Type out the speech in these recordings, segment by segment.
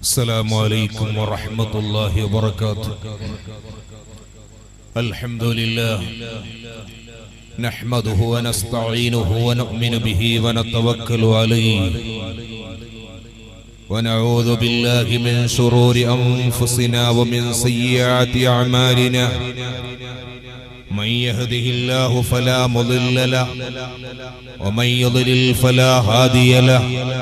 السلام عليكم ورحمة الله وبركاته الحمد لله نحمده ونستعينه ونؤمن به ونتوكل عليه ونعوذ بالله من شرور أنفسنا ومن سيئات أعمالنا من يهده الله فلا مضل له ومن يضلل فلا هادي له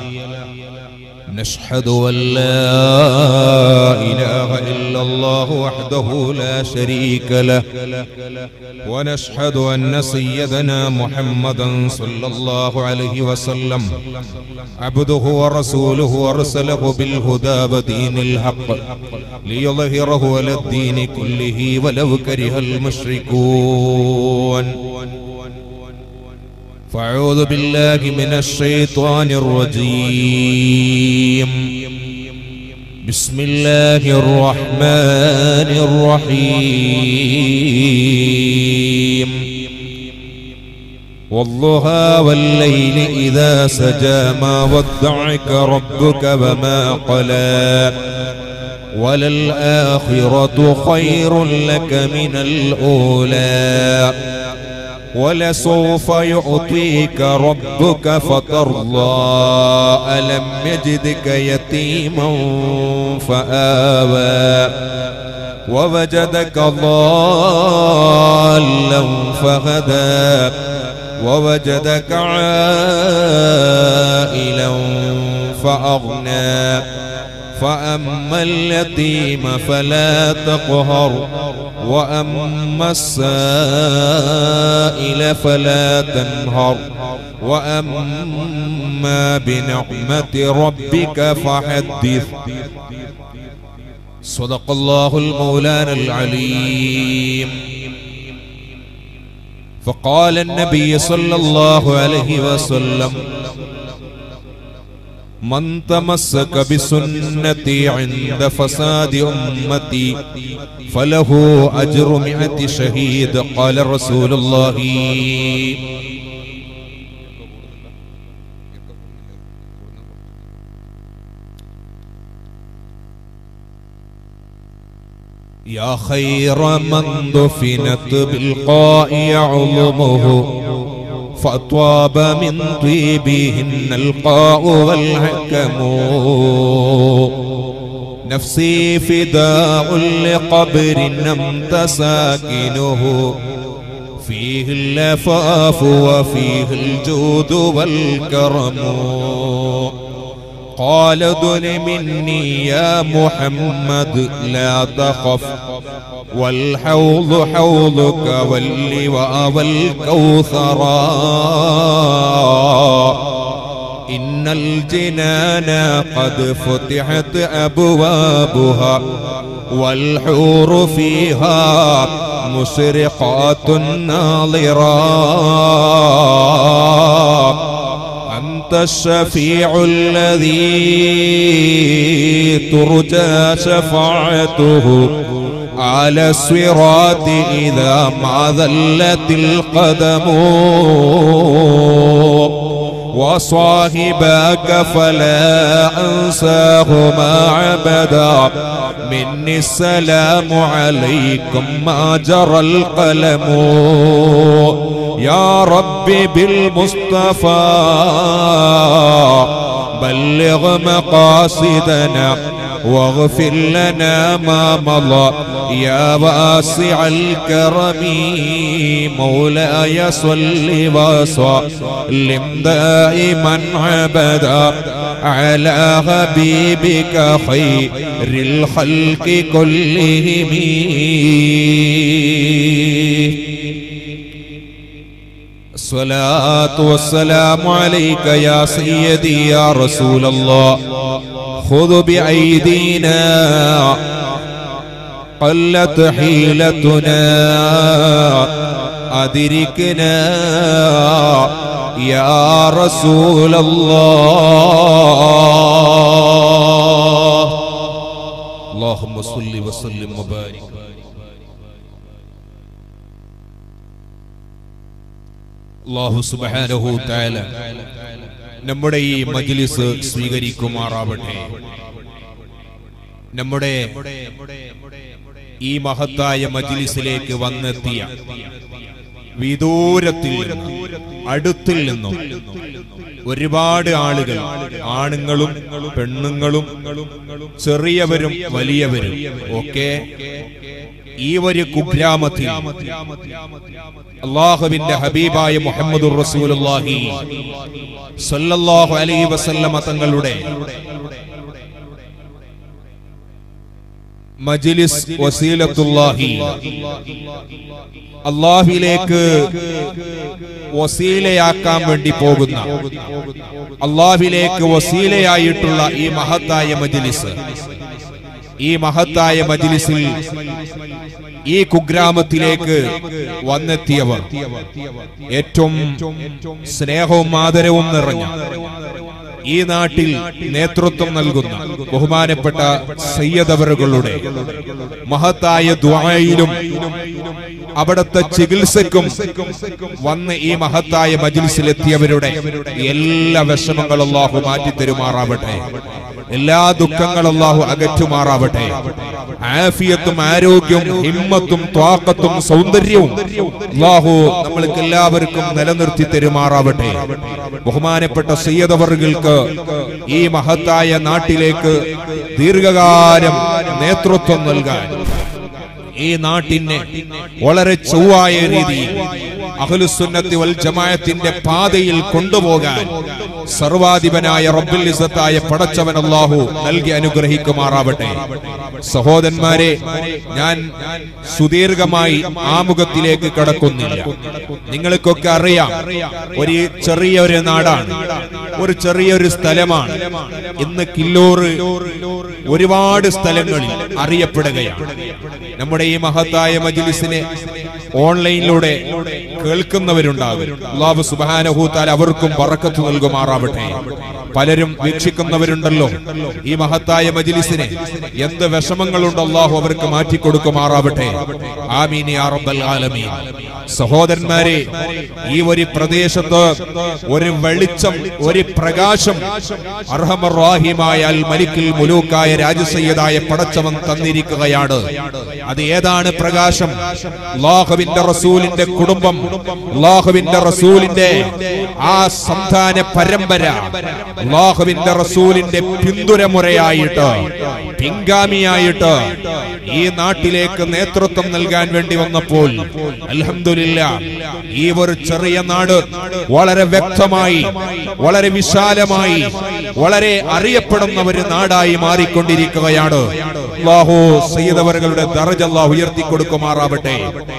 نشهد أن لا إله إلا الله وحده لا شريك له ونشهد أن سيدنا محمدا صلى الله عليه وسلم عبده ورسوله أرسله بالهدى ودين الحق ليظهره على الدين كله ولو كره المشركون فاعوذ بالله من الشيطان الرجيم بسم الله الرحمن الرحيم والضحى والليل إذا سجى ما ودعك ربك وما قلى وللآخرة خير لك من الأولى ولسوف يعطيك ربك فترضى ألم يجدك يتيما فآوى ووجدك ضالا فهدى ووجدك عائلا فأغنى فأما اليتيم فلا تقهر وأما السائل فلا تنهر وأما بنعمة ربك فحدث صدق الله المولانا العليم فقال النبي صلى الله عليه وسلم من تمسك بسنتي عند فساد أمتي فله أجر مئة شهيد قال رسول الله يا خير من دفنت بالقاء عظمه فأطواب من طيبهن القاء والحكم نفسي فداء لقبر نمت ساكنه فيه اللفاف وفيه الجود والكرم قال دن مني يا محمد لا تخف والحوض حوضك واللواء والكوثرا إن الجنان قد فتحت أبوابها والحور فيها مسرقات ناظرات أنت الشفيع الذي ترجى شفاعته على الصراط إذا ما ذلت القدم وصاحباك فلا أنساهما عبدا مني السلام عليكم ما جرى القلم يا ربي بالمصطفى بلغ مقاصدنا واغفر لنا ما مضى يا واسع الكرم مولاي صل وسلم دائما عبدا على حبيبك خير الخلق كلهم الصلاة والسلام عليك يا سيدي يا رسول الله خذ بأيدينا قلت حيلتنا أدركنا يا رسول الله اللهم صل وسلم وبارك അള്ളാഹു സുബാനഹു താല നമ്മുടെ ഈ മജ്ലിസ് സ്വീകരിക്കുമാറാവട്ടെ നമ്മുടെ ഈ മഹത്തായ മജ്ലിസിലേക്ക് വന്നെത്തിയ വിദൂരത്തിൽ നിന്നും അടുത്തിൽ നിന്നും ഒരുപാട് ആളുകൾ ആണുങ്ങളും പെണ്ണുങ്ങളും ചെറിയവരും വലിയവരും ഒക്കെ ഈ ഒരു കുഗ്രാമത്തിൽ അള്ളാഹുവിന്റെ ഹബീബായ മുഹമ്മദ് റസൂലുള്ളാഹി സല്ലല്ലാഹു അലൈഹി വസല്ലമ തങ്ങളുടെ മജ്ലിസ് വസീലത്തുല്ലാഹി അള്ളാഹിലേക്ക് വസീലയാക്കാൻ വേണ്ടി പോകുന്ന അള്ളാഹിലേക്ക് വസീലയായിട്ടുള്ള ഈ മഹത്തായ മജ്ലിസ് ഈ മഹത്തായ മജ്ലിസിൽ ഈ കുഗ്രാമത്തിലേക്ക് വന്നെത്തിയവർ ഏറ്റവും സ്നേഹവും ആദരവും നിറഞ്ഞ ഈ നാട്ടിൽ നേതൃത്വം നൽകുന്ന ബഹുമാനപ്പെട്ട സയ്യദവറുകളുടെ മഹത്തായ ദ്വായിലും അവിടുത്തെ ചികിത്സക്കും വന്ന് ഈ മഹത്തായ മജിൽസിലെത്തിയവരുടെ എല്ലാ വിഷമങ്ങളും അള്ളാഹു മാറ്റിത്തരുമാറാവട്ടെ എല്ലാ ദുഃഖങ്ങളും അള്ളാഹു അകറ്റുമാറാവട്ടെ ആഫിയത്തും ആരോഗ്യവും ഹിമ്മത്തും ത്വാക്കത്തും സൗന്ദര്യവും അള്ളാഹു നമ്മൾക്ക് എല്ലാവർക്കും നിലനിർത്തി തരുമാറാവട്ടെ ബഹുമാനപ്പെട്ട സയ്യദവറുകൾക്ക് ഈ മഹത്തായ നാട്ടിലേക്ക് ദീർഘകാലം നേതൃത്വം നൽകാൻ ഈ നാട്ടിനെ വളരെ ചൊവ്വായ രീതിയിൽ അഹ്ലുസുന്നത്തി വൽ ജമാഅത്തിന്റെ പാതയിൽ കൊണ്ടുപോകാൻ സർവാധിപനായ റബ്ബുൽ ഇസ്സത്തായ പടച്ചവൻ അല്ലാഹു നൽകി അനുഗ്രഹിക്കുമാറാവട്ടെ സഹോദരന്മാരെ ഞാൻ സുദീർഘമായി ആമുഖത്തിലേക്ക് കടക്കുന്നില്ല നിങ്ങൾക്കൊക്കെ അറിയാം ഒരു ചെറിയൊരു നാടാണ് ഒരു ചെറിയൊരു സ്ഥലമാണ് ഇന്ന് കില്ലൂറ് ഒരുപാട് സ്ഥലങ്ങളിൽ അറിയപ്പെടുകയാണ് നമ്മുടെ ഈ മഹത്തായ മജ്ലിസിനെ ഓൺലൈനിലൂടെ കേൾക്കുന്നവരുണ്ടാകും അള്ളാഹു സുബാനഹൂത്താൽ അവർക്കും പറക്കത്ത് നൽകുമാറാവട്ടെ പലരും വീക്ഷിക്കുന്നവരുണ്ടല്ലോ ഈ മഹത്തായ മജ്ലിസിനെ എന്ത് വിഷമങ്ങളുണ്ട് അള്ളാഹു അവർക്ക് മാറ്റിക്കൊടുക്കുമാറാവട്ടെ ആമീൻ യാ റബ്ബൽ ആലമീൻ സഹോദരന്മാരെ ഈ ഒരു പ്രദേശത്ത് ഒരു വെളിച്ചം ഒരു പ്രകാശം അർഹമറാഹിമായ അൽ മലിക്കിൽ മുലൂക്കായ രാജസയ്യദായ പടച്ചവൻ തന്നിരിക്കുകയാണ് അത് ഏതാണ് പ്രകാശം അള്ളാഹുവിന്റെ റസൂലിന്റെ കുടുംബം അള്ളാഹുവിന്റെ റസൂലിന്റെ ആ സന്താന പരമ്പര അള്ളാഹുവിന്റെ റസൂലിന്റെ പിന്തുരമുറയായിട്ട് പിൻഗാമിയായിട്ട് ഈ നാട്ടിലേക്ക് നേതൃത്വം നൽകാൻ വേണ്ടി വന്നപ്പോൾ അൽഹംദുലില്ല ഈ ഒരു ചെറിയ നാട് വളരെ വ്യക്തമായി വളരെ വിശാലമായി വളരെ അറിയപ്പെടുന്ന ഒരു നാടായി മാറിക്കൊണ്ടിരിക്കുകയാണ് അള്ളാഹു സയ്യിദവറുകളുടെ ദറജ അല്ലാഹു ഉയർത്തി കൊടുക്കുമാറാവട്ടെ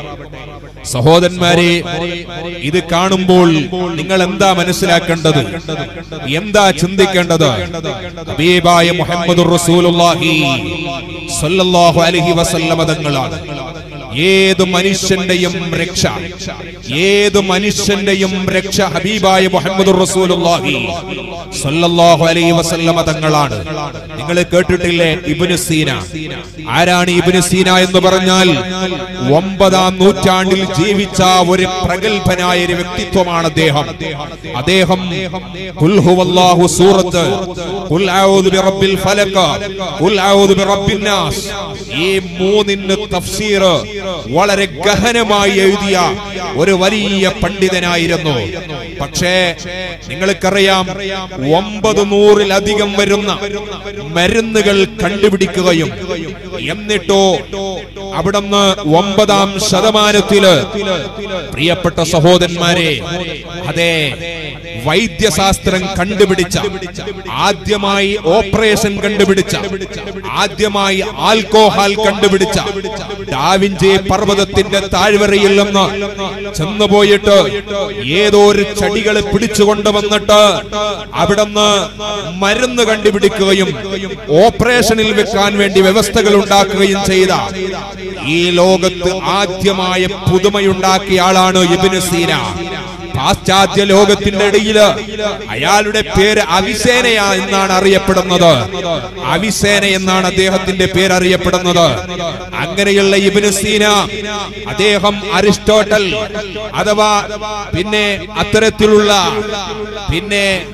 സഹോദരന്മാരെ ഇത് കാണുമ്പോൾ നിങ്ങൾ എന്താ മനസ്സിലാക്കേണ്ടത് എന്താ ചിന്തിക്കേണ്ടത് ഹബീബായ മുഹമ്മദ് റസൂലുള്ളാഹി സല്ലല്ലാഹു അലൈഹി വസല്ലമ തങ്ങളാണ് ഏത് മനുഷ്യന്റെയും രക്ഷ ഏത് മനുഷ്യന്റെയും രക്ഷ ഹബീബായ മുഹമ്മദ് റസൂലുള്ളാഹി സല്ലല്ലാഹു അലൈഹി വസല്ലമ തങ്ങളാണ് നിങ്ങൾ കേട്ടിട്ടില്ലേ ഇബ്നു സീന ആരാണ് ഇബ്നു സീന എന്ന് പറഞ്ഞാൽ ഒമ്പതാം നൂറ്റാണ്ടിൽ ജീവിച്ച ഒരു പ്രഗത്ഭനായ ഒരു വ്യക്തിത്വമാണ് അദ്ദേഹം അദ്ദേഹം ഖുൽ ഹുവല്ലാഹു സൂറത്ത് ഖുൽ അഊദു ബിറബ്ബിൽ ഫലഖ് ഖുൽ അഊദു ബിറബ്ബിൻ നാസ് ഈ മൂന്നിന് തഫ്സീർ വളരെ ഗഹനമായി എഴുതിയ ഒരു വലിയ പണ്ഡിതനായിരുന്നു പക്ഷേ നിങ്ങൾക്കറിയാം ഒമ്പത് നൂറിലധികം വരുന്ന മരുന്നുകൾ കണ്ടുപിടിക്കുകയും എന്നിട്ടോ അവിടുന്ന് ഒമ്പതാം ശതമാനത്തില് പ്രിയപ്പെട്ട സഹോദരന്മാരെ അതെ വൈദ്യശാസ്ത്രം കണ്ടുപിടിച്ച ആദ്യമായി ഓപ്പറേഷൻ കണ്ടുപിടിച്ച ആദ്യമായി ആൽക്കോഹാൽ കണ്ടുപിടിച്ച ഡാവിഞ്ചി പർവ്വതത്തിന്റെ താഴ്വരയിൽ നിന്ന് ചെന്നുപോയിട്ട് ഏതോ ഒരു ചെടികളെ പിടിച്ചുകൊണ്ട് വന്നിട്ട് അവിടുന്ന് മരുന്ന് കണ്ടുപിടിക്കുകയും ഓപ്പറേഷനിൽ വെക്കാൻ വേണ്ടി വ്യവസ്ഥകൾ ഉണ്ടാക്കുകയും ചെയ്ത ഈ ലോകത്ത് ആദ്യമായ പുതുമയുണ്ടാക്കിയ ആളാണ് ഇബിന് സീന പാശ്ചാത്യ ലോകത്തിന്റെ ഇടയിൽ അയാളുടെ പേര് അവിസേനയ എന്നാണ് അറിയപ്പെടുന്നത് അവിസേന എന്നാണ് അദ്ദേഹത്തിന്റെ പേര് അറിയപ്പെടുന്നത് അങ്ങനെയുള്ള ഇബിന് സീന അദ്ദേഹം അരിസ്റ്റോട്ടൽ അഥവാ പിന്നെ അത്തരത്തിലുള്ള പിന്നെ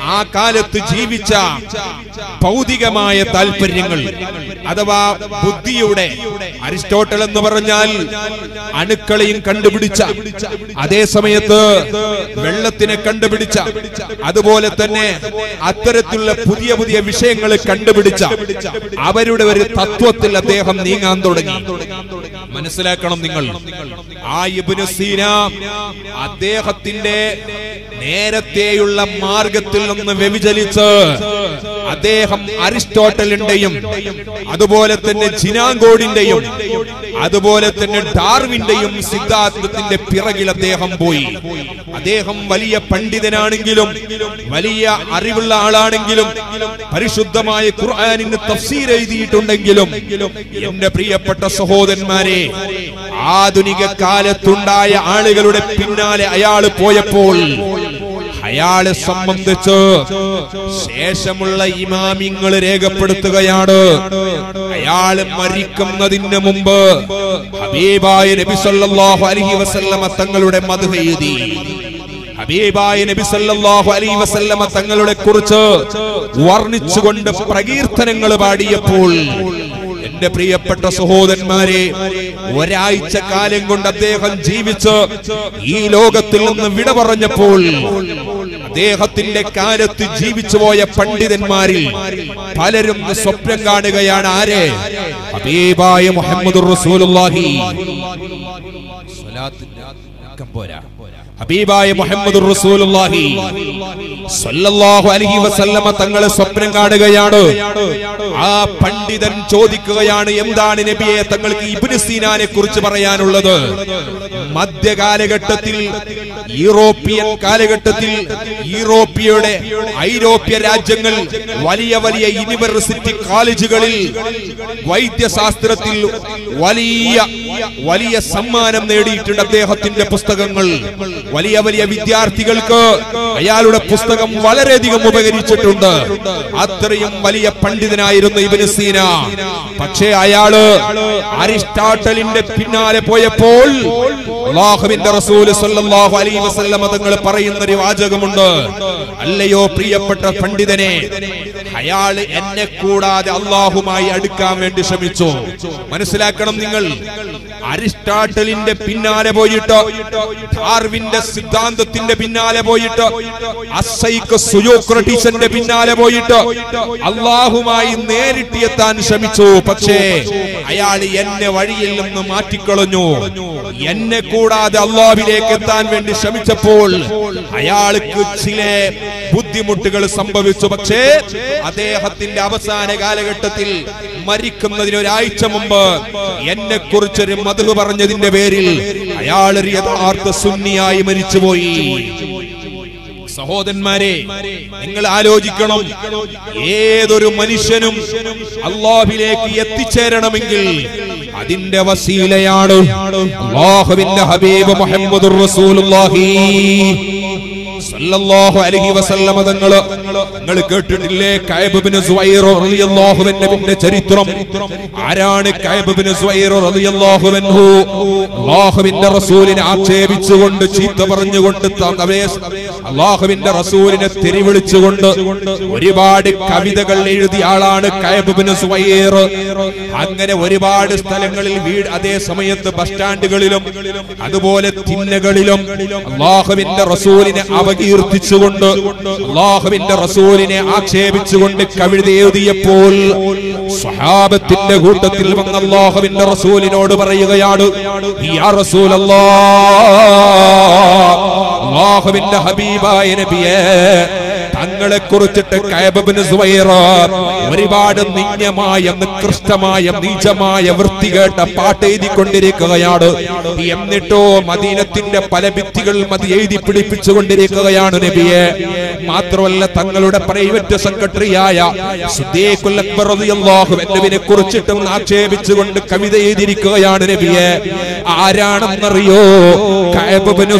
ആ കാലത്ത് ജീവിച്ച ഭൗതികമായ താല്പര്യങ്ങൾ അഥവാ ബുദ്ധിയുടെ അരിസ്റ്റോട്ടൽ എന്ന് പറഞ്ഞാൽ അണുക്കളെയും കണ്ടുപിടിച്ച അതേ സമയത്ത് വെള്ളത്തിനെ കണ്ടുപിടിച്ച അതുപോലെ തന്നെ അത്തരത്തിലുള്ള പുതിയ പുതിയ വിഷയങ്ങൾ കണ്ടുപിടിച്ച അവരുടെ ഒരു തത്വത്തിൽ അദ്ദേഹം നീങ്ങാൻ തുടങ്ങി മനസ്സിലാക്കണം നിങ്ങൾ ആ ഇബ്നു സീന അദ്ദേഹത്തിന്റെ നേരത്തെയുള്ള മാർഗത്തിൽ നിന്ന് വ്യതിചലിച്ച് അദ്ദേഹം അരിസ്റ്റോട്ടലിന്റെയും അതുപോലെ തന്നെ ജിനാങ്കോഡിന്റെയും അതുപോലെ തന്നെ ഡാർവിന്റെയും സിദ്ധാന്തത്തിന്റെ പിറകിൽ അദ്ദേഹം പോയി അദ്ദേഹം വലിയ പണ്ഡിതനാണെങ്കിലും വലിയ അറിവുള്ള ആളാണെങ്കിലും പരിശുദ്ധമായ ഖുർആാനിന് തഫ്സീർ എഴുതിയിട്ടുണ്ടെങ്കിലും എന്റെ പ്രിയപ്പെട്ട സഹോദരന്മാരെ ആധുനിക കാലത്തുണ്ടായ ആളുകളുടെ പിന്നാലെ അയാൾ പോയപ്പോൾ അയാളെ സംബന്ധിച്ച് ശേഷമുള്ള ഇമാമിങ്ങൾ രേഖപ്പെടുത്തുകയാണ് അയാൾ മരിക്കുന്നതിന് മുമ്പ് ഹബീബായ നബി സല്ലല്ലാഹു അലൈഹി വസല്ലമ തങ്ങളുടെ മധു എഴുതി ഹബീബായ നബി സല്ലല്ലാഹു അലൈഹി വസല്ലമ തങ്ങളെ കുറിച്ച് വർണ്ണിച്ചുകൊണ്ട് പ്രകീർത്തനങ്ങൾ പാടിയപ്പോൾ എന്റെ പ്രിയപ്പെട്ട സഹോദരന്മാരെ ഒരാഴ്ച കാലം കൊണ്ട് അദ്ദേഹം ജീവിച്ച് ഈ ലോകത്തിൽ നിന്ന് വിട പറഞ്ഞപ്പോൾ അദ്ദേഹത്തിന്റെ കാലത്ത് ജീവിച്ചു പോയ പണ്ഡിതന്മാരിൽ പലരും സ്വപ്നം കാണുകയാണ് ആര് ഹബീബായ മുഹമ്മദ് റസൂലുള്ളാഹി സ്വലാത്തിന്റെ അക്കം പോരാ ഹബീബായ മുഹമ്മദ് റസൂലുള്ളാഹി സല്ലല്ലാഹു അലൈഹി വസല്ലമ തങ്ങളെ സ്വപ്നം കാണുകയാണ് ആ പണ്ഡിതൻ ചോദിക്കുകയാണ് എന്താണ് നബിയെ തങ്ങൾക്ക് ഇബ്നു സീനാനെ കുറിച്ച് പറയാനുള്ളത് മധ്യകാലഘട്ടത്തിൽ യൂറോപ്യൻ കാലഘട്ടത്തിൽ യൂറോപ്യയുടെ ഐരോപ്യ രാജ്യങ്ങൾ വലിയ വലിയ യൂണിവേഴ്സിറ്റി കോളേജുകളിൽ വൈദ്യശാസ്ത്രത്തിൽ വലിയ വലിയ സമ്മാനം നേടിയിട്ടുണ്ട് അദ്ദേഹത്തിന്റെ പുസ്തകങ്ങൾ വലിയ വലിയ വിദ്യാർത്ഥികൾക്ക് അയാളുടെ പുസ്തകം വളരെയധികം ഉപകരിച്ചിട്ടുണ്ട് അത്രയും വലിയ പണ്ഡിതനായിരുന്നു ഇബിന് സീന പക്ഷേ അയാള് അരിസ്റ്റാട്ടലിന്റെ പിന്നാലെ പോയപ്പോൾ അള്ളാഹുവിന്റെ റസൂല് സല്ലല്ലാഹു അലൈഹി വസല്ലമ തങ്ങൾ പറയുന്ന ഒരു വാചകമുണ്ട് അല്ലയോ പ്രിയപ്പെട്ട പണ്ഡിതനെ അയാൾ എന്നെ കൂടാതെ അള്ളാഹുമായി അടുക്കാൻ വേണ്ടി ശ്രമിച്ചു മനസ്സിലാക്കണം നിങ്ങൾ അരിസ്റ്റാട്ടലിന്റെ പിന്നാലെ പോയിട്ട് ഡാർവിന്റെ സിദ്ധാന്തത്തിന്റെ പിന്നാലെ പോയിട്ട് അസൈക്ക് സുയോക്രട്ടീസിന്റെ പിന്നാലെ പോയിട്ട് അള്ളാഹുമായി നേരിട്ട് എത്താൻ ശ്രമിച്ചു പക്ഷേ അയാൾ എന്നെ വഴിയിൽ നിന്ന് മാറ്റിക്കളഞ്ഞു എന്നെ കൂടാതെ അള്ളാഹുവിലേക്ക് എത്താൻ വേണ്ടി ശ്രമിച്ചപ്പോൾ അയാൾക്ക് ചില ബുദ്ധിമുട്ടുകൾ സംഭവിച്ചു പക്ഷേ അദ്ദേഹത്തിന്റെ അവസാന കാലഘട്ടത്തിൽ മരിക്കുന്നതിന് ഒരാഴ്ച മുമ്പ് എന്നെ കുറിച്ചൊരു മധു പറഞ്ഞതിന്റെ പേരിൽ അയാൾ ഒരു യഥാർത്ഥ സുന്നിയായി മരിച്ചുപോയി സഹോദരന്മാരെ നിങ്ങൾ ആലോചിക്കണം ഏതൊരു മനുഷ്യനും അള്ളാഹിലേക്ക് എത്തിച്ചേരണമെങ്കിൽ അതിന്റെ വസീലയാണ് അള്ളാഹുവിന്റെ ഹബീബ് മുഹമ്മദ് റസൂലുള്ളാഹി സല്ലല്ലാഹു അലൈഹി വസല്ലമ തങ്ങള് നിങ്ങൾ കേട്ടിട്ടില്ലേ കഅബ് ഇബ്നു സുവൈർ റളിയല്ലാഹു അൻഹുവിന്റെ ചരിത്രം ആരാണ് കഅബ് ഇബ്നു സുവൈർ റളിയല്ലാഹു അൻഹു അല്ലാഹുവിന്റെ റസൂലിനെ ആക്ഷേപിച്ചുകൊണ്ട് ചീത്ത പറഞ്ഞുകൊണ്ട് അവരെ അല്ലാഹുവിന്റെ റസൂലിനെ തെറിവിളിച്ചുകൊണ്ട് ഒരുപാട് കവിതകൾ എഴുതിയ ആളാണ് കഅബ് ഇബ്നു സുവൈർ അങ്ങനെ ഒരുപാട് സ്ഥലങ്ങളിൽ വീട് അതേ സമയത്ത് ബസ് സ്റ്റാൻഡുകളിലും അതുപോലെ തിന്നകളിലും അള്ളാഹുവിന്റെ റസൂലിനെ അപകീർത്തിച്ചുകൊണ്ട് അള്ളാഹുവിന്റെ റസൂലിനെ ആക്ഷേപിച്ചുകൊണ്ട് കവിത എഴുതിയപ്പോൾ സ്വഹാബത്തിന്റെ കൂട്ടത്തിൽ വന്ന അള്ളാഹുവിന്റെ റസൂലിനോട് പറയുകയാണ് യാ റസൂലല്ലാ അള്ളാഹുവിന്റെ ഹബീബായ നബിയേ തങ്ങളെ കുറിച്ചിട്ട് കയബിന് ഒരുപാട് നിന്യമായ നികൃഷ്ടമായ നീചമായ വൃത്തികേട്ട പാട്ട് എഴുതിക്കൊണ്ടിരിക്കുകയാണ് എന്നിട്ടോ മദീനത്തിന്റെ പല ഭിത്തികൾ മതി എഴുതി പിടിപ്പിച്ചുകൊണ്ടിരിക്കുകയാണ് നബിയെ മാത്രമല്ല തങ്ങളുടെ പ്രൈവറ്റ് സെക്രട്ടറിയായ സുദ്ദീഖുൽ അക്ബർ റളിയല്ലാഹു അൻഹുവിനെ കുറിച്ചിട്ടും ആക്ഷേപിച്ചുകൊണ്ട് കവിത എഴുതിയിരിക്കുകയാണ് നബിയെ ആരാണെന്നറിയോ കഅബ് ഇബ്നു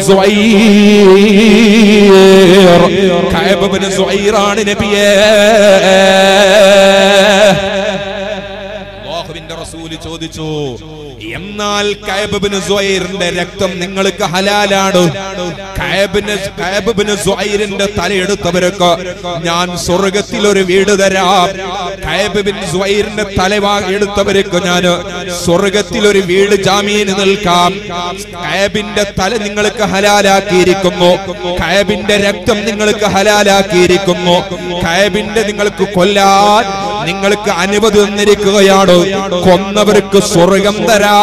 സുഐർ കഅബ് ഇബ്നു സുഐറാണ് നബിയെ അല്ലാഹുവിന്റെ റസൂല് ചോദിച്ചു എന്നാൽ കയബിന് സുഹൈറിന്റെ രക്തം നിങ്ങൾക്ക് ഹലാലാണ് കയബിന് കയബിന് സുഹൈറിന്റെ തലയെടുത്തവർക്ക് ഞാൻ സ്വർഗത്തിൽ ഒരു വീട് തരാം കയബിൻ സുഹൈറിന്റെ തല വാ- എടുത്തവർക്ക് ഞാൻ സ്വർഗത്തിൽ ഒരു വീട് ജാമീന് നിൽക്കാം കയബിന്റെ തല നിങ്ങൾക്ക് ഹലാലാക്കിയിരിക്കുന്നു കയബിന്റെ രക്തം നിങ്ങൾക്ക് ഹലാലാക്കിയിരിക്കുന്നു കയബിന്റെ നിങ്ങൾക്ക് കൊല്ലാൻ നിങ്ങൾക്ക് അനുമതി തന്നിരിക്കുകയാണ് കൊന്നവർക്ക് സ്വർഗം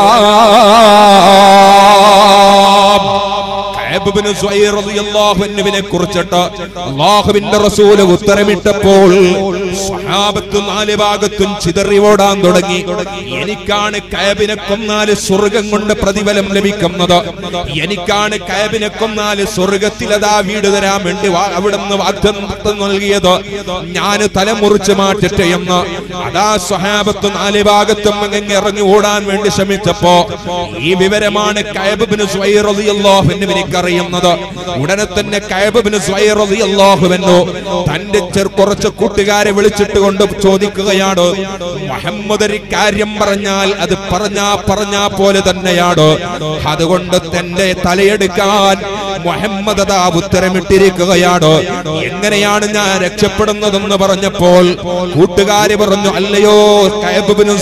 തരാം കഅബിബ്നു സുഹൈർ റളിയല്ലാഹു അൻഹുവിനെ കുറിച്ചിട്ട് അല്ലാഹുവിന്റെ റസൂല് ഉത്തരമിട്ടപ്പോൾ സ്വഹാബത്ത് നാല് ഭാഗത്തും ചിതറി ഓടാൻ തുടങ്ങി എനിക്കാണ് കയബിനെ കൊന്നാല് സ്വർഗം കൊണ്ട് പ്രതിഫലം ലഭിക്കുന്നത് എനിക്കാണ് കയബിനെ കൊന്നാല് സ്വർഗത്തിലതാ വീട് തരാൻ വേണ്ടി വാ- അവിടുന്ന് വാഗ്ദത്തം നൽകിയത് ഞാൻ തലമുറിച്ച് മാറ്റട്ടെ എന്ന് അതാ സ്വഹാബത്ത് നാല് ഭാഗത്തും അങ്ങ് ഇറങ്ങി ഓടാൻ വേണ്ടി ശ്രമിച്ചപ്പോ ഈ വിവരമാണ് കയബിന് സ്വൈറിയല്ലാഹുവിന് അറിയുന്നത് ഉടനെ തന്നെ കയബിന് സ്വൈറിയല്ലാഹുവെന്നു തന്റെ ചെറു കുറച്ച് കൂട്ടുകാരെ വിളിച്ചിട്ട് കൊണ്ട് ചോദിക്കുകയാണ് മുഹമ്മദ് ഒരു കാര്യം പറഞ്ഞാൽ അത് പറഞ്ഞാ പറഞ്ഞാ പോലെ തന്നെയാണ് അതുകൊണ്ട് തന്റെ തലയെടുക്കാൻ മുഹമ്മദ് അതാ ഉത്തരമിട്ടിരിക്കുകയാണ് എങ്ങനെയാണ് ഞാൻ രക്ഷപ്പെടുന്നതെന്ന് പറഞ്ഞപ്പോൾ കൂട്ടുകാര് പറഞ്ഞു അല്ലയോ കയബിന്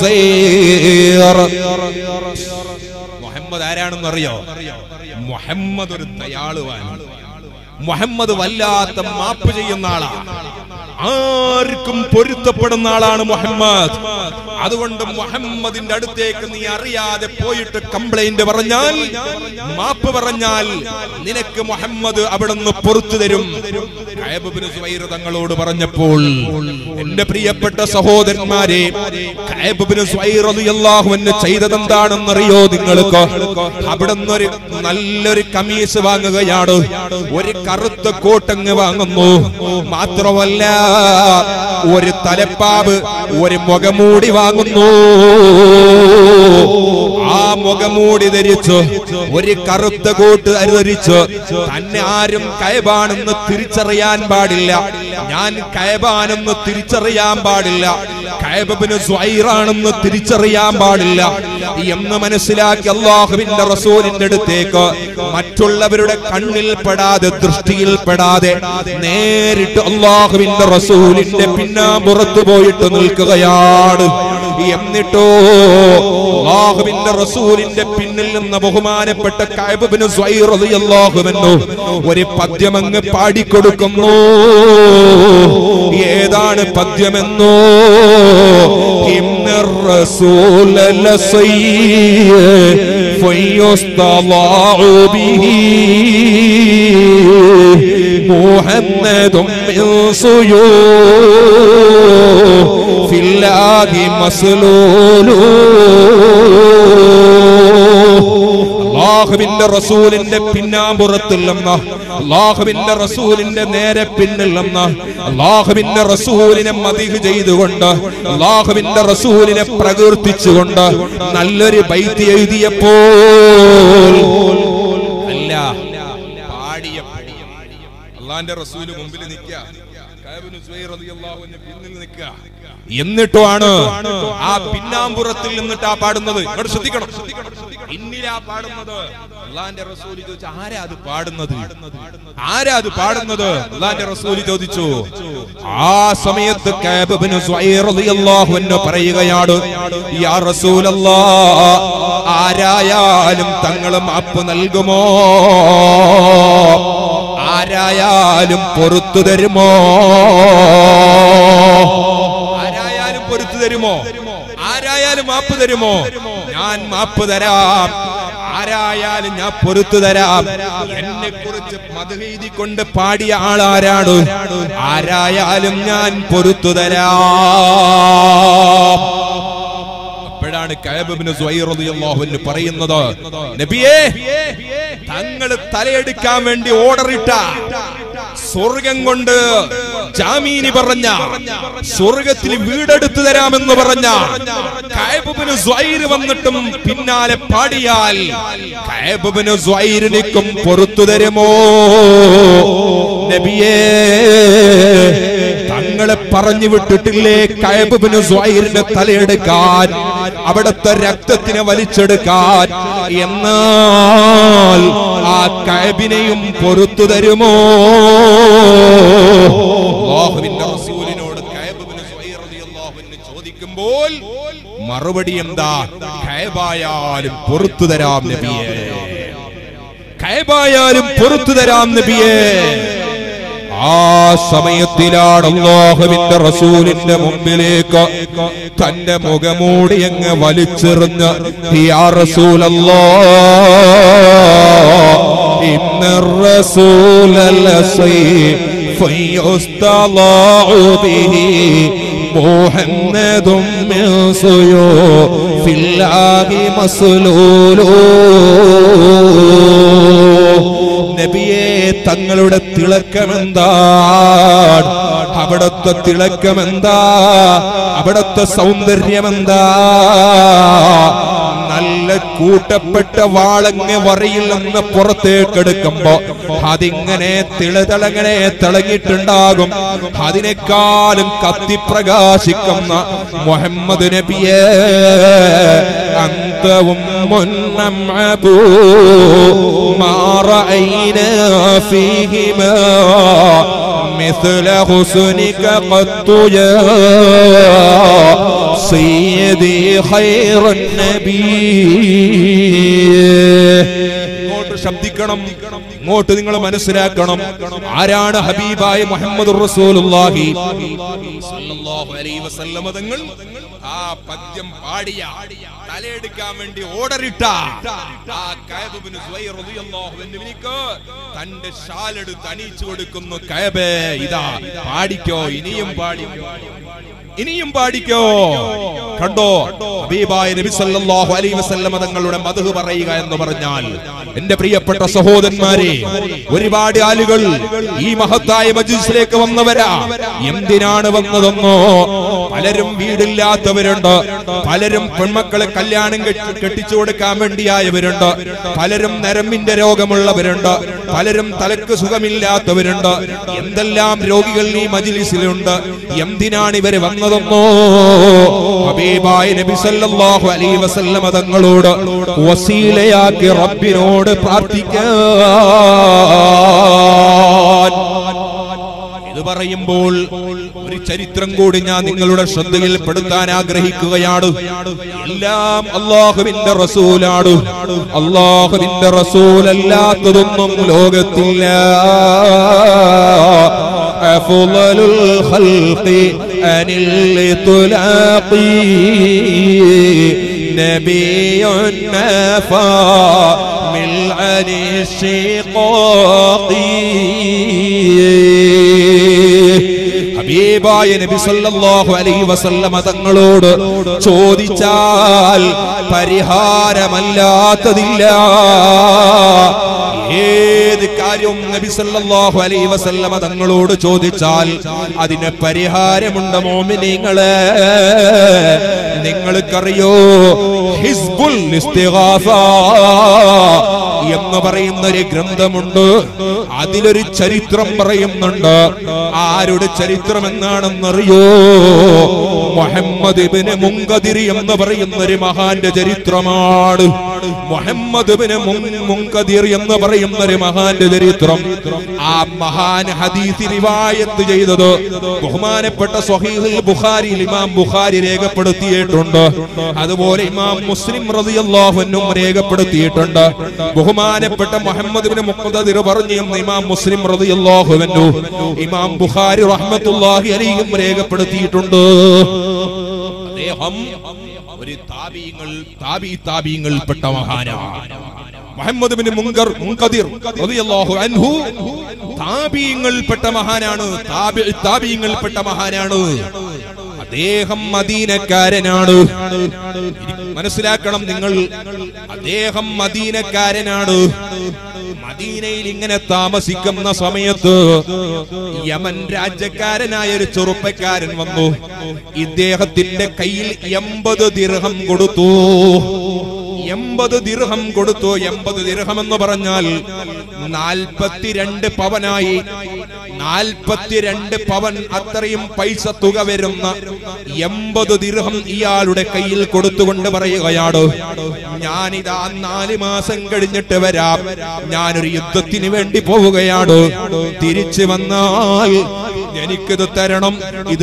മുഹമ്മദ് ആരാണെന്ന് അറിയോ മുഹമ്മദ് ഒരു ദയാളുവാൻ മുഹമ്മദ് വല്ലാത്ത മാപ്പ് ചെയ്യുന്ന ആളാണ് ആർക്കും പൊരുത്തപ്പെടുന്ന ആളാണ് മുഹമ്മദ് അതുകൊണ്ട് മുഹമ്മദിന്റെ അടുത്തേക്ക് നീ അറിയാതെ പോയിട്ട് കംപ്ലൈന്റ് പറഞ്ഞാൽ മാപ്പ് പറഞ്ഞാൽ നിനക്ക് മുഹമ്മദ് അവിടുന്ന് പുറത്തു തരും കഅബ് സുവൈർ തങ്ങളോട് പറഞ്ഞപ്പോൾ എന്റെ പ്രിയപ്പെട്ട സഹോദരന്മാരെ കഅബ് ബിൻ സുവൈർ റളിയല്ലാഹു അൻഹു ചെയ്തതെന്താണെന്നറിയോ നിങ്ങൾക്ക് അവിടുന്ന് ഒരു നല്ലൊരു കമീസ് വാങ്ങുകയാണ് ഒരു കറുത്ത കോട്ടങ്ങ് വാങ്ങുന്നു മാത്രമല്ല ഒരു തലപ്പാവ് ഒരു മുഖമൂടി വാങ്ങുന്നു ആ മുഖമൂടി ധരിച്ച് ഒരു കറുത്ത കോട്ട് ധരിച്ച് തന്നെ ആരും കയബാണെന്ന് തിരിച്ചറിയാൻ പാടില്ല ഞാൻ കയബാണെന്ന് തിരിച്ചറിയാൻ പാടില്ല കയബിന് സ്വൈറാണെന്ന് തിരിച്ചറിയാൻ പാടില്ല എന്ന് മനസ്സിലാക്കി അള്ളാഹുവിന്റെ റസൂലിന്റെ അടുത്തേക്ക് മറ്റുള്ളവരുടെ കണ്ണിൽ പെടാതെ ദൃഷ്ടിയിൽ പെടാതെ നേരിട്ട് അള്ളാഹുവിന്റെ റസൂലിന്റെ പിന്നാമ്പുറത്ത് പോയിട്ട് നിൽക്കുകയാണ് എന്നിട്ടോ അള്ളാഹുവിന്റെ റസൂലിന്റെ പിന്നിൽ നിന്ന് ബഹുമാനപ്പെട്ട കഅബിന് സ്വൈറിയല്ലാഹുവെന്നു ഒരു പദ്യമങ്ങ് പാടിക്കൊടുക്കുന്നു ഏതാണ് പദ്യമെന്നോ ഇന്ന റസൂല ലസയ്യ فيستضاع به محمد من سيوف الله مسلول അള്ളാഹുവിന്റെ റസൂലിന്റെ പിന്നാമ്പുറത്തിൽ നിന്ന് അള്ളാഹുവിന്റെ റസൂലിന്റെ നേരെ പിന്നിൽ നിന്ന് അള്ളാഹുവിന്റെ റസൂലിനെ മതിഹ് ചെയ്തുകൊണ്ട് അള്ളാഹുവിന്റെ റസൂലിനെ പ്രകീർത്തിച്ചുകൊണ്ട് നല്ലൊരു ബൈത്ത് എഴുതിയപ്പോൾ അല്ല പാടിയപ്പോൾ അള്ളാന്റെ റസൂല് മുമ്പിൽ നിൽക്കുക പിന്നിൽ നിൽക്കുക എന്നിട്ടുമാണ് ആ പിന്നാമ്പുറത്തിൽ നിന്നിട്ട് ആ പാടുന്നത് ഇവിടെ ശ്രദ്ധിക്കണം പിന്നിലാ പാടുന്നത് അള്ളാന്റെ റസൂല് ചോദിച്ചു ആരാ അത് പാടുന്നത് ആരാ അത് പാടുന്നത് അള്ളാന്റെ റസൂല് ചോദിച്ചു ആ സമയത്ത് കഅബിബ്നു സുഹൈർ റളിയല്ലാഹു അൻഹു പറയുകയാണ് യാ റസൂലല്ലാ ആരായാലും തങ്ങൾ മാപ്പ് നൽകുമോ ആരായാലും പൊറത്തു തരുമോ ആരായാലും പൊറത്തു തരുമോ ആരായാലും മാപ്പ് തരുമോ ഞാൻ മാപ്പ് തരാം ആരായാലും ഞാൻ പൊറത്തു തരാം എന്നെ കുറിച്ച് മതഹീതി പാടിയ ആളാരാണ് ആരായാലും ഞാൻ പൊറത്തു തരാം അപ്പോഴാണ് കഅബിബ്നു സുഹൈർ റളിയല്ലാഹു അൻഹു പറയുന്നത് നബിയേ തങ്ങൾ തലയെടുക്കാൻ വേണ്ടി ഓർഡർ ഇട്ട സ്വർഗം കൊണ്ട് ജാമീനി പറഞ്ഞ സ്വർഗത്തിൽ വീടെടുത്തു തരാമെന്ന് പറഞ്ഞ കഅബിബ്നു സുഹൈർ വന്നിട്ടും പിന്നാലെ പാടിയാൽ കഅബിബ്നു സുഹൈറിനിക്കും പൊറത്തു തരുമോ നബിയേ തങ്ങളെ പറഞ്ഞു വിട്ടിട്ടില്ലേ കയബിന് സ്വായിരിന്റെ തലയെടുക്കാൻ അവിടുത്തെ രക്തത്തിനെ വലിച്ചെടുക്കാൻ എന്നാൽ ആ കഅബിനെയും പൊറത്തു തരുമോ അല്ലാഹുവിന്റെ റസൂലിനോട് കഅബ് ഇബ്നു സുഹൈർ റളിയല്ലാഹു അൻഹു ചോദിക്കുമ്പോൾ മറുപടി എന്താ കഅബായാലും പൊറത്തു തരാം നബിയേ കഅബായാലും പൊറത്തു തരാം നബിയേ ആ സമയത്തിലാണ് അള്ളാഹുവിന്റെ റസൂലിന്റെ മുമ്പിലേക്ക് തന്റെ മുഖമൂടി അങ്ങ് വലിച്ചെറിഞ്ഞ് യാ റസൂലല്ലാ ഇന്ന റസൂലല്ലസൈ فيستطاع به محمد من سيوف الله مسلول നബിയെ തങ്ങളുടെ തിളക്കമെന്താണ് അവിടത്തെ തിളക്കമെന്താ അവിടത്തെ സൗന്ദര്യമെന്താ നല്ല കൂട്ടപ്പെട്ട വാളങ്ങ് വറയിൽ നിന്ന് പുറത്തേക്കെടുക്കുമ്പോ അതിങ്ങനെ തിളതളങ്ങനെ തിളങ്ങിയിട്ടുണ്ടാകും അതിനേക്കാളും കത്തിപ്രകാശിക്കുന്ന മുഹമ്മദ് നബിയെ അന്തവും മുന്നം അബൂ ما رأينا فيهما مثل حسنك قط يا سيدي خير النبي ഇങ്ങോട്ട് ശബ്ദിക്കണം ഇങ്ങോട്ട് നിങ്ങൾ മനസ്സിലാക്കണം ആരാണ് ഹബീബായ മുഹമ്മദ് റസൂലുള്ളാഹി സ്വല്ലല്ലാഹു അലൈഹി വസല്ലമ തങ്ങൾ ആ പദ്യം പാടിയ തലയെടുക്കാൻ വേണ്ടി ഓർഡറിട്ട ആ കഅബ് ഇബ്നു സുഹൈർ റളിയല്ലാഹു അൻഹുവിനിക്ക് തന്റെ ഷാലെടുത്ത് അണിയിച്ചു കൊടുക്കുന്നു കഅബേ ഇതാ പാടിക്കോ ഇനിയും പാടി ഇനിയും പാടിക്കോ കണ്ടോ ഹബീബായ നബി സല്ലല്ലാഹു അലൈഹി വസല്ലമ തങ്ങളുടെ മധു പറയുക എന്ന് പറഞ്ഞാൽ എന്റെ പ്രിയപ്പെട്ട സഹോദരന്മാരെ ഒരുപാട് ആളുകൾ ഈ മഹത്തായ മജ്ലിസിലേക്ക് വന്നവരാ എന്തിനാണ് വന്നതെന്നോ പലരും വീടില്ലാത്തവരുണ്ട് പലരും പെൺമക്കളെ കല്യാണം കെട്ടി- കെട്ടിച്ചു കൊടുക്കാൻ വേണ്ടിയായവരുണ്ട് പലരും നരമ്പിന്റെ രോഗമുള്ളവരുണ്ട് പലരും തലക്ക് സുഖമില്ലാത്തവരുണ്ട് എന്തെല്ലാം രോഗികൾ ഈ മജിലിസിലുണ്ട് എന്തിനാണ് ഇവര് വന്നതെന്നോ ഹബീബായ നബി സല്ലല്ലാഹു അലൈഹി വസല്ലമ തങ്ങളോട് വസീലയാക്കി റബ്ബിനോട് പ്രാർത്ഥിക്കാൻ ഇത് പറയുമ്പോൾ ഒരു ചരിത്രം കൂടി ഞാൻ നിങ്ങളുടെ ശ്രദ്ധയിൽ പെടുത്താൻ ആഗ്രഹിക്കുകയാണ് എല്ലാം അള്ളാഹുവിന്റെ റസൂലാണ് അള്ളാഹുവിന്റെ റസൂലല്ലാത്തതൊന്നും ലോകത്തില്ല أفضل الخلق عن الإطلاق نبي نفى من عن الشقاق ഹബീബായ നബി സല്ലല്ലാഹു അലൈഹി വസല്ലമ തങ്ങളോട് ചോദിച്ചാൽ പരിഹാരമല്ലാത്തതില്ല ഏത് കാര്യവും നബി സല്ലല്ലാഹു അലൈഹി വസല്ലമ തങ്ങളോട് ചോദിച്ചാൽ അതിന് പരിഹാരമുണ്ട് മോമിനിങ്ങളെ നിങ്ങൾക്കറിയോ ഹിസ്ബുൽ ഇസ്തിഗാസ എന്ന് പറയുന്ന ഒരു ഗ്രന്ഥമുണ്ട് അതിലൊരു ചരിത്രം പറയുന്നുണ്ട് ആരുടെ ചരിത്രം എന്നാണെന്നറിയോ മുഹമ്മദ് ഇബ്നു മുങ്കദിരി എന്ന് പറയുന്ന ഒരു മഹാന്റെ ചരിത്രമാണ് മുഹമ്മദ് ഇബ്നു മുൻ- മുങ്കദിർ എന്ന് പറയുന്ന ഒരു മഹാന്റെ ചരിത്രം ആ മഹാൻ ഹദീസ് റിവായത്ത് ചെയ്തത് ബഹുമാനപ്പെട്ട സ്വഹീഹുൽ ബുഖാരിയിൽ ഇമാം ബുഖാരി രേഖപ്പെടുത്തിയിട്ടുണ്ട് അതുപോലെ ഇമാം മുസ്ലിം റളിയല്ലാഹു അൻഹും രേഖപ്പെടുത്തിയിട്ടുണ്ട് ബഹുമാനപ്പെട്ട മുഹമ്മദ് ഇബ്നു മുഖ്തദിർ പറഞ്ഞു എന്ന് ഇമാം മുസ്ലിം റളിയല്ലാഹു അൻഹു ഇമാം ബുഖാരി റഹ്മത്തുള്ളാഹി അലൈഹിം രേഖപ്പെടുത്തിയിട്ടുണ്ട് അദ്ദേഹം ഒരു താബീങ്ങൾ താബി താബീങ്ങളിൽപ്പെട്ട മഹാനാണ് മുഹമ്മദ് ബിൻ മുങ്കർ മുങ്കദിർ റളിയല്ലാഹു അൻഹു താബീങ്ങളിൽപ്പെട്ട മഹാനാണ് താബി താബീങ്ങളിൽപ്പെട്ട മഹാനാണ് അദ്ദേഹം മദീനക്കാരനാണ് മനസ്സിലാക്കണം നിങ്ങൾ അദ്ദേഹം മദീനക്കാരനാണ് മദീനയിൽ ഇങ്ങനെ താമസിക്കുന്ന സമയത്ത് യമൻ രാജ്യക്കാരനായ ഒരു ചെറുപ്പക്കാരൻ വന്നു ഇദ്ദേഹത്തിന്റെ കയ്യിൽ എൺപത് ദിർഹം കൊടുത്തു എൺപത് ദിർഹം കൊടുത്തു എൺപത് ദിർഹം എന്ന് പറഞ്ഞാൽ നാൽപ്പത്തിരണ്ട് പവനായി നാൽപ്പത്തിരണ്ട് പവൻ അത്രയും പൈസ തുക വരുന്ന എൺപത് ദിർഹം ഇയാളുടെ കയ്യിൽ കൊടുത്തുകൊണ്ട് പറയുകയാണ് ഞാനിതാ നാല് മാസം കഴിഞ്ഞിട്ട് വരാം ഞാനൊരു യുദ്ധത്തിന് വേണ്ടി പോവുകയാണ് തിരിച്ചു വന്നാൽ എനിക്കിത് തരണം ഇത്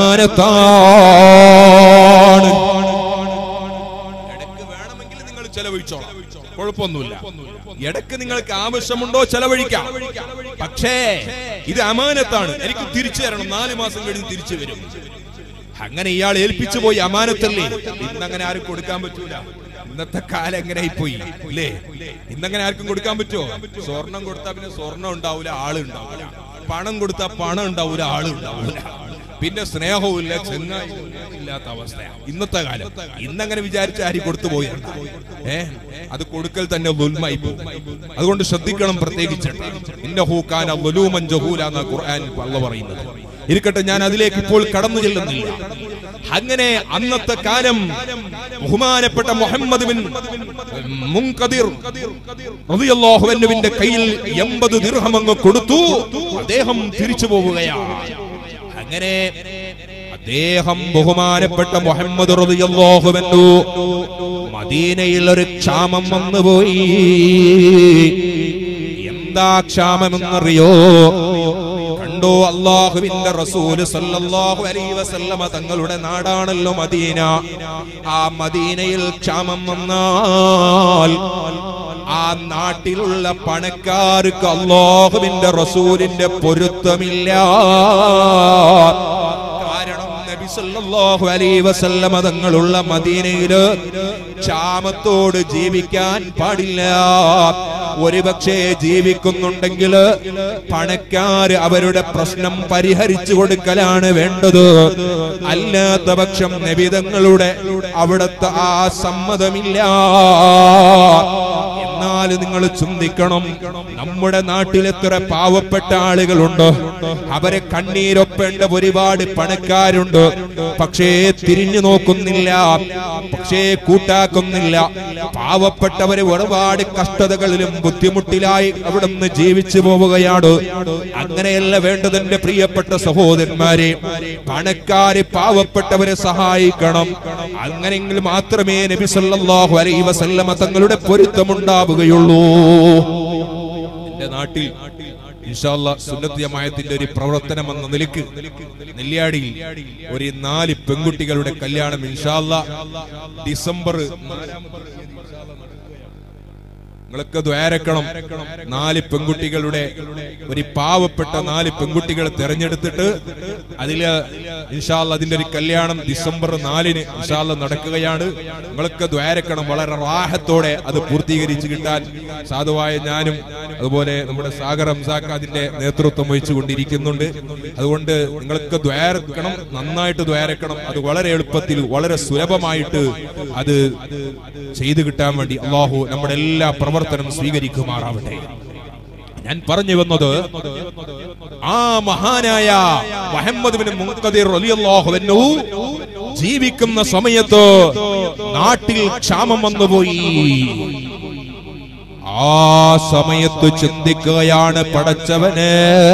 അമാനത്താണ് ഇടയ്ക്ക് വേണമെങ്കിൽ നിങ്ങൾ ചെലവഴിച്ചോളാം കുഴപ്പമൊന്നുമില്ല ഇടയ്ക്ക് നിങ്ങൾക്ക് ആവശ്യമുണ്ടോ ചെലവഴിക്കാം പക്ഷേ ഇത് അമാനത്താണ് എനിക്ക് തിരിച്ചു തരണം നാല് മാസം കഴിഞ്ഞ് തിരിച്ചു വരും അങ്ങനെ ഇയാൾ ഏൽപ്പിച്ചു പോയി അമാനത്തല്ലേ ഇന്നങ്ങനെ ആരും കൊടുക്കാൻ പറ്റൂല ഇന്നത്തെ കാലം എങ്ങനെ പോയി അല്ലേ ഇന്നങ്ങനെ ആർക്കും കൊടുക്കാൻ പറ്റുമോ സ്വർണം കൊടുത്താൽ പിന്നെ സ്വർണം ഉണ്ടാവൂല ആള് ഉണ്ടാവൂല പണം കൊടുത്താൽ പണം ഉണ്ടാവൂല ആള് ഉണ്ടാവൂല പിന്നെ സ്നേഹവും ഇല്ല ചെങ്ങായി ഇല്ലാത്ത അവസ്ഥയാണ് ഇന്നത്തെ കാലം ഇന്നങ്ങനെ വിചാരിച്ച ആരി കൊടുത്തു പോയി ഏ അത് കൊടുക്കൽ തന്നെ ദുൽമായി പോകും അതുകൊണ്ട് ശ്രദ്ധിക്കണം പ്രത്യേകിച്ചിട്ട് ഇന്നഹൂക്കാന വലൂമൻ ജഹൂല എന്ന ഖുർആൻ അള്ള പറയുന്നത് ഇരിക്കട്ടെ ഞാൻ അതിലേക്ക് ഇപ്പോൾ കടന്നു ചെല്ലുന്നില്ല അങ്ങനെ അന്നത്തെ കാലം ബഹുമാനപ്പെട്ട മുഹമ്മദ് ബിൻ മുൻകദിർ റളിയല്ലാഹു അൻഹുവിന്റെ കയ്യിൽ എൺപത് ദിർഹം അങ്ങ് കൊടുത്തു അദ്ദേഹം തിരിച്ചു പോവുകയാണ് അങ്ങനെ അദ്ദേഹം ബഹുമാനപ്പെട്ട മുഹമ്മദ് റളിയല്ലാഹു അൻഹു മദീനയിൽ ഒരു ക്ഷാമം വന്നുപോയി എന്താ ക്ഷാമമെന്നറിയോ കണ്ടോ അള്ളാഹുവിന്റെ റസൂല് സല്ലല്ലാഹു അലൈഹി വസല്ലമ തങ്ങളുടെ നാടാണല്ലോ മദീന ആ മദീനയിൽ ക്ഷാമം വന്നാൽ ആ നാട്ടിലുള്ള പണക്കാർക്ക് അള്ളാഹുവിന്റെ റസൂലിന്റെ പൊരുത്തമില്ല കാരണം നബി സല്ലല്ലാഹു അലൈഹി വസല്ലമ തങ്ങളുള്ള മദീനയില് ക്ഷാമത്തോട് ജീവിക്കാൻ പാടില്ല ഒരുപക്ഷെ ജീവിക്കുന്നുണ്ടെങ്കിൽ പണക്കാര് അവരുടെ പ്രശ്നം പരിഹരിച്ചു കൊടുക്കലാണ് വേണ്ടത് അല്ലാത്ത പക്ഷം നബിതങ്ങളുടെ അവിടുത്തെ ആ സമ്മതമില്ല എന്നാൽ നിങ്ങൾ ചിന്തിക്കണം നമ്മുടെ നാട്ടിൽ എത്ര പാവപ്പെട്ട ആളുകളുണ്ട് അവരെ കണ്ണീരൊപ്പേണ്ട ഒരുപാട് പണക്കാരുണ്ട് പക്ഷേ തിരിഞ്ഞു നോക്കുന്നില്ല പക്ഷേ കൂട്ടാക്കുന്നില്ല പാവപ്പെട്ടവരെ ഒരുപാട് കഷ്ടതകളിലും ബുദ്ധിമുട്ടിലായി അവിടുന്ന് ജീവിച്ചു പോവുകയാണ് അങ്ങനെയല്ല വേണ്ടത് എന്റെ പ്രിയപ്പെട്ട സഹോദരന്മാരെ പണക്കാര് പാവപ്പെട്ടവരെ സഹായിക്കണം അങ്ങനെയെങ്കിൽ മാത്രമേ നബി സല്ലല്ലാഹു അലൈഹി വസല്ലമ തങ്ങളുടെ പൊരുത്തമുണ്ടാവുകയുള്ളൂ എന്റെ നാട്ടിൽ ഇൻഷാല്ല സുന്നത്ത് ജമായത്തിന്റെ ഒരു പ്രവർത്തനം എന്ന നിലക്ക് നെല്ലിയാടിയിൽ ഒരു നാല് പെൺകുട്ടികളുടെ കല്യാണം ഇൻഷാല്ല ഡിസംബർ നിങ്ങൾക്ക് ദ്വാരക്കണം നാല് പെൺകുട്ടികളുടെ ഒരു പാവപ്പെട്ട നാല് പെൺകുട്ടികളെ തെരഞ്ഞെടുത്തിട്ട് അതില് ഇൻഷാല്ല അതിന്റെ ഒരു കല്യാണം ഡിസംബർ നാലിന് ഇൻഷാല്ല നടക്കുകയാണ് നിങ്ങൾക്ക് ദ്വാരക്കണം വളരെ റാഹത്തോടെ അത് പൂർത്തീകരിച്ച് കിട്ടാൻ സാധുവായ ഞാനും അതുപോലെ നമ്മുടെ സാഗർ റംസാക്ക് അതിന്റെ നേതൃത്വം വഹിച്ചുകൊണ്ടിരിക്കുന്നുണ്ട് അതുകൊണ്ട് നിങ്ങൾക്ക് ദ്വാരക്കണം നന്നായിട്ട് ദ്വാരക്കണം അത് വളരെ എളുപ്പത്തിൽ വളരെ സുലഭമായിട്ട് അത് ചെയ്തു കിട്ടാൻ വേണ്ടി അള്ളാഹു നമ്മുടെ എല്ലാ പ്രവർത്തനം സ്വീകരിക്കുമാറാവട്ടെ ഞാൻ പറഞ്ഞു വന്നത് ആ മഹാനായ മുഹമ്മദ് ബിൻ മുൻകദിർ റളിയല്ലാഹു അൻഹു ജീവിക്കുന്ന സമയത്ത് നാട്ടിൽ ക്ഷാമം വന്നുപോയി ആ സമയത്ത് ചിന്തിക്കുകയാണ് പടച്ചവന്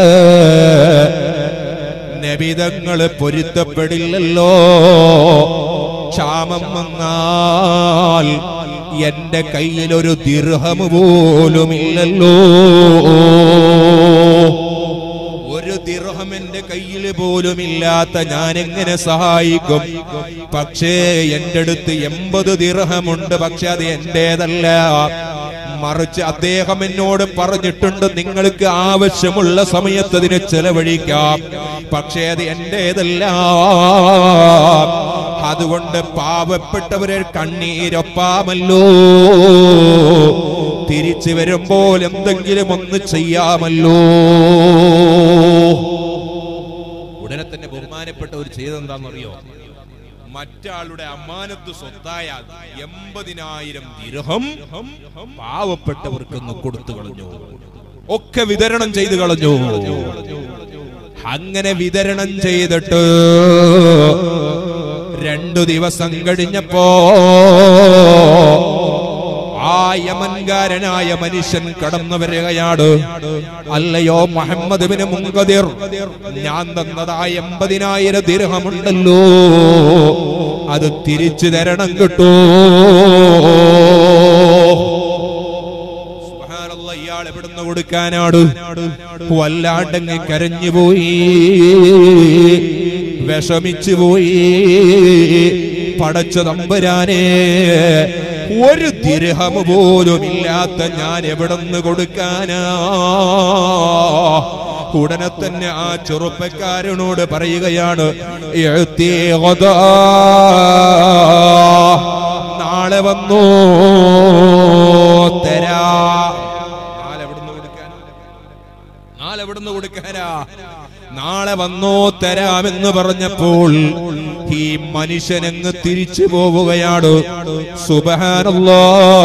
നബിതങ്ങള് പൊരുത്തപ്പെടില്ലല്ലോ ക്ഷാമം വന്നാൽ എന്റെ കയ്യിൽ ഒരു ദിർഹം പോലുമില്ലല്ലോ ഒരു ദിർഹം എന്റെ കയ്യിൽ പോലുമില്ലാത്ത ഞാൻ എങ്ങനെ സഹായിക്കും പക്ഷേ എന്റെ അടുത്ത് എൺപത് ദിർഹമുണ്ട് പക്ഷെ അത് എന്റേതല്ല മറിച്ച് അദ്ദേഹം എന്നോട് പറഞ്ഞിട്ടുണ്ട് നിങ്ങൾക്ക് ആവശ്യമുള്ള സമയത്ത് അതിനെ ചെലവഴിക്കാം പക്ഷേ അത് എന്റേതല്ല അതുകൊണ്ട് പാവപ്പെട്ടവരെ കണ്ണീരൊപ്പാമല്ലോ തിരിച്ചു വരുമ്പോൾ എന്തെങ്കിലും ഒന്ന് ചെയ്യാമല്ലോ ഉടനെ തന്നെ ബഹുമാനപ്പെട്ട ഒരു ചെയ്തെന്താണെന്നറിയോ മറ്റാളുടെ അമ്മാനത്ത് സ്വത്തായ എൺപതിനായിരം ദിർഹം പാവപ്പെട്ടവർക്കൊന്ന് കൊടുത്തു കളഞ്ഞു ഒക്കെ വിതരണം ചെയ്തു കളഞ്ഞു അങ്ങനെ വിതരണം ചെയ്തിട്ട് രണ്ടു ദിവസം കഴിഞ്ഞപ്പോ ആ ആ യമൻകാരനായ മനുഷ്യൻ കടന്നു വരികയാണ് അല്ലയോ മുഹമ്മദ് ബിന് മുങ്കദിർ ഞാൻ തന്നതായ എൺപതിനായിരം ദിർഹമുണ്ടല്ലോ അത് തിരിച്ചു തരണം കിട്ടോ സുബ്ഹാനല്ലാഹ്, ഇയാൾ എവിടുന്ന് കൊടുക്കാനാണ് വല്ലാണ്ടങ്ങ് കരഞ്ഞുപോയി വിഷമിച്ചു പോയി പടച്ച തമ്പുരാനെ ഒരു ദിർഹം പോലും ഇല്ലാത്ത ഞാൻ എവിടുന്ന് കൊടുക്കാനാ ഉടനെ തന്നെ ആ ചെറുപ്പക്കാരനോട് പറയുകയാണ് "എഴുത്തീ ഗദാ." നാളെ വന്നോ തരാ നാളെ എവിടുന്ന് കൊടുക്കാൻ നാളെ എവിടുന്ന് കൊടുക്കാനാ നാളെ വന്നോ തരാമെന്ന് പറഞ്ഞപ്പോൾ ഈ മനുഷ്യനങ്ങ് തിരിച്ചു പോവുകയാണ് സുബഹാനല്ലാ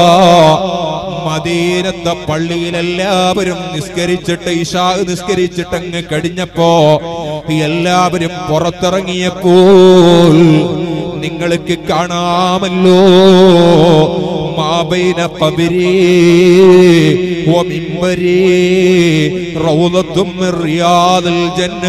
മദീനത്തെ പള്ളിയിൽ എല്ലാവരും നിസ്കരിച്ചിട്ട് ഇഷാ നിസ്കരിച്ചിട്ട് അങ്ങ് കഴിഞ്ഞപ്പോ എല്ലാവരും പുറത്തിറങ്ങിയപ്പോൾ നിങ്ങൾക്ക് കാണാമല്ലോ മാബൈന ഖബരി വമിമ്പരി റൗളത്തും മിൻ റിയാദിൽ ജന്ന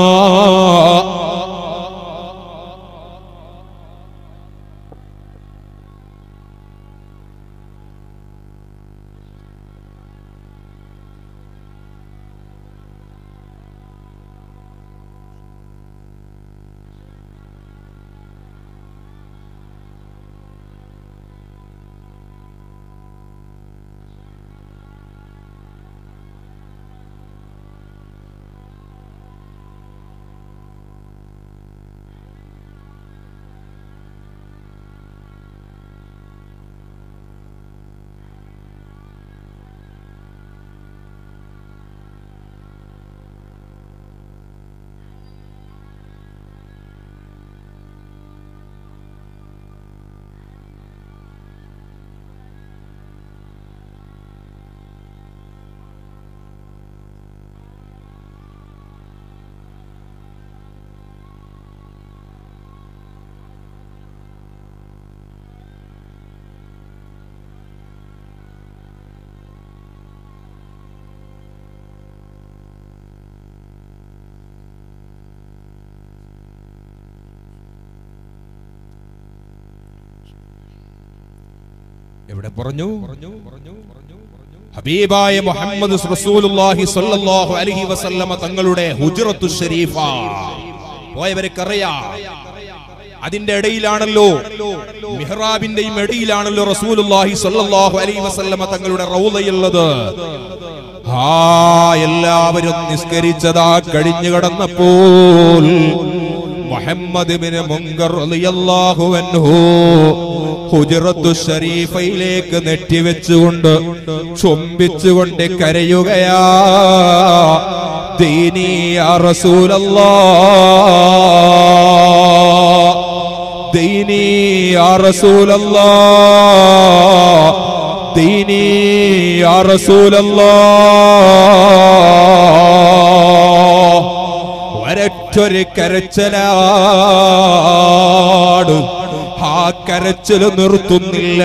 എവിടെ പറഞ്ഞു ഹബീബായ മുഹമ്മദ് റസൂലുള്ളാഹി സ്വല്ലല്ലാഹു അലൈഹി വസല്ലമ തങ്ങളുടെ ഹുജ്റത്തു ഷരീഫ പോയവർക്കറിയാം അതിന്റെ ഇടയിലാണല്ലോ മിഹ്റാബിന്റെയും ഇടയിലാണല്ലോ റസൂലുള്ളാഹി സ്വല്ലല്ലാഹു അലൈഹി വസല്ലമ തങ്ങളുടെ റൗളയുള്ളത് ആ എല്ലാവരും നിസ്കരിച്ചതാ കഴിഞ്ഞു കടന്നപ്പോൾ മുഹമ്മദ് ബിന് മുങ്കർ റളിയല്ലാഹു അൻഹു ഹുജറത്തു ഷരീഫയിലേക്ക് നെറ്റിവെച്ചുകൊണ്ട് ചുംബിച്ചുകൊണ്ട് കരയുകയാ ദീനീ യാ റസൂലല്ലാ ദീനീ യാ റസൂലല്ലാ ദീനീ യാ റസൂലല്ലാ ഒരൊറ്റൊരു കരച്ചലാണ് ആ കരച്ചിൽ നിർത്തുന്നില്ല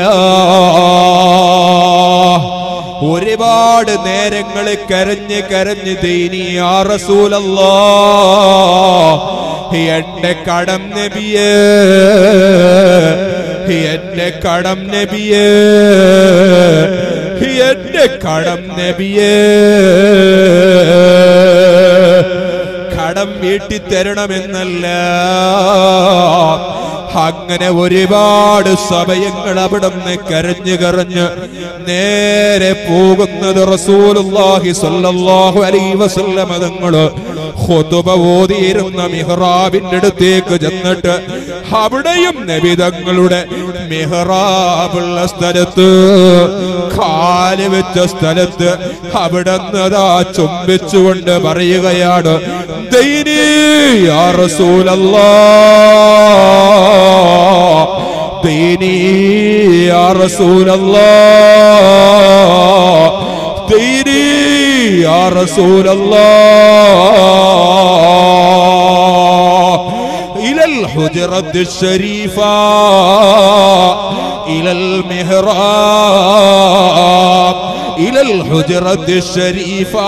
ഒരുപാട് നേരങ്ങൾ കരഞ്ഞ് കരഞ്ഞ് ദീനിയാ റസൂലല്ലാ എന്റെ കടം നബിയേ എന്റെ കടം നബിയേ എന്റെ കടം നബിയേ കടം വീട്ടി തരണമെന്നല്ല അങ്ങനെ ഒരുപാട് സമയങ്ങൾ അവിടുന്ന് കരഞ്ഞു കരഞ്ഞ് നേരെ പോകുന്നത് റസൂലുള്ളാഹി സ്വല്ലല്ലാഹു അലൈഹി വസല്ലമ തങ്ങള് ഖുതുബ ഓതിയിരുന്ന മിഹ്റാബിന്റെ അടുത്തേക്ക് ചെന്നിട്ട് അവിടെയും നബി തങ്ങളുടെ മിഹ്റാബുള്ള സ്ഥലത്ത് കാല് വെച്ച സ്ഥലത്ത് അവിടെ നിന്നതാ ചുംബിച്ചുകൊണ്ട് പറയുകയാണ് ദൈനീ യാ റസൂലല്ലാ ദൈനീ യാ റസൂലല്ലാ ദൈനീ യാ റസൂലല്ലാ إلى الحجرة الشريفة إلى المهراب إلى الحجرة الشريفة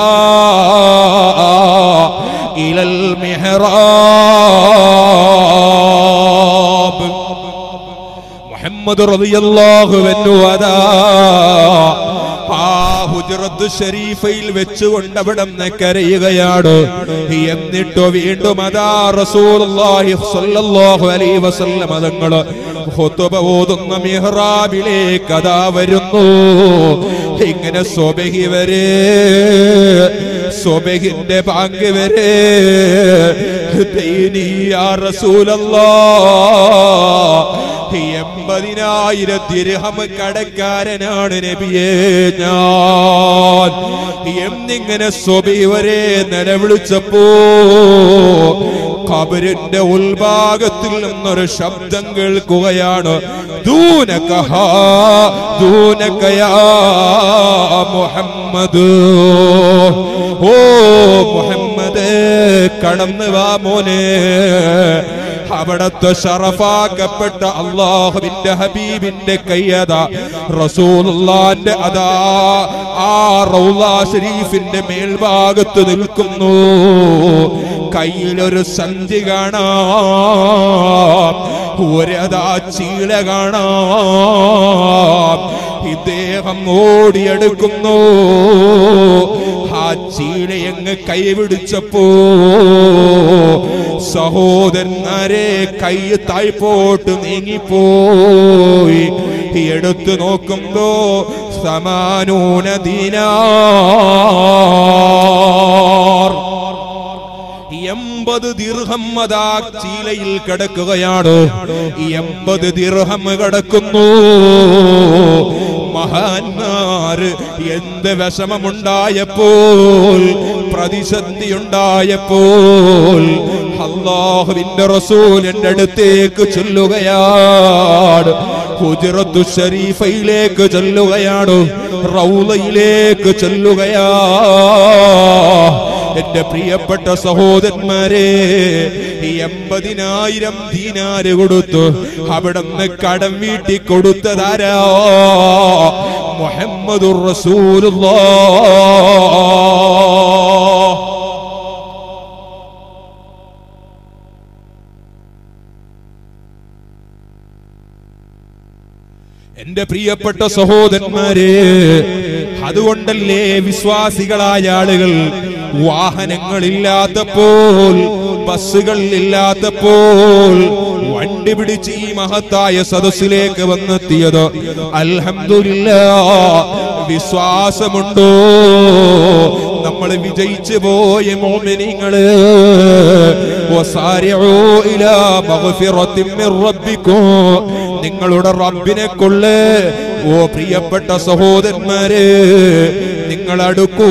إلى المحراب മുഹമ്മദ് റളിയല്ലാഹു അൻഹു അതാ ആ ഹുജ്റത്ത് ഷരീഫയിൽ വെച്ചുകൊണ്ട് അവിടെ നിന്ന് കരയുകയാണ് എന്നിട്ട് വീണ്ടും അതാ റസൂലുള്ളാഹി സ്വല്ലല്ലാഹു അലൈഹി വസല്ലം തങ്ങള് ഖുതുബ ഓതുന്ന മിഹ്റാബിലേക്ക് അതാ വരുന്നു ഇങ്ങനെ സ്വബഹി വരെ സ്വബഹിന്റെ ബാങ്ക് വരെ ദൈനി യാ റസൂലല്ലാഹ് എൺപതിനായിരം ദിർഹം കടക്കാരനാണ് നബിയെ ഞാൻ എന്നിങ്ങനെ സ്വബി വരെ നിലവിളിച്ചപ്പോ കബരിന്റെ ഉൾഭാഗത്തിൽ നിന്നൊരു ശബ്ദം കേൾക്കുകയാണ് ദൂനകഹ ദൂനകയാ മുഹമ്മദ് ഓ മുഹമ്മദ് കടന്നു വാ മോനെ അവിടത്തെ ഷറഫാക്കപ്പെട്ട അള്ളാഹുവിന്റെ ഹബീബിന്റെ കയ്യത റസൂലുള്ളാന്റെ അതാ ആ റൗള ഷരീഫിന്റെ മേൽഭാഗത്ത് നിൽക്കുന്നു കയ്യിലൊരു സഞ്ചി കാണാം ഒരതാ ചീല കാണാം ഇദ്ദേഹം ഓടിയെടുക്കുന്നു ആ ചീലയങ്ങ് കൈപിടിച്ചപ്പോ സഹോദരന്മാരെ കൈ താഴ്പോട്ട് നീങ്ങിപ്പോയി എടുത്തു നോക്കുമ്പോ സമാനൂന ദിനാർ എൺപത് ദിർഹം അതാ ചീലയിൽ കിടക്കുകയാണ് എൺപത് ദിർഹം കിടക്കുന്നു മഹാന്മാര് എന്ത് വിഷമമുണ്ടായപ്പോൾ പ്രതിസന്ധി ഉണ്ടായപ്പോൾ അള്ളാഹുവിന്റെ റസൂലിന്റെ അടുത്തേക്ക് ചൊല്ലുകയാണ് ഹുജറത്തു ഷരീഫയിലേക്ക് ചൊല്ലുകയാണ് റൗലയിലേക്ക് ചൊല്ലുകയാ എന്റെ പ്രിയപ്പെട്ട സഹോദരന്മാരെ ഈ എൺപതിനായിരം ദീനാര് കൊടുത്തു അവിടുന്ന് കടം വീട്ടി കൊടുത്തതാരാ മുഹമ്മദുർ റസൂലുള്ളാഹ് എന്റെ പ്രിയപ്പെട്ട സഹോദരന്മാരെ അതുകൊണ്ടല്ലേ വിശ്വാസികളായ ആളുകൾ വാഹനങ്ങളില്ലാത്തപ്പോൾ ബസ്സുകൾ ഇല്ലാത്തപ്പോൾ വണ്ടി പിടിച്ച് ഈ മഹത്തായ സദസ്സിലേക്ക് വന്നെത്തിയത് അൽഹംദുലില്ല വിശ്വാസമുണ്ടോ നമ്മൾ വിജയിച്ചു പോയ മോമിനിങ്ങള് വസാരിഊ ഇലാ മഗ്ഫിറത്തിൻ മിർ റബ്ബിക്കും നിങ്ങളുടെ റബ്ബിനെ കൊള്ളേ ഓ പ്രിയപ്പെട്ട സഹോദരന്മാരെ നിങ്ങൾ അടുക്കൂ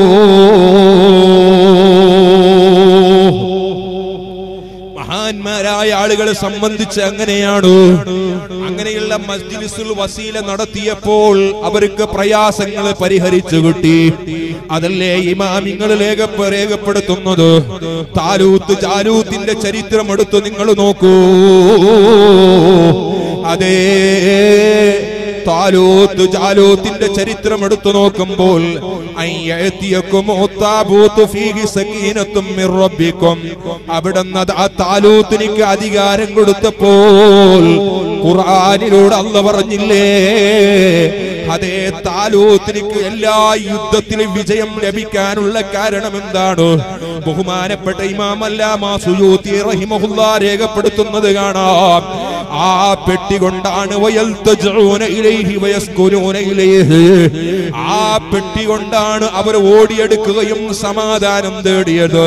മഹാന്മാരായ ആളുകളെ സംബന്ധിച്ച് അങ്ങനെയാണ് അങ്ങനെയുള്ള മസ്ജിദിസുൽ വസീല നടത്തിയപ്പോൾ അവർക്ക് പ്രയാസങ്ങൾ പരിഹരിച്ചു കിട്ടി അതല്ലേ ഇമാമിങ്ങൾ ലേഖപ്പ രേഖപ്പെടുത്തുന്നത് താലൂത്ത് ജാലൂത്തിന്റെ ചരിത്രം എടുത്ത് നിങ്ങൾ നോക്കൂ അതേ താലൂത്ത് ജാലൂത്തിന്റെ ചരിത്രം എടുത്തു നോക്കുമ്പോൾ അവിടുന്ന് ആ താലൂത്തിനിക്ക് അധികാരം കൊടുത്തപ്പോൾ ഖുർആാനിലൂടെ അല്ല പറഞ്ഞില്ലേ അതേ താലൂത്തിനിക്ക് എല്ലാ യുദ്ധത്തിലും വിജയം ലഭിക്കാനുള്ള കാരണം എന്താണ് ബഹുമാനപ്പെട്ട ഇമാം അല്ലാമാ സുയൂത്തി റഹിമഹുല്ല രേഖപ്പെടുത്തുന്നത് കാണാം ആ പെട്ടി കൊണ്ടാണ് വയൽത്തജഊന ഇലൈഹി വയസ്കുനൂന ഇലൈഹി ആ പെട്ടി കൊണ്ടാണ് അവർ ഓടിയെടുക്കുകയും സമാധാനം തേടിയത്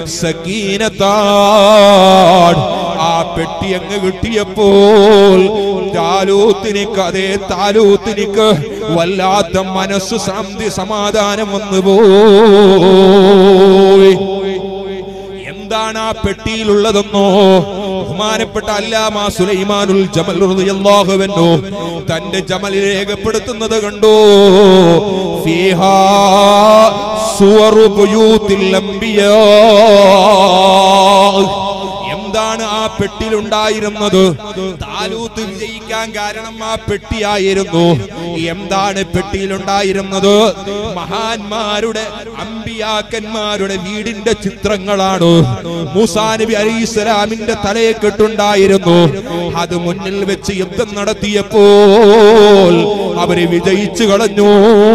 സക്കീനത്താൻ ആ പെട്ടി അങ്ങ് കിട്ടിയപ്പോൾ താലൂത്തിനിക്ക് അതേ താലൂത്തിനിക്ക് വല്ലാത്ത മനസ്സ് ശാന്തി സമാധാനം വന്നു പോയി എന്താണ് ആ പെട്ടിയിലുള്ളതെന്നോ ബഹുമാനപ്പെട്ട അല്ലാമ സുലൈമാനുൽ ജമൽ റളിയല്ലാഹുവെന്നോ തന്റെ ജമലിൽ രേഖപ്പെടുത്തുന്നത് കണ്ടോ ഫീഹാ സുവറു ബുയൂത്തിൽ അംബിയാ എന്താണ് എന്താണ് ആ പെട്ടിലുണ്ടായിരുന്നത് താലൂത്ത് വിജയിക്കാൻ കാരണം ആ പെട്ടിയായിരുന്നു എന്താണ് പെട്ടിയിലുണ്ടായിരുന്നത് മഹാന്മാരുടെ അമ്പിയാക്കന്മാരുടെ വീടിന്റെ ചിത്രങ്ങളാണ് മൂസാ നബി അലൈഹി സ്വലാമിന്റെ തലയെ കെട്ടുണ്ടായിരുന്നു അത് മുന്നിൽ വെച്ച് യുദ്ധം നടത്തിയപ്പോൾ അവര് വിജയിച്ചു കളഞ്ഞു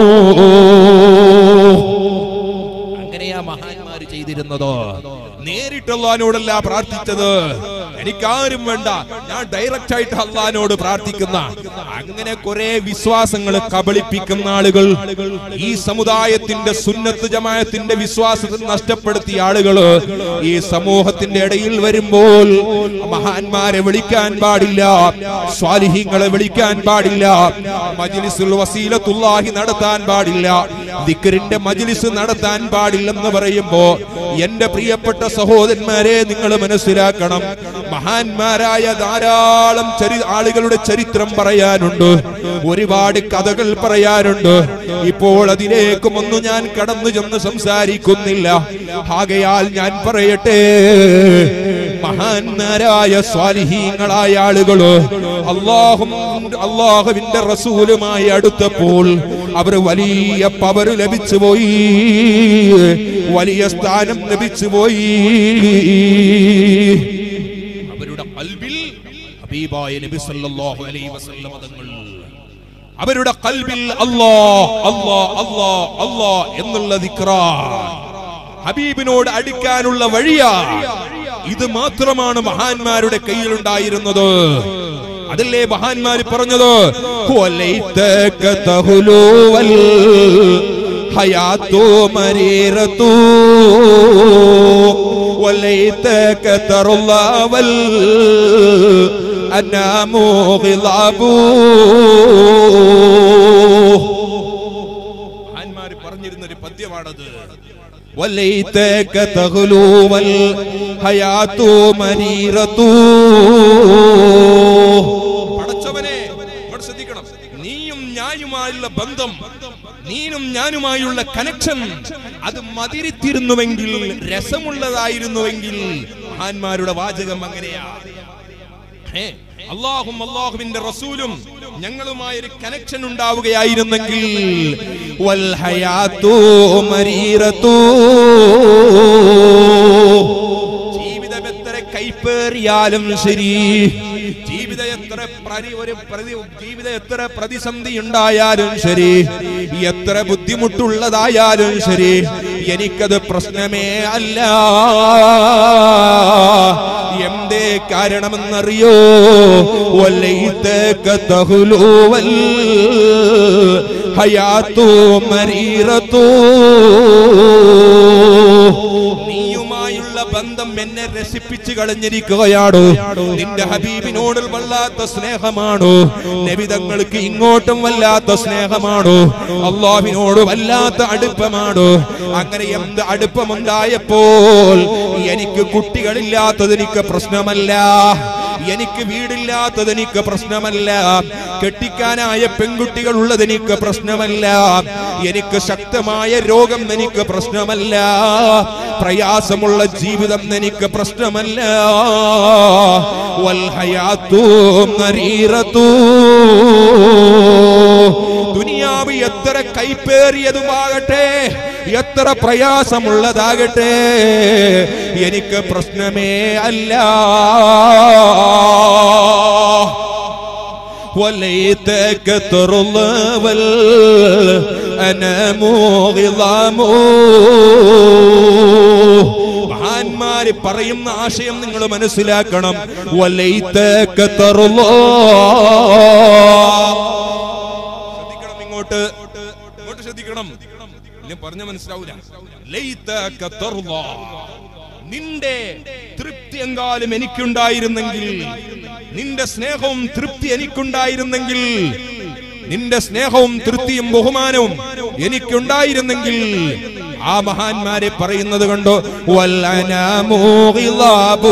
അങ്ങനെയാ മഹാന്മാര് ചെയ്തിരുന്നത് നേരിട്ട് അള്ളഹാനോടല്ല പ്രാർത്ഥിച്ചത് എനിക്കാരും വേണ്ട ഞാൻ ഡയറക്റ്റ് ആയിട്ട് അള്ളഹാനോട് പ്രാർത്ഥിക്കുന്ന അങ്ങനെ കുറെ വിശ്വാസങ്ങൾ കബളിപ്പിക്കുന്ന ആളുകൾ ഈ സമുദായത്തിന്റെ സുന്നത്ത് ജമായത്തിന്റെ വിശ്വാസത്തിൽ നഷ്ടപ്പെടുത്തിയ ആളുകള് ഈ സമൂഹത്തിന്റെ ഇടയിൽ വരുമ്പോൾ മഹാന്മാരെ വിളിക്കാൻ പാടില്ല സ്വാലിഹീങ്ങളെ വിളിക്കാൻ പാടില്ല മജ്ലിസുൽ വസീലത്തുല്ലാഹി നടത്താൻ പാടില്ല ദിക്റിന്റെ മജ്ലിസ് നടത്താൻ പാടില്ലെന്ന് പറയുമ്പോ എന്റെ പ്രിയപ്പെട്ട സഹോദരന്മാരെ നിങ്ങൾ മനസ്സിലാക്കണം മഹാന്മാരായ ധാരാളം ചരി ആളുകളുടെ ചരിത്രം പറയാനുണ്ട് ഒരുപാട് കഥകൾ പറയാനുണ്ട് ഇപ്പോൾ അതിലേക്കും ഒന്നും ഞാൻ കടന്നു ചെന്ന് സംസാരിക്കുന്നില്ല ആകയാൽ ഞാൻ പറയട്ടെ മഹാന്മാരായ സ്വാലിഹീങ്ങളായ ആളുകള് അള്ളാഹും അള്ളാഹുവിന്റെ റസൂലുമായി അടുത്തപ്പോൾ അവർ വലിയ പവർ ലഭിച്ചു പോയി വലിയ സ്ഥാനം ലഭിച്ചു പോയി അവരുടെ കൽബിൽ ഹബീബായ നബി സല്ലല്ലാഹു അലൈഹി വസല്ലം തങ്ങൾ അവരുടെ കൽബിൽ അല്ലാ അല്ലാ അല്ലാ അല്ലാ എന്നുള്ള ദിക്റാ ഹബീബിനോട് അടുക്കാനുള്ള വഴിയാ ഇത് മാത്രമാണ് മഹാന്മാരുടെ കയ്യിലുണ്ടായിരുന്നത് അതല്ലേ മഹാന്മാര് പറഞ്ഞത് "വലൈതക തഹ്ലുവൽ ഹയാത്തു മരീറത്തു വലൈതക തറുള്ളവൽ അനാമു ഗിലാബു മഹാന്മാര് പറഞ്ഞിരുന്ന ഒരു പദ്യമാണത് വലൈതക തഹ്ലുവൽ ഹയാത്തു മരീറത്തു പടച്ചവനെ ഇങ്ങോട്ട് ശ്രദ്ധിക്കണം നീയും ഞാനുമായുള്ള ബന്ധം നീനും ഞാനുമായുള്ള കണക്ഷൻ അത് മതിരിത്തിരുന്നുവെങ്കിൽ രസമുള്ളതായിരുന്നുവെങ്കിൽ മഹാന്മാരുടെ വാചകം അങ്ങനെയാ ഏ, അള്ളാഹും അള്ളാഹുവിന്റെ റസൂലും ഞങ്ങളുമായ ഒരു കണക്ഷൻ ഉണ്ടാവുകയായിരുന്നെങ്കിൽ വൽ ഹയാത്തു മരീറത്തു ജീവിതം എത്ര കൈപ്പേറിയാലും ശരി ജീവിതം എത്ര പ്രതി ഒരു പ്രതി ജീവിതം എത്ര പ്രതിസന്ധി ഉണ്ടായാലും ശരി എത്ര ബുദ്ധിമുട്ടുള്ളതായാലും ശരി എനിക്കത് പ്രശ്നമേ അല്ല എന്തേ കാരണമെന്നറിയോ വലൈതക തഹ്ലുവൽ ഹയാത്തു മരീറത്തു നീയുമായുള്ള ബന്ധം എന്നെ രസിപ്പിച്ചു കളഞ്ഞിരിക്കുകയാണ് നിന്റെ ഹബീബിനോട് വല്ലാത്ത സ്നേഹമാണ് നബിതങ്ങൾക്ക് ഇങ്ങോട്ടും വല്ലാത്ത സ്നേഹമാണ് അള്ളാഹിനോട് വല്ലാത്ത അടുപ്പമാണ് അങ്ങനെ എന്ത് അടുപ്പമുണ്ടായപ്പോൾ എനിക്ക് കുട്ടികളില്ലാത്തത് എനിക്ക് പ്രശ്നമല്ല എനിക്ക് വീടില്ലാത്തത് എനിക്ക് പ്രശ്നമല്ല കെട്ടിക്കാനായ പെൺകുട്ടികൾ ഉള്ളത് എനിക്ക് പ്രശ്നമല്ല എനിക്ക് ശക്തമായ രോഗം എനിക്ക് പ്രശ്നമല്ല പ്രയാസമുള്ള ജീവിതം എനിക്ക് പ്രശ്നമല്ല വൽ ഹയാത്തു മരീറത്തു ദുനിയാവ് എത്ര കൈപ്പേറിയതുമാകട്ടെ എത്ര പ്രയാസമുള്ളതാകട്ടെ എനിക്ക് പ്രശ്നമേ അല്ല وليتك ترضى والأنام غضام മഹാന്മാര് പറയുന്ന ആശയം നിങ്ങൾ മനസ്സിലാക്കണം വലൈതക തറുള്ളോ ശ്രദ്ധിക്കണം ഇങ്ങോട്ട് ഇങ്ങോട്ട് ശ്രദ്ധിക്കണം ഇല്ല പറഞ്ഞ മനസ്സിലാവൂല ലൈതക തറുള്ളോ നിന്റെ തൃപ്തി എങ്കാലും എനിക്കുണ്ടായിരുന്നെങ്കിൽ നിന്റെ സ്നേഹവും തൃപ്തി എനിക്കുണ്ടായിരുന്നെങ്കിൽ നിന്റെ സ്നേഹവും തൃപ്തിയും ബഹുമാനവും എനിക്കുണ്ടായിരുന്നെങ്കിൽ ആ മഹാന്മാരെ പറയുന്നത് കണ്ടോ വല്ലനാമോ ഗിലാബൂ.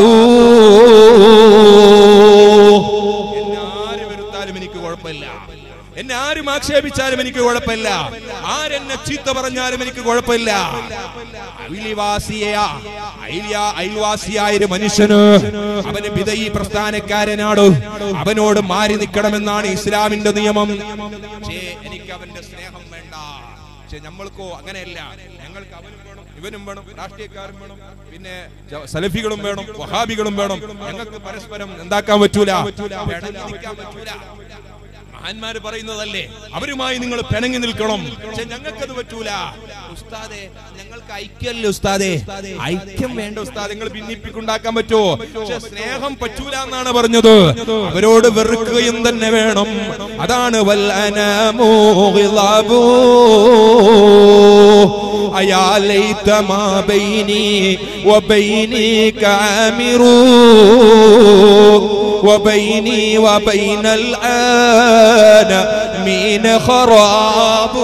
എന്നെ ആര് വെറുത്താലും എനിക്ക് കുഴപ്പമില്ല എന്നെ ആരും ആക്ഷേപിച്ചാലും എനിക്ക് കുഴപ്പമില്ല ആരെന്നെ ചീത്ത പറഞ്ഞാലും എനിക്ക് കുഴപ്പമില്ല അയൽവാസിയ അയൽയാ- അയൽവാസിയായ ഒരു മനുഷ്യന് അവന് വിധയി പ്രസ്ഥാനക്കാരനാണ് അവനോട് മാറി നിൽക്കണമെന്നാണ് ഇസ്ലാമിന്റെ നിയമം പക്ഷേ എനിക്ക് അവന്റെ സ്നേഹം വേണ്ട പക്ഷെ നമ്മൾക്കോ അങ്ങനെയല്ല ഞങ്ങൾക്ക് അവനും വേണം ഇവനും വേണം രാഷ്ട്രീയക്കാരും വേണം പിന്നെ ജ- സലഫികളും വേണം വഹാബികളും വേണം ഞങ്ങൾക്ക് പരസ്പരം എന്താക്കാൻ പറ്റൂല പിണങ്ങി നിൽക്കാൻ പറ്റൂല മഹാന്മാര് പറയുന്നതല്ലേ അവരുമായി നിങ്ങൾ പിണങ്ങി നിൽക്കണം പക്ഷെ ഞങ്ങൾക്കത് പറ്റൂല ഉസ്താദെ ഞങ്ങൾക്ക് ഐക്യമല്ലേ ഉസ്താദെ ഐക്യം വേണ്ട ഉസ്താദ് നിങ്ങൾ ഭിന്നിപ്പിക്കുണ്ടാക്കാൻ പറ്റുമോ പക്ഷെ സ്നേഹം പറ്റൂല എന്നാണ് പറഞ്ഞത് അവരോട് വെറുക്കുകയും തന്നെ വേണം അതാണ് വൽ അനാമു ഗിളാബു. അയാ ലൈത മാ ബൈനി വബൈനിക ആമിറൂ وبيني وبين الآن مين خراب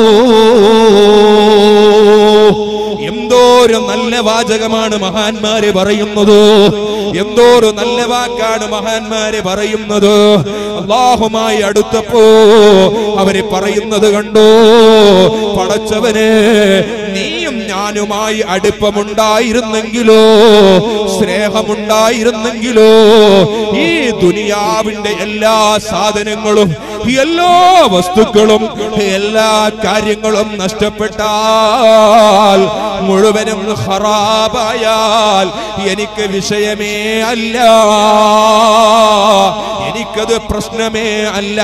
എന്തോരം നല്ല വാചകമാണ് മഹാന്മാര് പറയുന്നത് എന്തോരം നല്ല വാക്കാണ് മഹാന്മാര് പറയുന്നത് അള്ളാഹുമായി അടുത്തപ്പോ അവര് പറയുന്നത് കണ്ടോ പടച്ചവന് നീയും ഞാനുമായി അടുപ്പമുണ്ടായിരുന്നെങ്കിലോ സ്നേഹമുണ്ടായിരുന്നെങ്കിലോ ഈ ദുനിയാവിന്റെ എല്ലാ സാധനങ്ങളും എല്ലാ വസ്തുക്കളും എല്ലാ കാര്യങ്ങളും നഷ്ടപ്പെട്ടാൽ മുഴുവനും ഹറാബായാൽ എനിക്ക് വിഷയമേ അല്ല എനിക്കത് പ്രശ്നമേ അല്ല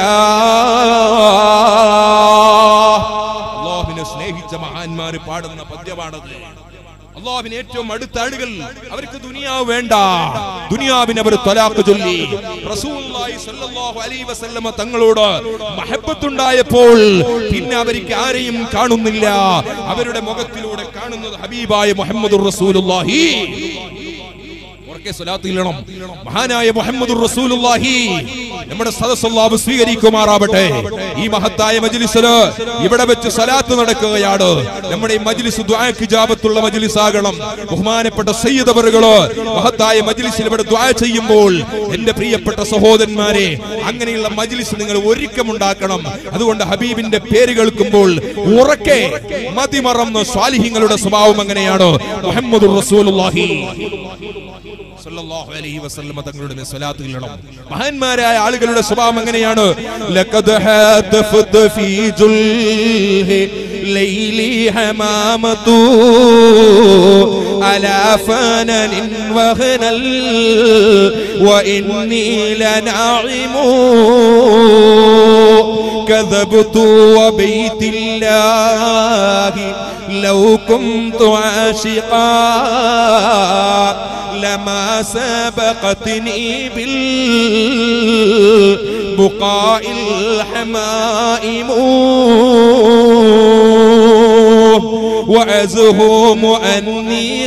അള്ളാഹുവിനെ സ്നേഹിച്ച മഹാന്മാര് പാടുന്ന പദ്യമാണത് അള്ളാഹുവിന് ഏറ്റവും അടുത്ത ആളുകൾ അവർക്ക് ദുനിയാവ് വേണ്ട ദുനിയാവിന് അവർ തൊലാക്ക് ചൊല്ലി റസൂലുള്ളാഹി സ്വല്ലല്ലാഹു അലൈഹി വസല്ലമ തങ്ങളോട് മഹബത്തുണ്ടായപ്പോൾ പിന്നെ അവർക്ക് ആരെയും കാണുന്നില്ല അവരുടെ മുഖത്തിലൂടെ കാണുന്നത് ഹബീബായ മുഹമ്മദുർ റസൂലുള്ളാഹി ഉറക്കെ സ്വലാത്ത് ചെല്ലണം മഹാനായ മുഹമ്മദ് റസൂലുള്ളാഹി നമ്മുടെ സദസ്സല്ലാവ് സ്വീകരിക്കുമാറാവട്ടെ ഈ മഹത്തായ മജ്ലിസില് ഇവിടെ വെച്ച് സലാത്ത് നടക്കുകയാണ് നമ്മുടെ ഈ മജ്ലിസ് ദുആക്ക് ജാബത്തുള്ള മജ്ലിസ് ആകണം ബഹുമാനപ്പെട്ട സയ്യിദ് അവറുകള് മഹത്തായ മജ്ലിസിൽ ഇവിടെ ദുആ ചെയ്യുമ്പോൾ എന്റെ പ്രിയപ്പെട്ട സഹോദരന്മാരെ അങ്ങനെയുള്ള മജ്ലിസ് നിങ്ങൾ ഒരുക്കമുണ്ടാക്കണം അതുകൊണ്ട് ഹബീബിന്റെ പേര് കേൾക്കുമ്പോൾ ഉറക്കെ മതിമറന്ന് സ്വാലിഹിങ്ങളുടെ സ്വഭാവം അങ്ങനെയാണ് മുഹമ്മദ് റസൂലുള്ളാഹി സല്ലല്ലാഹു അലൈഹി വസല്ലമ തങ്ങളുടെ മേൽ സ്വലാത്ത് ചൊല്ലണം മഹാന്മാരായ ആളുകളുടെ സ്വഭാവം എങ്ങനെയാണ് ലഖദ് ഹാദഫത് ഫീ ജുൽഹി ലൈലി ഹമാമതു അലാ ഫനൻ വഹനൽ وإني لناعم كذبت وبيت الله لو كنت عاشقا لما سبقتني بالبقاء الحمائم وأزهم أني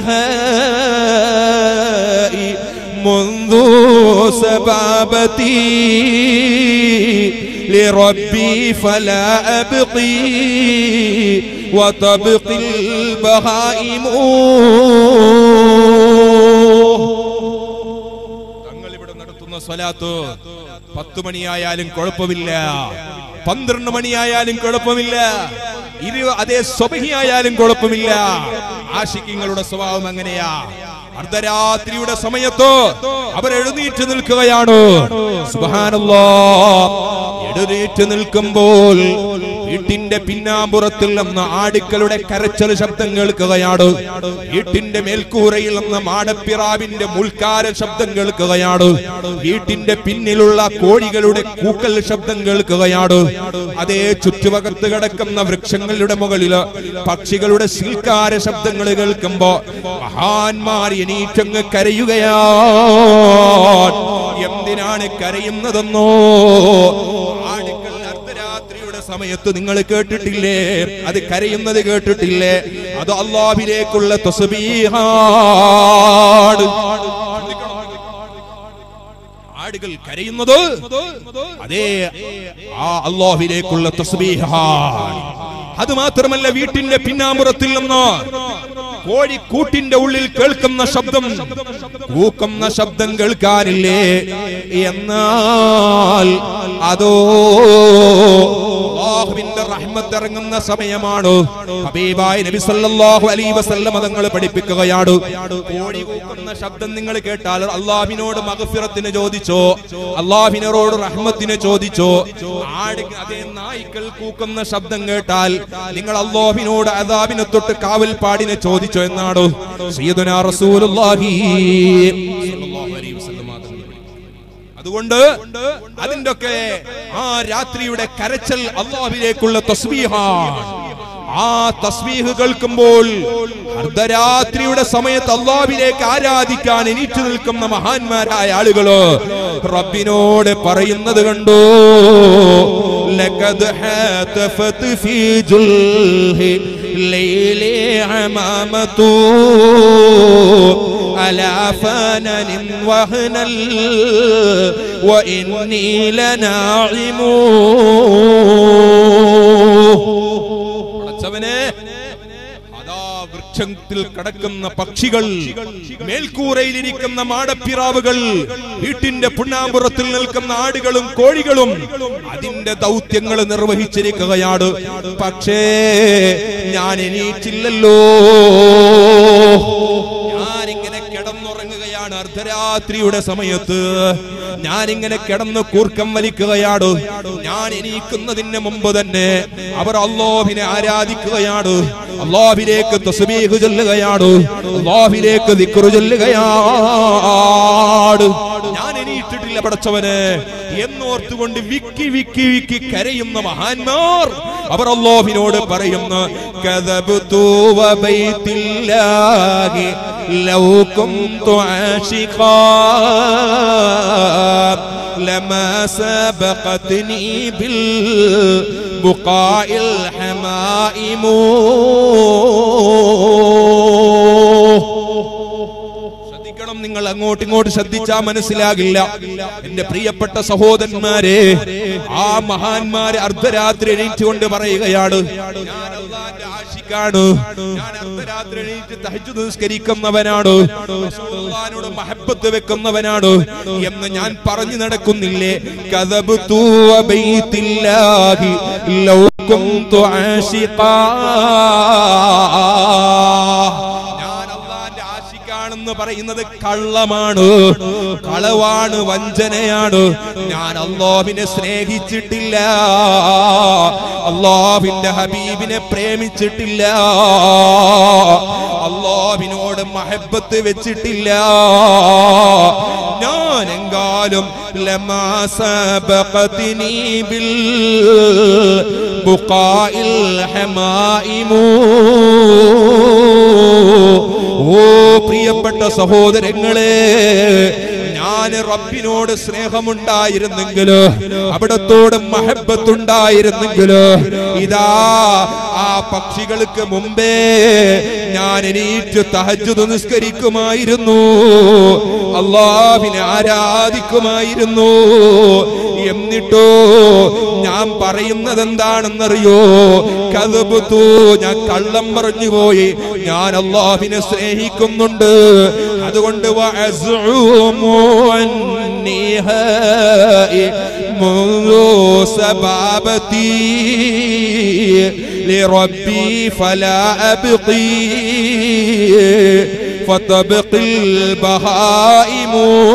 هائي منذ سبابتي لربي فلا أبقي وتبقي البهائم തങ്ങൾ ഇവിടെ നടത്തുന്ന സ്വലാത്ത് പത്ത് മണിയായാലും കുഴപ്പമില്ല പന്ത്രണ്ട് മണിയായാലും കുഴപ്പമില്ല ഇരു അതേ സ്വബഹിയായാലും കുഴപ്പമില്ല ആഷിക്കിങ്ങളുടെ സ്വഭാവം അങ്ങനെയാ അർദ്ധരാത്രിയുടെ സമയത്ത് അവർ എഴുന്നേറ്റ് നിൽക്കുകയാണ് സുബ്ഹാനല്ലാ എഴുന്നേറ്റ് നിൽക്കുമ്പോൾ വീട്ടിന്റെ പിന്നാമ്പുറത്തിൽ നിന്ന് ആടുക്കളുടെ കരച്ചൽ ശബ്ദം കേൾക്കുകയാണ് വീട്ടിന്റെ മേൽക്കൂരയിൽ നിന്ന് മാടപ്പിറാവിന്റെ മുൾക്കാര ശബ്ദം കേൾക്കുകയാണ് വീട്ടിന്റെ പിന്നിലുള്ള കോഴികളുടെ കൂക്കൽ ശബ്ദം കേൾക്കുകയാണ് അതേ ചുറ്റുവകത്ത് കിടക്കുന്ന വൃക്ഷങ്ങളുടെ മുകളില് പക്ഷികളുടെ ശീൽക്കാര ശബ്ദങ്ങൾ കേൾക്കുമ്പോ മഹാന്മാർ എണീറ്റങ്ങ് കരയുകയാ എന്തിനാണ് കരയുന്നതെന്നോ ആടുക്കൾ അർദ്ധരാത്രിയുടെ സമയത്ത് നിങ്ങൾ കേട്ടിട്ടില്ലേ അത് കരയുന്നത് കേട്ടിട്ടില്ലേ അത് അള്ളാഹിലേക്കുള്ള തസ്ബീഹാട് ആടുകൾ കരയുന്നത് അതേ ആ അള്ളാഹിലേക്കുള്ള തസ്ബീഹാണ് അത് മാത്രമല്ല വീട്ടിന്റെ പിന്നാമ്പുറത്തിൽ നിന്ന് കോഴിക്കൂട്ടിന്റെ ഉള്ളിൽ കേൾക്കുന്ന ശബ്ദം കൂക്കുന്ന ശബ്ദം കേൾക്കാനില്ലേ എന്നാൽ അതോ അള്ളാഹുവിന്റെ റഹ്മത്ത് ഇറങ്ങുന്ന സമയമാണ് ഹബീബായ നബി സല്ലല്ലാഹു അലൈഹി വസല്ലം തങ്ങൾ പഠിപ്പിക്കുകയാണ് കോഴി കൂക്കുന്ന ശബ്ദം നിങ്ങൾ കേട്ടാൽ അള്ളാഹിനോട് മഗ്ഫിറത്തിന് ചോദിച്ചോ അള്ളാഹിനോട് റഹ്മത്തിന് ചോദിച്ചോ ആട് അതേ നായ്ക്കൾ കൂക്കുന്ന ശബ്ദം കേട്ടാൽ നിങ്ങൾ അള്ളാഹിനോട് അദാബിനെ തൊട്ട് കാവൽ പാടിനെ ചോദിച്ചോ എന്നാണ് സയ്യിദുനാ റസൂലുള്ളാഹി സ്വല്ലല്ലാഹു അലൈഹി വസല്ലം തങ്ങൾ അതുകൊണ്ട് അതിന്റെ ഒക്കെ ആ രാത്രിയുടെ കരച്ചൽ അള്ളാഹിലേക്കുള്ള തസ്ബീഹാണ് ആ തസ്ബീഹ് കേൾക്കുമ്പോൾ അർദ്ധരാത്രിയുടെ സമയത്ത് അള്ളാഹിലേക്ക് ആരാധിക്കാൻ എണീറ്റ് നിൽക്കുന്ന മഹാന്മാരായ ആളുകള് റബ്ബിനോട് പറയുന്നത് കണ്ടോ ലഖദ് ഹാതഫത് ഫീ ജുൽഹി ലൈലി അമാമതു على فنن وهنا وإني لناعم പടച്ചവനെ അതാ വൃക്ഷത്തിൽ കിടക്കുന്ന പക്ഷികൾ മേൽക്കൂരയിലിരിക്കുന്ന മാടപ്പിറാവുകൾ വീട്ടിന്റെ പുണ്ണാമ്പുറത്തിൽ നിൽക്കുന്ന ആടുകളും കോഴികളും അതിന്റെ ദൗത്യങ്ങൾ നിർവഹിച്ചിരിക്കുകയാണ് പക്ഷേ ഞാൻ എണീറ്റില്ലല്ലോ ഞാനിങ്ങനെ കിടന്നുറങ്ങുകയാണ് അർദ്ധരാത്രിയുടെ സമയത്ത് ഞാനിങ്ങനെ കിടന്ന് കൂർക്കം വലിക്കുകയാണ് ഞാൻ എണീക്കുന്നതിന് മുമ്പ് തന്നെ അവർ അള്ളാഹിനെ ആരാധിക്കുകയാണ് അള്ളാഹിലേക്ക് തസ്ബീഹ് ചൊല്ലുകയാണ് അള്ളാഹിലേക്ക് ദിക്റ് ചൊല്ലുകയാണ് ഞാൻ എണീറ്റിട്ടില്ല പടച്ചവന് എന്നോർത്തുകൊണ്ട് വിക്കി വിക്കി വിക്കി കരയുന്ന മഹാന്മാർ അവർ അള്ളാഹിനോട് പറയുന്നു കദബ്തു വബൈത്തില്ലാഹി ലൗ കുന്തു ആശിഖാ لما سبقتني بالبقاء الحمائم ശ്രദ്ധിക്കണം നിങ്ങൾ അങ്ങോട്ട് ഇങ്ങോട്ട് ശ്രദ്ധിച്ചാ മനസ്സിലാകില്ല എന്റെ പ്രിയപ്പെട്ട സഹോദരന്മാരെ ആ മഹാന്മാരെ അർദ്ധരാത്രി എണീറ്റുകൊണ്ട് പറയുകയാണ് ഞാൻ അല്ലാഹുവിന്റെ ആശിക്കാണ് ഞാൻ അർദ്ധരാത്രി എണീറ്റ് തഹജ്ജുദ് നിസ്കരിക്കുന്നവനാണ് റസൂലുള്ളാഹിനോട് മഹബ്ബത്ത് വെക്കുന്നവനാണ് എന്ന് ഞാൻ പറഞ്ഞു നടക്കുന്നില്ലേ കദബ്തു വബൈത്തില്ലാഹി ലൗ കുന്തു ആശിഖാ ഞാൻ അള്ളാന്റെ ആശിക്കാണെന്ന് പറയുന്നത് കള്ളമാണ് കളവാണ് വഞ്ചനയാണ് ഞാൻ അള്ളാഹിനെ സ്നേഹിച്ചിട്ടില്ല അള്ളാഹിന്റെ ഹബീബിനെ പ്രേമിച്ചിട്ടില്ല അള്ളാഹിനോട് മഹബത്ത് വെച്ചിട്ടില്ല ഞാൻ എങ്കാലും ലമാ സബഖതിനി ബിൽ ബുഖാഇൽ ഹമായിമൂ ഓ പ്രിയപ്പെട്ട സഹോദരങ്ങളെ ഞാൻ റബ്ബിനോട് സ്നേഹമുണ്ടായിരുന്നെങ്കിൽ അവിടത്തോട് മഹബത്തുണ്ടായിരുന്നെങ്കിൽ ഇതാ ആ പക്ഷികൾക്ക് മുമ്പേ ഞാൻ എണീറ്റ് തഹജ്ജുദ് നിസ്കരിക്കുമായിരുന്നു അള്ളാഹിനെ ആരാധിക്കുമായിരുന്നു എന്നിട്ടോ ഞാൻ പറയുന്നത് എന്താണെന്നറിയോ കഥബുത്തു ഞാൻ കള്ളം പറഞ്ഞു പോയി ഞാൻ അള്ളാഹിനെ സ്നേഹിക്കുന്നുണ്ട് അതുകൊണ്ട് വഅസ്ഉമു അന്നിഹായി منذ سبابتي لربي فلا أبقي فتبقي البهائم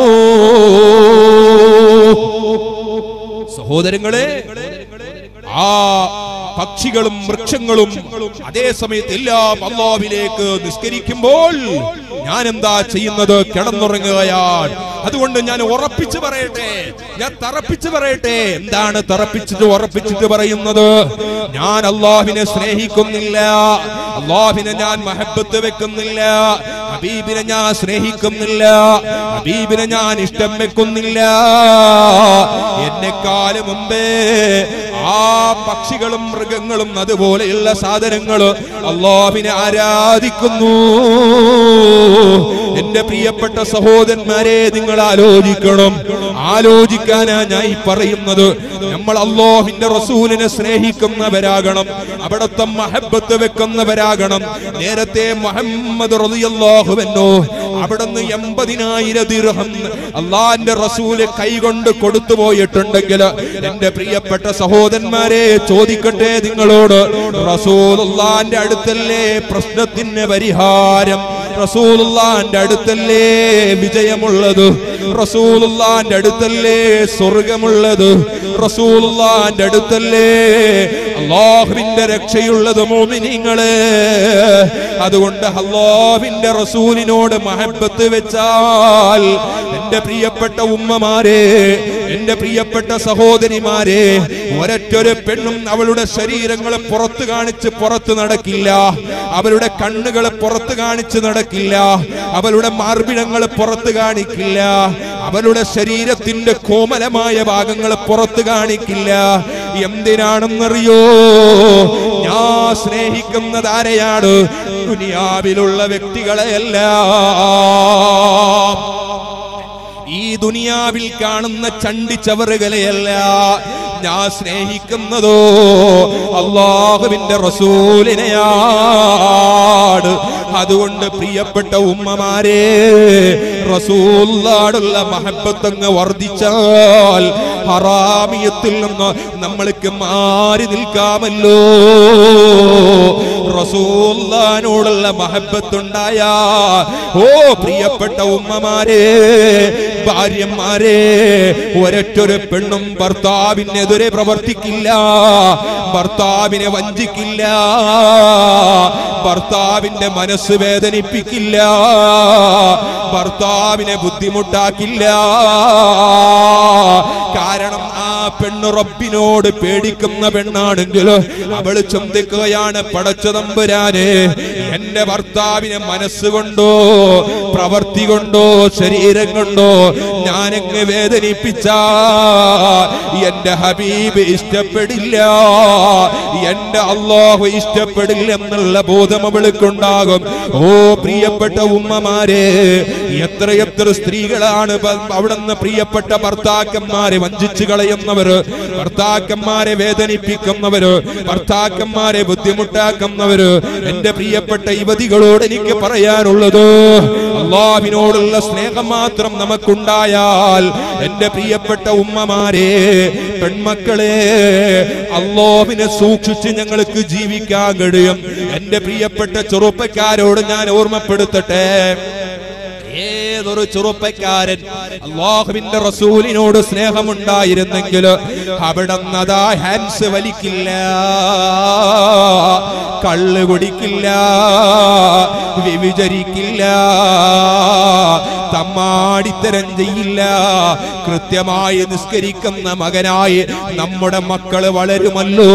സഹോദരങ്ങളെ ആ പക്ഷികളും വൃക്ഷങ്ങളും അതേ സമയത്ത് എല്ലാം അള്ളാവിലേക്ക് നിസ്കരിക്കുമ്പോൾ ഞാൻ എന്താ ചെയ്യുന്നത് കിടന്നുറങ്ങുകയാണ് അതുകൊണ്ട് ഞാൻ ഉറപ്പിച്ചു പറയട്ടെ ഞാൻ തറപ്പിച്ചു പറയട്ടെ എന്താണ് തറപ്പിച്ചിട്ട് ഉറപ്പിച്ചിട്ട് പറയുന്നത് ഞാൻ അള്ളാഹിനെ സ്നേഹിക്കുന്നില്ല അള്ളാഹിനെ ഞാൻ മഹബത്ത് വെക്കുന്നില്ല ഹബീബിനെ ഞാൻ സ്നേഹിക്കുന്നില്ല ഹബീബിനെ ഞാൻ ഇഷ്ടം വെക്കുന്നില്ല എന്നെക്കാല് മുമ്പേ ആ പക്ഷികളും മൃഗങ്ങളും അതുപോലെയുള്ള സാധനങ്ങൾ അള്ളാഹിനെ ആരാധിക്കുന്നു എന്റെ പ്രിയപ്പെട്ട സഹോദരന്മാരെ നിങ്ങൾ ആലോചിക്കണം ആലോചിക്കാനാ ഞാൻ ഈ പറയുന്നത് നമ്മൾ അള്ളാഹിന്റെ റസൂലിനെ സ്നേഹിക്കുന്നവരാകണം അവിടുത്തെ മഹബത്ത് വെക്കുന്നവരാകണം നേരത്തെ മുഹമ്മദ് റളിയല്ലാഹുവെന്നോ അവിടുന്ന് എൺപതിനായിരം ദിർഹം അള്ളാഹിന്റെ റസൂല് കൈകൊണ്ട് കൊടുത്തു പോയിട്ടുണ്ടെങ്കിൽ എന്റെ പ്രിയപ്പെട്ട സഹോദരന്മാരെ ചോദിക്കട്ടെ നിങ്ങളോട് റസൂലുള്ളാന്റെ അടുത്തല്ലേ പ്രശ്നത്തിന് പരിഹാരം റസൂലുള്ളാന്റെ അടുത്തല്ലേ വിജയമുള്ളത് റസൂലുള്ളാന്റെ അടുത്തല്ലേ സ്വർഗമുള്ളത് റസൂലുള്ളാന്റെ അടുത്തല്ലേ അള്ളാഹുവിന്റെ രക്ഷയുള്ളത് മോമിനിങ്ങളെ അതുകൊണ്ട് അള്ളാഹുവിന്റെ റസൂലിനോട് മഹബത്ത് വെച്ചാൽ എന്റെ പ്രിയപ്പെട്ട ഉമ്മമാരെ എന്റെ പ്രിയപ്പെട്ട സഹോദരിമാരെ ഒരൊറ്റൊരു പെണ്ണും അവളുടെ ശരീരങ്ങളെ പുറത്ത് കാണിച്ച് പുറത്ത് നടക്കില്ല അവളുടെ കണ്ണുകളെ പുറത്ത് കാണിച്ച് നടക്കില്ല അവളുടെ മാർബിടങ്ങൾ പുറത്ത് കാണിക്കില്ല അവളുടെ ശരീരത്തിന്റെ കോമലമായ ഭാഗങ്ങൾ പുറത്ത് കാണിക്കില്ല എന്തിനാണെന്നറിയോ ഞാൻ സ്നേഹിക്കുന്നത് ആരെയാണ് ദുനിയാവിലുള്ള വ്യക്തികളെയല്ല ഈ ദുനിയാവിൽ കാണുന്ന ചണ്ടിച്ചവറുകളെയല്ല ഞാൻ സ്നേഹിക്കുന്നതോ അള്ളാഹുവിന്റെ റസൂലിനെയാണ് അതുകൊണ്ട് പ്രിയപ്പെട്ട ഉമ്മമാരെ റസൂലാടുള്ള മഹബത്തങ്ങ് വർദ്ധിച്ചാൽ ഹറാമിയത്തിൽ നിന്ന് നമ്മൾക്ക് മാറി നിൽക്കാമല്ലോ റസൂല്ലാനോടുള്ള മഹബത്തുണ്ടായ ഓ പ്രിയപ്പെട്ട ഉമ്മമാരെ ഭാര്യന്മാരെ ഒരൊറ്റൊരു പെണ്ണും ഭർത്താവിനെതിരെ പ്രവർത്തിക്കില്ല ഭർത്താവിനെ വഞ്ചിക്കില്ല ഭർത്താവിന്റെ മനസ്സ് വേദനിപ്പിക്കില്ല ഭർത്താവിനെ ബുദ്ധിമുട്ടാക്കില്ല കാരണം ആ പെണ്ണ് റബ്ബിനോട് പേടിക്കുന്ന പെണ്ണാണെങ്കിൽ അവള് ചിന്തിക്കുകയാണ് പടച്ച തമ്പുരാന് എന്റെ ഭർത്താവിനെ മനസ്സുകൊണ്ടോ പ്രവർത്തി കൊണ്ടോ ശരീരം കൊണ്ടോ ഞാനങ്ങ് വേദനിപ്പിച്ച എന്റെ ഹബീബ് ഇഷ്ടപ്പെടില്ല എന്റെ അള്ളാഹു ഇഷ്ടപ്പെടില്ല എന്നുള്ള ബോധം അവൾക്കുണ്ടാകും ഓ പ്രിയപ്പെട്ട ഉമ്മമാരെ എത്രയെത്ര സ്ത്രീകളാണ് ബ- അവിടുന്ന് പ്രിയപ്പെട്ട ഭർത്താക്കന്മാരെ വഞ്ചിച്ചു കളയുന്നവര് ഭർത്താക്കന്മാരെ വേദനിപ്പിക്കുന്നവര് ഭർത്താക്കന്മാരെ ബുദ്ധിമുട്ടാക്കുന്നവര് എന്റെ പ്രിയപ്പെട്ട യുവതികളോട് എനിക്ക് പറയാനുള്ളത് അള്ളാഹിനോടുള്ള സ്നേഹം മാത്രം നമുക്കുണ്ടായാൽ എന്റെ പ്രിയപ്പെട്ട ഉമ്മമാരെ പെൺമക്കളെ അള്ളാഹിനെ സൂക്ഷിച്ച് ഞങ്ങൾക്ക് ജീവിക്കാൻ കഴിയും എന്റെ പ്രിയപ്പെട്ട ചെറുപ്പക്കാരോട് ഞാൻ ഓർമ്മപ്പെടുത്തട്ടെ ഏതൊരു ചെറുപ്പക്കാരൻ അള്ളാഹുവിന്റെ റസൂലിനോട് സ്നേഹമുണ്ടായിരുന്നെങ്കിൽ അവിടെ അതാ ഹാൻസ് വലിക്കില്ല കള്ള് കുടിക്കില്ല വ്യഭിചരിക്കില്ല തമ്മാടിത്തരം ചെയ്യില്ല കൃത്യമായി നിസ്കരിക്കുന്ന മകനായി നമ്മുടെ മക്കള് വളരുമല്ലോ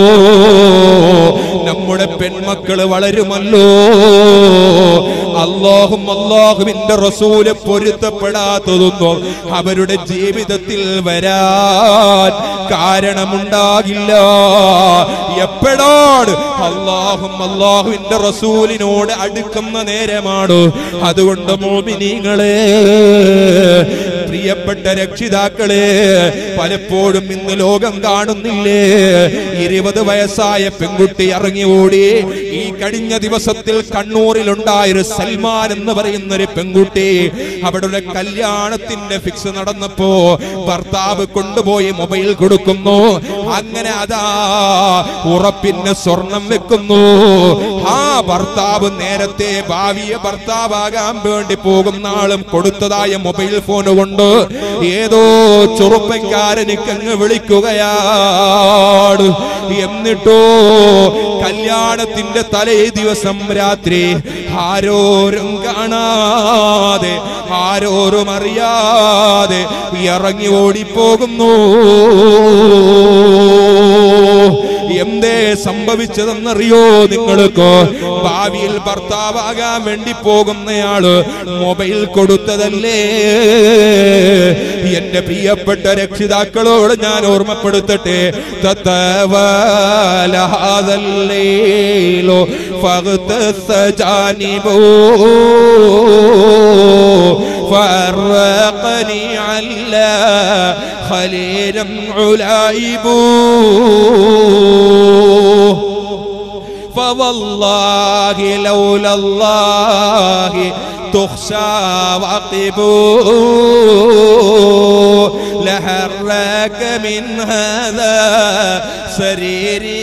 നമ്മുടെ പെൺമക്കള് വളരുമല്ലോ അള്ളാഹും അള്ളാഹുവിന്റെ റസൂല് പൊരുത്തപ്പെടാത്തതൊന്നും അവരുടെ ജീവിതത്തിൽ വരാൻ കാരണമുണ്ടാകില്ല എപ്പോഴാണ് അള്ളാഹും അള്ളാഹുവിന്റെ റസൂലിനോട് അടുക്കുന്ന നേരമാണ് അതുകൊണ്ട് മോമിനിങ്ങളെ പ്രിയപ്പെട്ട രക്ഷിതാക്കളെ പലപ്പോഴും ഇന്ന് ലോകം കാണുന്നില്ലേ ഇരുപത് വയസ്സായ പെൺകുട്ടി ഇറങ്ങി ഓടി ഈ കഴിഞ്ഞ ദിവസത്തിൽ കണ്ണൂരിലുണ്ടായൊരു സൽമാൻ എന്ന് പറയുന്ന ഒരു പെൺകുട്ടി അവരുടെ കല്യാണത്തിന്റെ ഫിക്സ് നടന്നപ്പോ ഭർത്താവ് കൊണ്ടുപോയി മൊബൈൽ കൊടുക്കുന്നു അങ്ങനെ അതാ ഉറപ്പിന് സ്വർണം വെക്കുന്നു ആ ഭർത്താവ് നേരത്തെ ഭാവിയെ ഭർത്താവാകാൻ വേണ്ടി പോകുന്ന ആളും കൊടുത്തതായ മൊബൈൽ ഫോൺ കൊണ്ട് ഏതോ ചെറുപ്പക്കാരനിക്കങ്ങ് വിളിക്കുകയാണ് എന്നിട്ടോ കല്യാണത്തിന്റെ തലേ ദിവസം രാത്രി ആരോരും കാണാതെ ആരോരും അറിയാതെ ഇറങ്ങി ഓടിപ്പോകുന്നു എന്തേ സംഭവിച്ചതെന്നറിയോ നിങ്ങൾക്ക് ഭാവിയിൽ ഭർത്താവാകാൻ വേണ്ടി പോകുന്നയാള് മൊബൈൽ കൊടുത്തതല്ലേ എന്റെ പ്രിയപ്പെട്ട രക്ഷിതാക്കളോട് ഞാൻ ഓർമ്മപ്പെടുത്തട്ടെ തത്തവലഹാദല്ലേലോ ഫഗ്തസ ജാനിബോ فرقني على خليل علايب فوالله لولا الله تخشى وقبوا لحرك من هذا سريري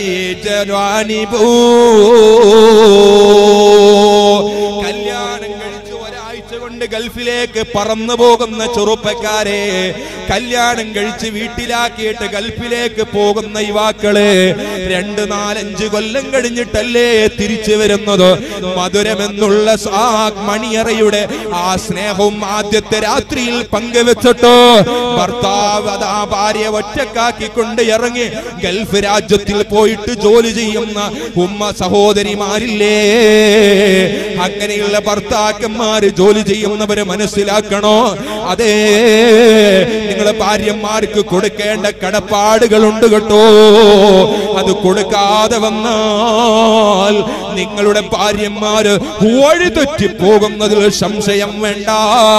جنعنبوا കല്യാണം കഴിച്ച് ഒരാഴ്ച കൊണ്ട് ഗൾഫിലേക്ക് പറന്നു പോകുന്ന ചെറുപ്പക്കാരെ കല്യാണം കഴിച്ച് വീട്ടിലാക്കിയിട്ട് ഗൾഫിലേക്ക് പോകുന്ന യുവാക്കളെ രണ്ട് നാലഞ്ച് കൊല്ലം കഴിഞ്ഞിട്ടല്ലേ തിരിച്ചു വരുന്നത് മധുരമെന്നുള്ള ആ മണിയറയുടെ ആ സ്നേഹവും ആദ്യത്തെ രാത്രിയിൽ പങ്കുവെച്ചിട്ടോ ഭർത്താവ് അതാ ഭാര്യ ഒറ്റക്കാക്കിക്കൊണ്ട് ഇറങ്ങി ഗൾഫ് രാജ്യത്തിൽ പോയിട്ട് ജോലി ചെയ്യുന്ന ഉമ്മ സഹോദരിമാരില്ലേ അങ്ങനെയുള്ള ഭർത്താക്കന്മാര് ജോലി ചെയ്യുന്നവര് മനസ്സിലാക്കണോ അതേ നിങ്ങളെ ഭാര്യമാർക്ക് കൊടുക്കേണ്ട കടപ്പാടുകളുണ്ട് കേട്ടോ അത് കൊടുക്കാതെ വന്നാൽ നിങ്ങളുടെ ഭാര്യമാര് വഴിതെറ്റി പോകുന്നതിൽ സംശയം വേണ്ട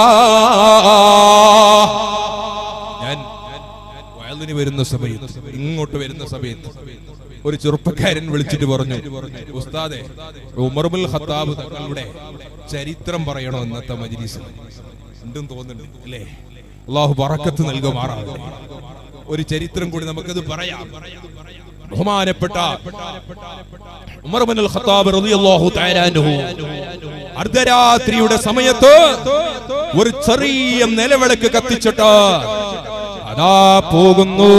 ഞാൻ വയലിന് വരുന്ന സമയത്ത് ഇങ്ങോട്ട് വരുന്ന സമയത്ത് ഒരു ചെറുപ്പക്കാരൻ വിളിച്ചിട്ട് പറഞ്ഞു ഉസ്താദെ ഉമർബുൽ ഖത്താബ് തങ്ങളുടെ ചരിത്രം പറയണോ ഇന്നത്തെ മജ്ലിസിൽ ഉണ്ടെന്ന് തോന്നുന്നുണ്ട് അല്ലേ അള്ളാഹു ബറക്കത്ത് നൽകുമാറാകട്ടെ ഒരു ചരിത്രം കൂടി നമുക്കത് പറയാം ബഹുമാനപ്പെട്ട ഉമർബുൽ ഖത്താബ് റളിയല്ലാഹു തആല അൻഹു അർദ്ധരാത്രിയുടെ സമയത്ത് ഒരു ചെറിയ നിലവിളക്ക് കത്തിച്ചിട്ട് അതാ പോകുന്നു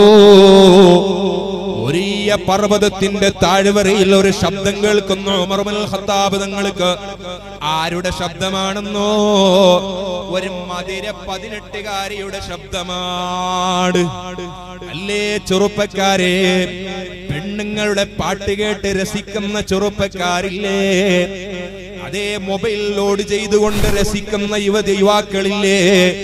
ഒരിയ പർവ്വതത്തിന്റെ താഴ്വരയിൽ ഒരു ശബ്ദം കേൾക്കുന്നു ഉമർമൽ ഖത്താബ് തങ്ങൾക്ക് ആരുടെ ശബ്ദമാണെന്നോ ഒരു മതിര പതിനെട്ടുകാരിയുടെ ശബ്ദമാണ് അല്ലേ ചെറുപ്പക്കാരെ പെണ്ണുങ്ങളുടെ പാട്ട് കേട്ട് രസിക്കുന്ന ചെറുപ്പക്കാരില്ലേ അതേ മൊബൈൽ ലോഡ് ചെയ്തുകൊണ്ട് രസിക്കുന്ന യുവതി യുവാക്കളില്ലേ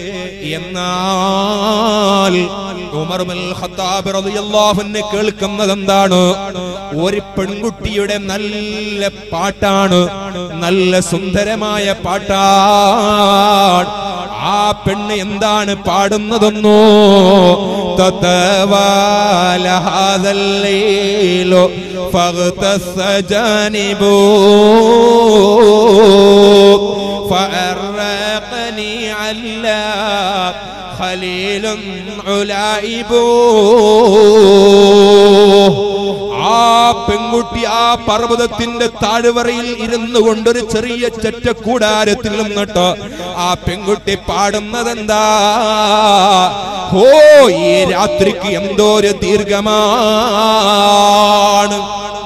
എന്നാൽ ഉമർമൽ ഖത്താബ് റളിയല്ലാഹു അൻഹു കേൾക്കുന്നത് എന്താണ് ഒരു പെൺകുട്ടിയുടെ നല്ല പാട്ടാണ് നല്ല സുന്ദരമായ പാട്ടാണ് ആ പെണ്ണ് എന്താണ് പാടുന്നതെന്നോ തത്തവാലഹാദല്ലീലോ فاغتس جانبه فأرقني على خليل علائب ആ പെൺകുട്ടി ആ പർവ്വതത്തിന്റെ താഴ്വരയിൽ ഇരുന്നു കൊണ്ടൊരു ചെറിയ ചെറ്റക്കൂടാരത്തിൽ നിന്നിട്ട് ആ പെൺകുട്ടി പാടുന്നതെന്താ ഓ ഈ രാത്രിക്ക് എന്തോ ഒരു ദീർഘമാണ്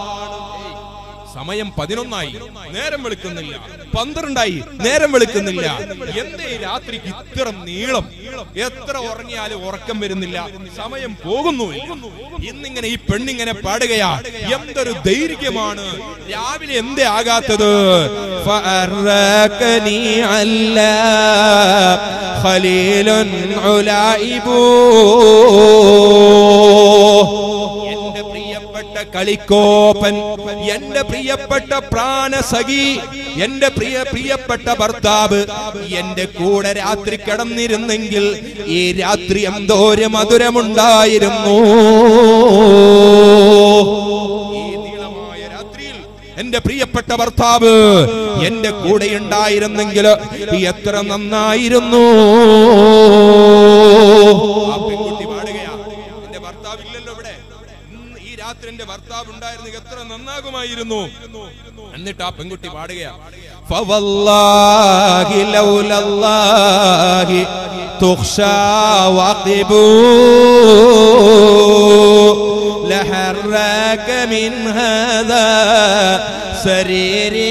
സമയം പതിനൊന്നായി നേരം വെളുക്കുന്നില്ല പന്ത്രണ്ടായി നേരം വെളുക്കുന്നില്ല എന്തേ രാത്രിക്ക് ഇത്ര നീളം എത്ര ഉറങ്ങിയാലും ഉറക്കം വരുന്നില്ല സമയം പോകുന്നു ഇന്നിങ്ങനെ ഈ പെണ്ണിങ്ങനെ പാടുകയാ എന്തൊരു ദൈർഘ്യമാണ് രാവിലെ എന്തേ ആകാത്തത് فأركني على خليل علائب എന്റെ പ്രിയപ്പെട്ട കളിക്കോപ്പൻ എന്റെ പ്രിയപ്പെട്ട പ്രാണസഖി എന്റെ പ്രിയ പ്രിയപ്പെട്ട ഭർത്താവ് എന്റെ കൂടെ രാത്രി കിടന്നിരുന്നെങ്കിൽ ഈ രാത്രി എന്തോര് മധുരമുണ്ടായിരുന്നു ഈ നീളമായ രാത്രിയിൽ എന്റെ പ്രിയപ്പെട്ട ഭർത്താവ് എന്റെ കൂടെ ഉണ്ടായിരുന്നെങ്കിൽ എത്ര നന്നായിരുന്നു ആ പെൺകുട്ടി പാടുകയാ എന്റെ ഭർത്താവ് ഇല്ലല്ലോ ഇവിടെ ഇന്ന് ഈ രാത്രി എന്റെ ഭർത്താവ് ഉണ്ടായിരുന്നെങ്കിൽ എത്ര നന്നാകുമായിരുന്നു എന്നിട്ട് ആ പെൺകുട്ടി പാടുകയാ فوالله لولا الله تخشى وقبوا لحرك من هذا سريري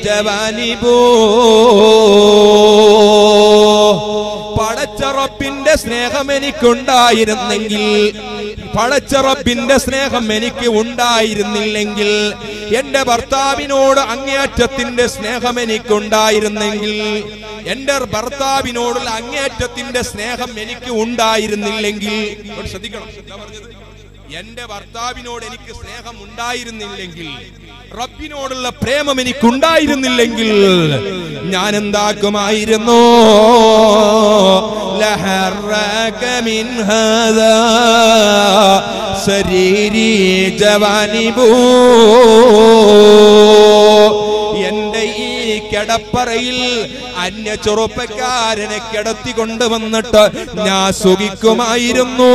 جوانبه പടച്ച റബ്ബിന്റെ സ്നേഹം എനിക്കുണ്ടായിരുന്നെങ്കിൽ പടച്ച റബ്ബിന്റെ സ്നേഹം എനിക്ക് ഉണ്ടായിരുന്നില്ലെങ്കിൽ എന്റെ ഭർത്താവിനോട് അങ്ങേയറ്റത്തിന്റെ സ്നേഹം എനിക്കുണ്ടായിരുന്നെങ്കിൽ എന്റെ ഭർത്താവിനോടുള്ള അങ്ങേയറ്റത്തിന്റെ സ്നേഹം എനിക്ക് ഉണ്ടായിരുന്നില്ലെങ്കിൽ ഇവിടെ ശ്രദ്ധിക്കണം എന്താ പറഞ്ഞത് എന്റെ ഭർത്താവിനോട് എനിക്ക് സ്നേഹം ഉണ്ടായിരുന്നില്ലെങ്കിൽ റബ്ബിനോടുള്ള പ്രേമം എനിക്കുണ്ടായിരുന്നില്ലെങ്കിൽ ഞാൻ എന്താക്കുമായിരുന്നു ലഹറക മിൻ ഹദാ സരീരി ജവാനിബൂ എന്റെ ഈ കിടപ്പറയിൽ അന്യ ചെറുപ്പക്കാരനെ കിടത്തി കൊണ്ടുവന്നിട്ട് ഞാൻ സുഖിക്കുമായിരുന്നു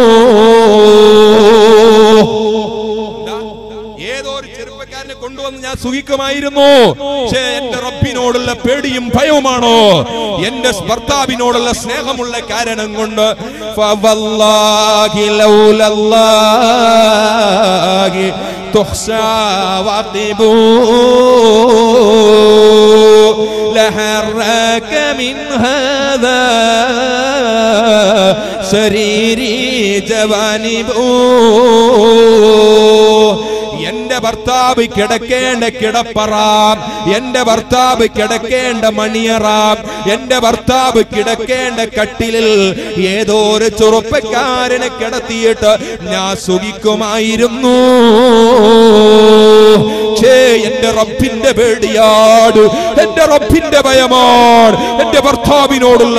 എന്താ? ഏതോ ഒരു ചെറുപ്പക്കാരനെ കൊണ്ടുവന്ന് ഞാൻ സുഖിക്കുമായിരുന്നു പക്ഷേ എന്റെ റബ്ബിനോടുള്ള പേടിയും ഭയവുമാണോ എന്റെ ഭർത്താവിനോടുള്ള സ്നേഹമുള്ള കാരണം കൊണ്ട് ഫവല്ലാഹി ലൗലല്ലാഹി തുഹ്സാ വഖിബൂ لحرك من هذا سريري جوانبه എന്റെ ഭർത്താവ് കിടക്കേണ്ട കിടപ്പറാം എന്റെ ഭർത്താവ് കിടക്കേണ്ട മണിയറാം എന്റെ ഭർത്താവ് കിടക്കേണ്ട കട്ടിലിൽ ഏതോ ഒരു ചെറുപ്പക്കാരനെ കിടത്തിയിട്ട് ഞാൻ സുഖിക്കുമായിരുന്നു ഛേ, എന്റെ റബ്ബിന്റെ പേടിയാട് എന്റെ റബ്ബിന്റെ ഭയമാണ് എന്റെ ഭർത്താവിനോടുള്ള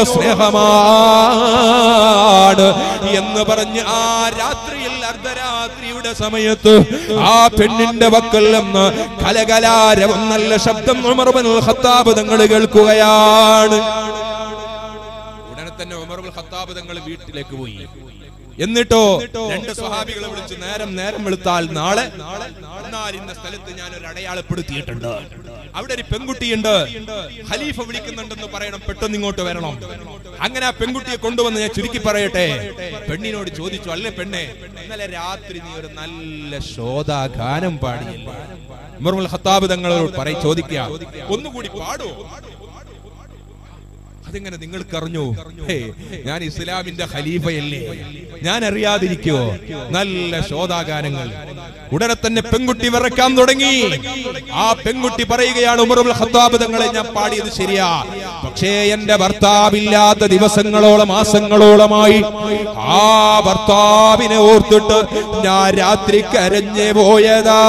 സ്നേഹമാണ് എന്ന് പറഞ്ഞ് ആ രാത്രിയിൽ അർദ്ധരാത്രിയുടെ സമയത്ത് ആ പെണ്ണിന്റെ വക്കൽ നിന്ന് കലകലാരവം നല്ല ശബ്ദം ഉമർബൻ ഖത്താബ് തങ്ങൾ കേൾക്കുകയാണ് ഉടനെ തന്നെ ഉമർബുൽ ഖത്താബ് തങ്ങൾ വീട്ടിലേക്ക് പോയി എന്നിട്ടോ രണ്ട് സ്വഹാബികളെ വിളിച്ച് നേരം നേരം വെളുത്താൽ നാളെ എന്നാൽ ഇന്ന സ്ഥലത്ത് ഞാൻ ഒരു അടയാളപ്പെടുത്തിയിട്ടുണ്ട് അവിടെ ഒരു പെൺകുട്ടിയുണ്ട് ഖലീഫ വിളിക്കുന്നുണ്ടെന്ന് പറയണം പെട്ടെന്ന് ഇങ്ങോട്ട് വരണം അങ്ങനെ ആ പെൺകുട്ടിയെ കൊണ്ടുവന്ന് ഞാൻ ചുരുക്കി പറയട്ടെ പെണ്ണിനോട് ചോദിച്ചു അല്ലേ പെണ്ണെ ഇന്നലെ രാത്രി നീ ഒരു നല്ല ശോധാഗാനം പാടിയില്ല ഉമറുൽ ഖത്താബ് തങ്ങളോട് പറയും ചോദിക്കുക ഒന്നുകൂടി പാടോ അതെങ്ങനെ നിങ്ങൾക്ക് അറിഞ്ഞു ഹേ, ഞാൻ ഇസ്ലാമിന്റെ ഖലീഫയല്ലേ ഞാൻ അറിയാതിരിക്കോ നല്ല ശോതാഗാനങ്ങൾ ഉടനെ തന്നെ പെൺകുട്ടി വിറക്കാൻ തുടങ്ങി ആ പെൺകുട്ടി പറയുകയാണ് ഉമറുൽ ഖത്താബ് തങ്ങളെ ഞാൻ പാടിയത് ശരിയാ പക്ഷേ എന്റെ ഭർത്താവില്ലാത്ത ദിവസങ്ങളോളം മാസങ്ങളോളമായി ആ ഭർത്താവിനെ ഓർത്തിട്ട് ഞാൻ രാത്രി കരഞ്ഞു പോയതാ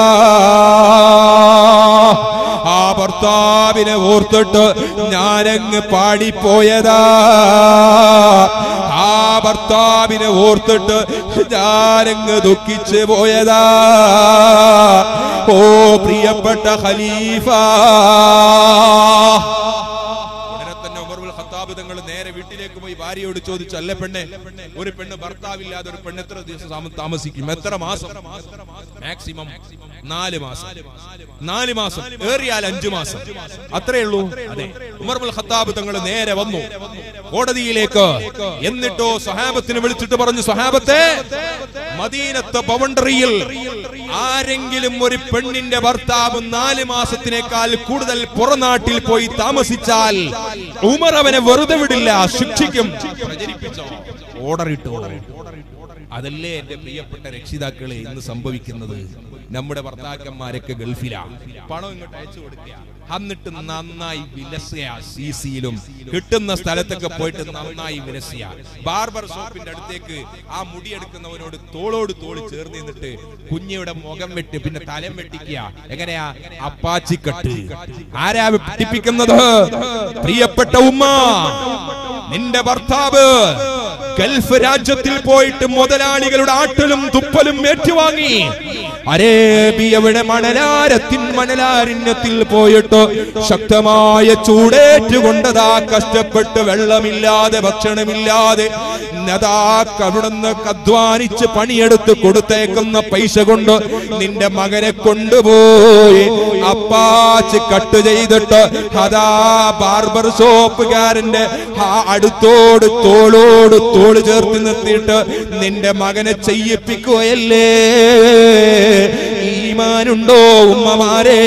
ആ ഭർത്താവിനെ ഓർത്തിട്ട് ഞാനങ്ങ് പാടിപ്പോയതാ ആ ഭർത്താവിനെ ഓർത്തിട്ട് ഞാനങ്ങ് ദുഃഖിച്ചു പോയതാ ഓ പ്രിയപ്പെട്ട ഖലീഫ ഉടനെ തന്നെ ഉമറുൽ ഖത്താബ് തങ്ങൾ നേരെ വീട്ടിലേക്ക് പോയി ഭാര്യയോട് ചോദിച്ചു അല്ലേ പെണ്ണെ ഒരു പെണ്ണ് ഭർത്താവില്ലാതെ ഒരു പെണ്ണ് എത്ര ദിവസം താമ- താമസിക്കും എത്ര മാസം മാക്സിമം നാല് മാസം നാല് മാസം ഏറിയാൽ അഞ്ചു മാസം അത്രേ ഉള്ളൂ അതെ ഉമർമുൽ ഖത്താബ് തങ്ങൾ നേരെ വന്നു കോടതിയിലേക്ക് എന്നിട്ടോ സ്വഹാബത്തിന് വിളിച്ചിട്ട് പറഞ്ഞു സ്വഹാബത്തെ മദീനത്തെ ബൗണ്ടറിയിൽ ആരെങ്കിലും ഒരു പെണ്ണിന്റെ ഭർത്താവ് നാല് മാസത്തിനേക്കാൾ കൂടുതൽ പുറനാട്ടിൽ പോയി താമസിച്ചാൽ ഉമർ അവനെ വെറുതെ വിടില്ല ശിക്ഷിക്കും പ്രചരിപ്പിച്ചോ ഓർഡർ ഇട്ടു അതല്ലേ എന്റെ പ്രിയപ്പെട്ട രക്ഷിതാക്കളെ ഇന്ന് സംഭവിക്കുന്നത് നമ്മുടെ ഭർത്താക്കന്മാരൊക്കെ ഗൾഫിലാ പണം ഇങ്ങോട്ട് അയച്ചു കൊടുക്കുക എന്നിട്ട് നന്നായി വിലസുക സി സിയിലും കിട്ടുന്ന സ്ഥലത്തൊക്കെ പോയിട്ട് നന്നായി വിലസുക ബാർബർ ഷോപ്പിന്റെ അടുത്തേക്ക് ആ മുടിയെടുക്കുന്നവനോട് തോളോട് തോള് ചേർന്ന് നിന്നിട്ട് കുഞ്ഞിയുടെ മുഖം വെട്ടി പിന്നെ തലം വെട്ടിക്കുക എങ്ങനെയാ അപ്പാച്ചിക്കട്ട് ആരാ വെട്ടിപ്പിക്കുന്നത് പ്രിയപ്പെട്ട ഉമ്മ നിന്റെ ഭർത്താവ് ഗൾഫ് രാജ്യത്തിൽ പോയിട്ട് മുതലാളികളുടെ ആട്ടലും തുപ്പലും ഏറ്റുവാങ്ങി അരേബിയവിടെ മണലാരത്തിൻ മണലാരണ്യത്തിൽ പോയിട്ട് ശക്തമായ ചൂടേറ്റുകൊണ്ടതാ കഷ്ടപ്പെട്ട് വെള്ളമില്ലാതെ ഭക്ഷണമില്ലാതെ നദാ അവിടുന്ന് അധ്വാനിച്ച് പണിയെടുത്ത് കൊടുത്തേക്കുന്ന പൈസ കൊണ്ട് നിന്റെ മകനെ കൊണ്ടുപോയി അപ്പാച്ച് കട്ട് ചെയ്തിട്ട് അതാ ബാർബർ ഷോപ്പുകാരന്റെ ആ അടുത്തോട് തോളോട് തോള് ചേർത്ത് നിർത്തിയിട്ട് നിന്റെ മകനെ ചെയ്യിപ്പിക്കുകയല്ലേ ഈമാനുണ്ടോ ഉമ്മമാരെ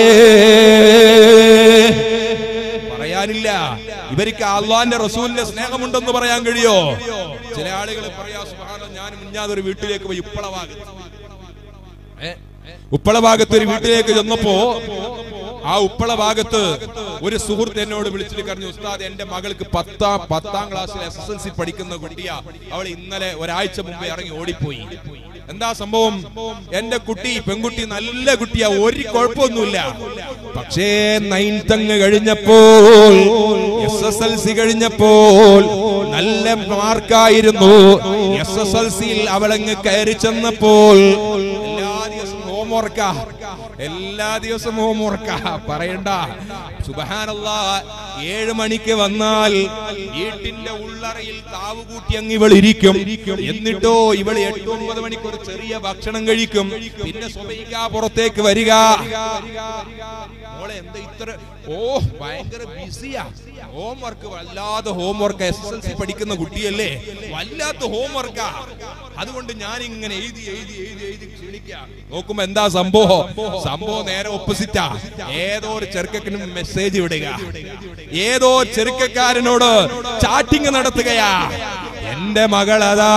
പറയാനില്ല ഇവർക്ക് അള്ളാന്റെ റസൂലിന്റെ സ്നേഹമുണ്ടെന്ന് പറയാൻ കഴിയോ ചില ആളുകൾ പറയാ സുബ്ഹാനല്ലാഹ്, ഞാൻ മുഞ്ഞാതൊരു വീട്ടിലേക്ക് പോയി ഉപ്പളഭാഗത്ത് ഏ? ഉപ്പള ഭാഗത്ത് ഒരു വീട്ടിലേക്ക് ചെന്നപ്പോ ആ ഉപ്പള ഭാഗത്ത് ഒരു സുഹൃത്ത് എന്നോട് വിളിച്ചിട്ട് പറഞ്ഞു ഉസ്താദ് എന്റെ മകൾക്ക് പത്താം പത്താം ക്ലാസ്സിൽ എസ് എസ് എൽ സി പഠിക്കുന്ന കുട്ടിയാ അവൾ ഇന്നലെ ഒരാഴ്ച മുമ്പേ ഇറങ്ങി ഓടിപ്പോയി എന്താ സംഭവം എന്റെ കുട്ടി പെൺകുട്ടി നല്ല കുട്ടിയാ ഒരു കുഴപ്പമൊന്നുമില്ല പക്ഷേ നൈൻത്ത് അങ്ങ് കഴിഞ്ഞപ്പോൾ എസ് എസ് എൽ സി കഴിഞ്ഞപ്പോൾ നല്ല മാർക്കായിരുന്നു എസ് എസ് എൽ സിയിൽ അവളങ്ങ് കയറി ചെന്നപ്പോൾ എല്ലാ ദിവസവും ഹോംവർക്കാ എല്ലാ ദിവസവും ഹോംവർക്കാ പറയണ്ട സുബഹാനല്ലാ ഏഴ് മണിക്ക് വന്നാൽ വീട്ടിന്റെ ഉള്ളറയിൽ താവ് കൂട്ടി അങ്ങ് ഇവൾ ഇരിക്കും എന്നിട്ടോ ഇവൾ എട്ട് ഒമ്പത് മണിക്ക് ഒരു ചെറിയ ഭക്ഷണം കഴിക്കും പിന്നെ സ്വഭയിക്കാ പുറത്തേക്ക് വരിക മോളെ എന്താ ഇത്ര ഓ ഭയങ്കര ബിസിയാ ഹോംവർക്ക് വല്ലാതെ homework S S L C പഠിക്കുന്ന കുട്ടിയല്ലേ വല്ലാത്ത ഹോംവർക്കാ അതുകൊണ്ട് ഞാൻ ഇങ്ങനെ എഴുതി എഴുതി എഴുതി എഴുതി ക്ഷീണിക്കാം നോക്കുമ്പോ എന്താ സംഭവം സംഭവം നേരെ ഓപ്പോസിറ്റാ ഏതോ ഒരു ചെറുക്കനും മെസ്സേജ് വിടുക ഏതോ ചെറുക്കക്കാരനോട് ചാറ്റിംഗ് നടത്തുകയാ എന്റെ മകളതാ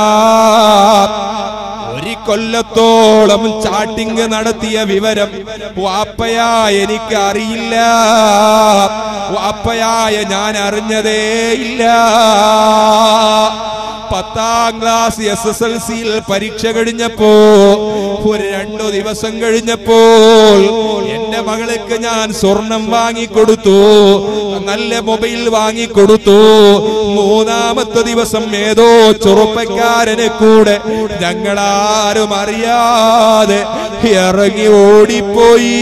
ഒരു കൊല്ലത്തോളം ചാട്ടിങ് നടത്തിയ വിവരം വാപ്പയാ എനിക്ക് അറിയില്ല വാപ്പയായ ഞാൻ അറിഞ്ഞതേ ഇല്ല പത്താം ക്ലാസ് എസ് എസ് എൽ സിയിൽ പരീക്ഷ കഴിഞ്ഞപ്പോ ഒരു രണ്ടു ദിവസം കഴിഞ്ഞപ്പോൾ എന്റെ മകൾക്ക് ഞാൻ സ്വർണം വാങ്ങിക്കൊടുത്തു നല്ല മൊബൈൽ വാങ്ങിക്കൊടുത്തു മൂന്നാമത്തെ ദിവസം ഏതോ ചെറുപ്പക്കാരനെ കൂടെ ഞങ്ങളാരും അറിയാതെ ഇറങ്ങി ഓടിപ്പോയി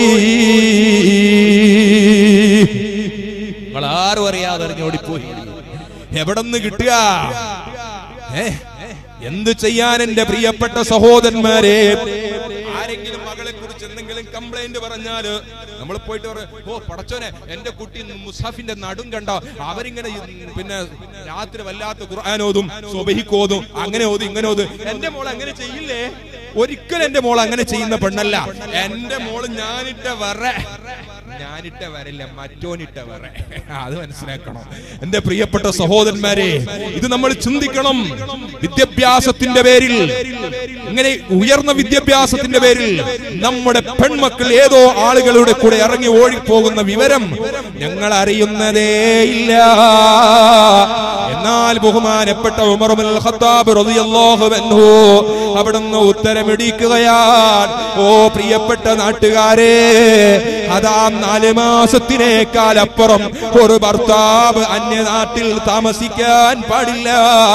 ഞങ്ങളാരും അറിയാതെ ഇറങ്ങി ഓടിപ്പോയി എവിടെന്ന് കിട്ടുക ഏ? എന്ത് ചെയ്യാൻ എന്റെ പ്രിയപ്പെട്ട സഹോദരന്മാരെ ആരെങ്കിലും മകളെ കുറിച്ച് എന്തെങ്കിലും കംപ്ലൈന്റ് പറഞ്ഞാല് നമ്മൾ പോയിട്ട് പറയും ഓ പടച്ചോനെ എന്റെ കുട്ടി മുസാഫിന്റെ നടും കണ്ട അവരിങ്ങനെ ഈ പിന്നെ രാത്രി വല്ലാത്ത ഖുർആാനോതും സ്വബഹിക്കോതും അങ്ങനെ ഓതും ഇങ്ങനെ ഓതും എന്റെ മോൾ അങ്ങനെ ചെയ്യില്ലേ ഒരിക്കലും എന്റെ മോൾ അങ്ങനെ ചെയ്യുന്ന പെണ്ണല്ല എന്റെ മോള് ഞാനിട്ട വറ ഞാനിട്ട വരല്ല മറ്റോനിട്ട വറ അത് മനസ്സിലാക്കണം എന്റെ പ്രിയപ്പെട്ട സഹോദരന്മാരെ ഇത് നമ്മൾ ചിന്തിക്കണം വിദ്യാഭ്യാസത്തിന്റെ പേരിൽ ഇങ്ങനെ ഉയർന്ന വിദ്യാഭ്യാസത്തിന്റെ പേരിൽ നമ്മുടെ പെൺമക്കൾ ഏതോ ആളുകളുടെ കൂടെ ഇറങ്ങി ഓടിപ്പോകുന്ന വിവരം ഞങ്ങൾ അറിയുന്നതേ ഇല്ല എന്നാൽ ബഹുമാനപ്പെട്ട ഉമറുൽ ഖത്താബ് റളിയല്ലാഹു അൻഹു അവിടുന്ന് ഉത്തരമിടിക്കുകയാണ് ഓ പ്രിയപ്പെട്ട നാട്ടുകാരെ അതാ നാല് മാസത്തിനേക്കാൾ അപ്പുറം ഒരു ഭർത്താവ് അന്യനാട്ടിൽ താമസിക്കാൻ പാടില്ല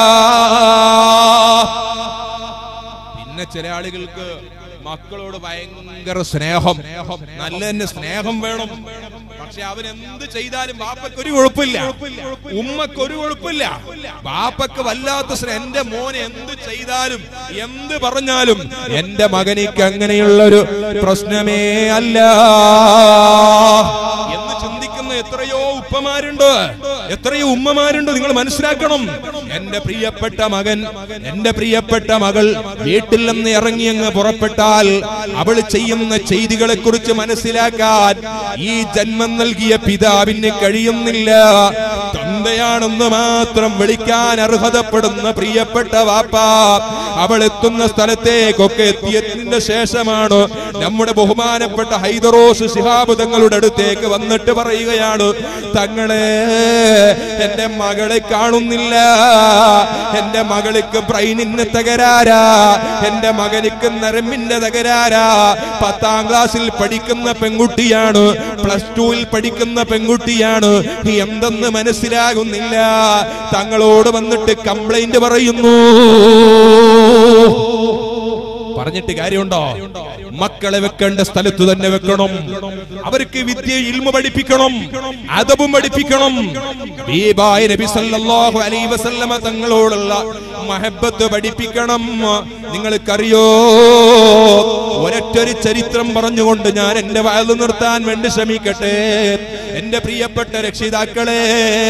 പിന്നെ ചില ആളുകൾക്ക് മക്കളോട് ഭയങ്കര സ്നേഹം നല്ല തന്നെ സ്നേഹം വേണം പക്ഷെ അവൻ എന്ത് ചെയ്താലും ബാപ്പക്ക് ഒരു കുഴപ്പമില്ല ഉമ്മക്ക് ഒരു കുഴപ്പമില്ല ബാപ്പക്ക് വല്ലാത്ത സ്നേഹം എന്റെ മോനെ എന്ത് ചെയ്താലും എന്ത് പറഞ്ഞാലും എന്റെ മകനിക്ക് അങ്ങനെയുള്ളൊരു പ്രശ്നമേ അല്ല എന്ന് ചിന്തിക്കുന്ന എത്രയോ ഉപ്പമാരുണ്ട് എത്രയോ ഉമ്മമാരുണ്ട് നിങ്ങൾ മനസ്സിലാക്കണം എന്റെ പ്രിയപ്പെട്ട മകൻ എന്റെ പ്രിയപ്പെട്ട മകൾ വീട്ടിൽ നിന്ന് ഇറങ്ങി അങ്ങ് പുറപ്പെട്ടാൽ അവൾ ചെയ്യുന്ന ചെയ്തികളെ കുറിച്ച് മനസ്സിലാക്കാൻ ഈ ജന്മം നൽകിയ പിതാവിന് കഴിയുന്നില്ല തന്തയാണെന്ന് മാത്രം വിളിക്കാൻ അർഹതപ്പെടുന്ന പ്രിയപ്പെട്ട വാപ്പ അവൾ എത്തുന്ന സ്ഥലത്തേക്കൊക്കെ എത്തിയതിന്റെ ശേഷമാണ് നമ്മുടെ ബഹുമാനപ്പെട്ട ഹൈദറോസ് ശിഹാബ് തങ്ങളുടെ അടുത്തേക്ക് വന്നിട്ട് പറയുകയാണ് തങ്ങളെ എന്റെ മകളെ കാണുന്നില്ല എന്റെ മകൾക്ക് ബ്രെയിനിന് തകരാരാ എന്റെ മകനിക്ക് നരമ്പിന്റെ തകരാരാ പത്താം ക്ലാസ്സിൽ പഠിക്കുന്ന പെൺകുട്ടിയാണ് പ്ലസ് ടുവിൽ പഠിക്കുന്ന പെൺകുട്ടിയാണ് എന്തെന്ന് മനസ്സിലാകുന്നില്ല തങ്ങളോട് വന്നിട്ട് കംപ്ലൈന്റ് പറയുന്നു പറഞ്ഞിട്ട് കാര്യമുണ്ടോ മക്കളെ വെക്കേണ്ട സ്ഥലത്ത് തന്നെ വെക്കണം അവർക്ക് വിദ്യ ഇൽമ പഠിപ്പിക്കണം അതവും പഠിപ്പിക്കണം ഹബീബായ നബി സല്ലല്ലാഹു അലൈഹി വസല്ലമ തങ്ങളോടുള്ള മഹബത്ത് പഠിപ്പിക്കണം നിങ്ങൾക്കറിയോ ഒരൊറ്റൊരു ചരിത്രം പറഞ്ഞുകൊണ്ട് ഞാൻ എന്റെ വയത് നിർത്താൻ വേണ്ടി ശ്രമിക്കട്ടെ എന്റെ പ്രിയപ്പെട്ട രക്ഷിതാക്കളെ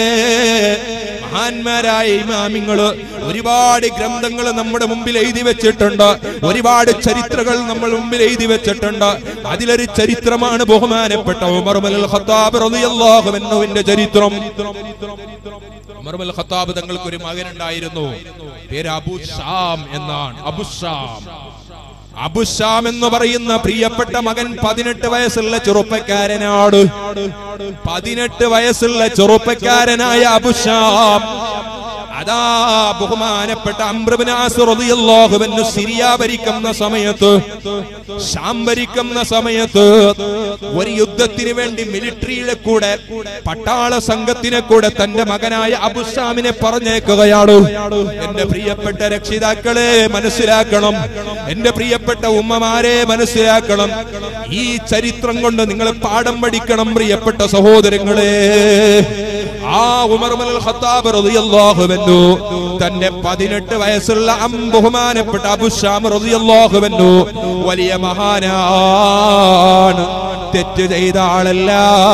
മഹാന്മാരായ ഇമാമിങ്ങള് ഒരുപാട് ഗ്രന്ഥങ്ങൾ നമ്മുടെ മുമ്പിൽ എഴുതി വെച്ചിട്ടുണ്ട് ഒരുപാട് ചരിത്രങ്ങൾ നമ്മൾ മുമ്പിൽ എഴുതി വെച്ചിട്ടുണ്ട് അതിലൊരു ചരിത്രമാണ് ബഹുമാനപ്പെട്ട ഉമർ അൽ ഖത്താബ് റളിയല്ലാഹു അൻഹുവിന്റെ ചരിത്രം ഉമർ അൽ ഖത്താബ് തങ്ങൾക്ക് ഒരു മകനുണ്ടായിരുന്നു പേര് അബു ഷാം എന്നാണ് അബു ഷാം അബുഷാം എന്ന് പറയുന്ന പ്രിയപ്പെട്ട മകൻ പതിനെട്ട് വയസ്സുള്ള ചെറുപ്പക്കാരനാണ് പതിനെട്ട് വയസ്സുള്ള ചെറുപ്പക്കാരനായ അബുഷാം അതാ ബഹുമാനപ്പെട്ട അംബ്രബിനാസുറിയല്ലാഹുവെന്ന് സിരിയ ഭരിക്കുന്ന സമയത്ത് ഷാം ഭരിക്കുന്ന സമയത്ത് ഒരു യുദ്ധത്തിന് വേണ്ടി മിലിറ്ററിയിലെ കൂടെ പട്ടാള സംഘത്തിനെ കൂടെ തന്റെ മകനായ അബുഷാമിനെ പറഞ്ഞേക്കുകയാണ് എന്റെ പ്രിയപ്പെട്ട രക്ഷിതാക്കളെ മനസ്സിലാക്കണം എന്റെ പ്രിയപ്പെട്ട ഉമ്മമാരെ മനസ്സിലാക്കണം ഈ ചരിത്രം കൊണ്ട് നിങ്ങൾ പാഠം പഠിക്കണം പ്രിയപ്പെട്ട സഹോദരങ്ങളെ ആ ഉമർ അൽ ഖത്താബ് റളിയല്ലാഹു അൻഹു തന്റെ പതിനെട്ട് വയസ്സുള്ള അം ബഹുമാനപ്പെട്ട അബുഷാം റളിയല്ലാഹു അൻഹു വലിയ മഹാനാണ് തെറ്റ് ചെയ്ത ആളല്ല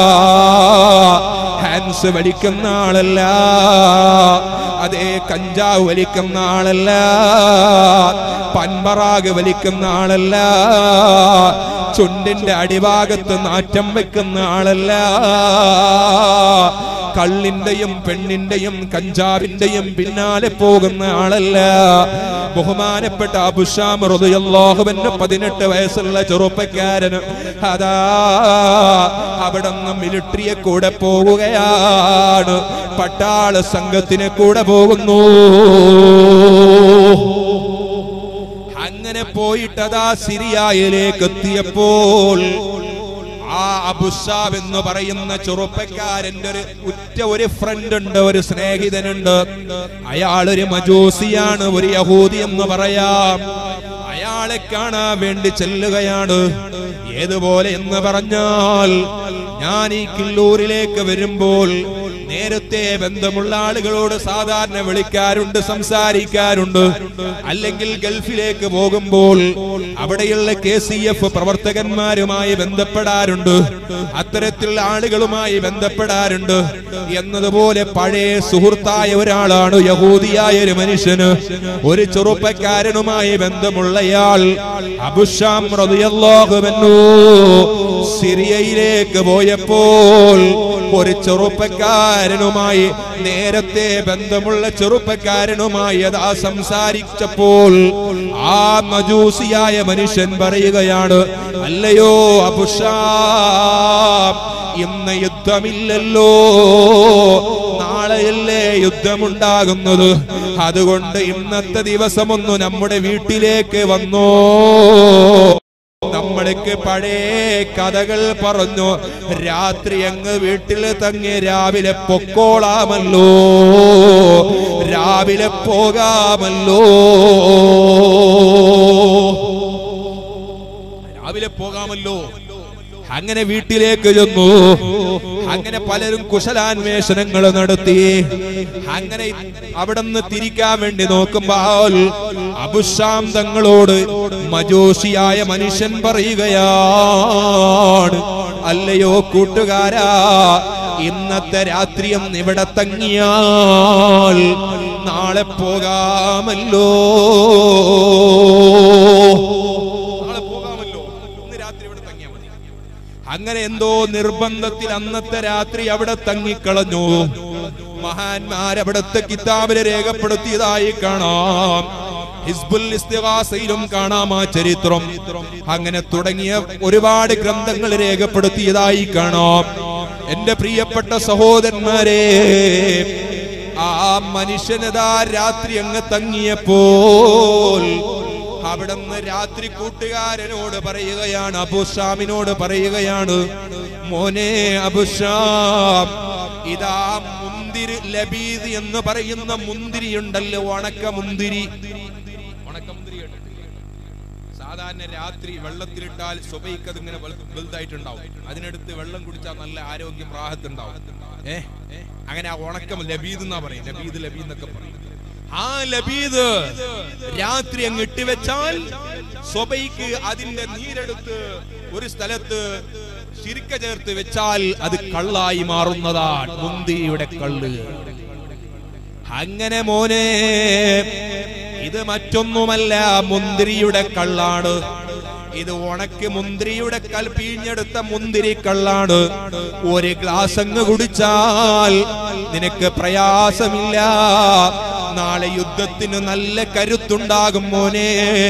ഹാൻസ് വലിക്കുന്ന ആളല്ല അതേ കഞ്ചാവ് വലിക്കുന്ന ആളല്ല പൻപറാഗ് വലിക്കുന്ന ആളല്ല ചുണ്ടിന്റെ അടിഭാഗത്ത് നാറ്റം വെക്കുന്ന ആളല്ല കള്ളിന്റെയും പെണ്ണിന്റെയും കഞ്ചാവിന്റെയും പിന്നാലെ പോകുന്ന ആളല്ല ബഹുമാനപ്പെട്ട അബുഷാം റളിയല്ലാഹുവിന് പതിനെട്ട് വയസ്സുള്ള ചെറുപ്പക്കാരന് അതാ അവിടെ നിന്ന് മിലിട്ടറിയെ കൂടെ പോവുകയാണ് പട്ടാള സംഘത്തിനെ കൂടെ പോകുന്നു അങ്ങനെ പോയിട്ടതാ സിറിയയിലേക്ക് എത്തിയപ്പോൾ ആ അബുഷാബ് എന്ന് പറയുന്ന ചെറുപ്പക്കാരന്റെ ഒരു ഉറ്റ ഒരു ഫ്രണ്ട് ഉണ്ട് ഒരു സ്നേഹിതനുണ്ട് അയാളൊരു മജൂസിയാണ് ഒരു യഹൂദി എന്ന് പറയാം അയാളെ കാണാൻ വേണ്ടി ചെല്ലുകയാണ് ഏതുപോലെ എന്ന് പറഞ്ഞാൽ ഞാൻ ഈ കിള്ളൂരിലേക്ക് വരുമ്പോൾ നേരത്തെ ബന്ധമുള്ള ആളുകളോട് സാധാരണ വിളിക്കാറുണ്ട് സംസാരിക്കാറുണ്ട് അല്ലെങ്കിൽ ഗൾഫിലേക്ക് പോകുമ്പോൾ അവിടെയുള്ള കെ സി എഫ് പ്രവർത്തകന്മാരുമായി ബന്ധപ്പെടാറുണ്ട് അത്തരത്തിലുള്ള ആളുകളുമായി ബന്ധപ്പെടാറുണ്ട് എന്നതുപോലെ പഴയ സുഹൃത്തായ ഒരാളാണ് യഹൂദിയായ ഒരു മനുഷ്യന് ഒരു ചെറുപ്പക്കാരനുമായി ബന്ധമുള്ളയാൾ അബുഷാം റളിയല്ലാഹു അൻഹു സിറിയയിലേക്ക് പോയപ്പോൾ ഒരു ചെറുപ്പക്കാരനുമായി നേരത്തെ ബന്ധമുള്ള ചെറുപ്പക്കാരനുമായി അതാ സംസാരിച്ചപ്പോൾ ആ മജൂസിയായ മനുഷ്യൻ പറയുകയാണ് അല്ലയോ അബുഷാം ഇന്ന് യുദ്ധമില്ലല്ലോ നാളെയല്ലേ യുദ്ധമുണ്ടാകുന്നത് അതുകൊണ്ട് ഇന്നത്തെ ദിവസമൊന്നു നമ്മുടെ വീട്ടിലേക്ക് വന്നോ നമ്മൾക്ക് പഴയ കഥകൾ പറഞ്ഞു രാത്രി അങ്ങ് വീട്ടിൽ തങ്ങി രാവിലെ പൊക്കോളാമല്ലോ രാവിലെ പോകാമല്ലോ രാവിലെ പോകാമല്ലോ അങ്ങനെ വീട്ടിലേക്ക് ചെന്നു അങ്ങനെ പലരും കുശലാന്വേഷണങ്ങൾ നടത്തി അങ്ങനെ അവിടുന്ന് തിരിക്കാൻ വേണ്ടി നോക്കുമ്പോൾ അബുഷാം തങ്ങളോട് മജോഷിയായ മനുഷ്യൻ പറയുകയാണ് അല്ലയോ കൂട്ടുകാരാ ഇന്നത്തെ രാത്രിയും ഇവിടെ തങ്ങിയാൽ നാളെ പോകാമല്ലോ നാളെ പോകാമല്ലോ ഇന്ന് രാത്രി ഇവിടെ തങ്ങിയാൽ മതി അങ്ങനെ എന്തോ നിർബന്ധത്തിൽ അന്നത്തെ രാത്രി അവിടെ തങ്ങിക്കളഞ്ഞു മഹാന്മാരവിടത്തെ കിതാബിനെ രേഖപ്പെടുത്തിയതായി കാണാം ഹിസ്ബുൽ ഇസ്തിഗാസയിലും കാണാം ആ ചരിത്രം അങ്ങനെ തുടങ്ങിയ ഒരുപാട് ഗ്രന്ഥങ്ങൾ രേഖപ്പെടുത്തിയതായി കാണാം എന്റെ പ്രിയപ്പെട്ട സഹോദരന്മാരെ ആ മനുഷ്യനതാ രാത്രി അങ്ങ് തങ്ങിയപ്പോൾ അവിടുന്ന് രാത്രി കൂട്ടുകാരനോട് പറയുകയാണ് അബുഷാമിനോട് പറയുകയാണ് മോനെ അബുഷാം ഇതാ മുന്തിരി ലബീദ് എന്ന് പറയുന്ന മുന്തിരി ഉണ്ടല്ലോ ഉണക്ക മുന്തിരി ഉണക്ക മുന്തിരി കേട്ടിട്ടില്ലേ? സാധാരണ രാത്രി വെള്ളത്തിലിട്ടാൽ സുബൈക്ക് അതിങ്ങനെ വെളു- വലുതായിട്ടുണ്ടാവും അതിനടുത്ത് വെള്ളം കുടിച്ചാൽ നല്ല ആരോഗ്യം റാഹത്തുണ്ടാവും ഏ അങ്ങനെ ആ ഉണക്കം ലബീദ് എന്നാ പറയും ലബീദ് ലബീദ് എന്നൊക്കെ പറയും ആ ലബീദ് രാത്രി അങ്ങ് ഇട്ടുവെച്ചാൽ സ്വബൈക്ക് അതിന്റെ നീരെടുത്ത് ഒരു സ്ഥലത്ത് ശിരിക്ക ചേർത്ത് വെച്ചാൽ അത് കള്ളായി മാറുന്നതാണ് മുന്തിരിയുടെ കള്ള് അങ്ങനെ മോനെ ഇത് മറ്റൊന്നുമല്ല മുന്തിരിയുടെ കള്ളാണ് ഇത് ഉണക്ക് മുന്തിരിയുടെ കൽ പിഴിഞ്ഞെടുത്ത മുന്തിരി കള്ളാണ് ഒരു ഗ്ലാസ് അങ്ങ് കുടിച്ചാൽ നിനക്ക് പ്രയാസമില്ല നാളെ യുദ്ധത്തിന് നല്ല കരുത്തുണ്ടാകും മോനെ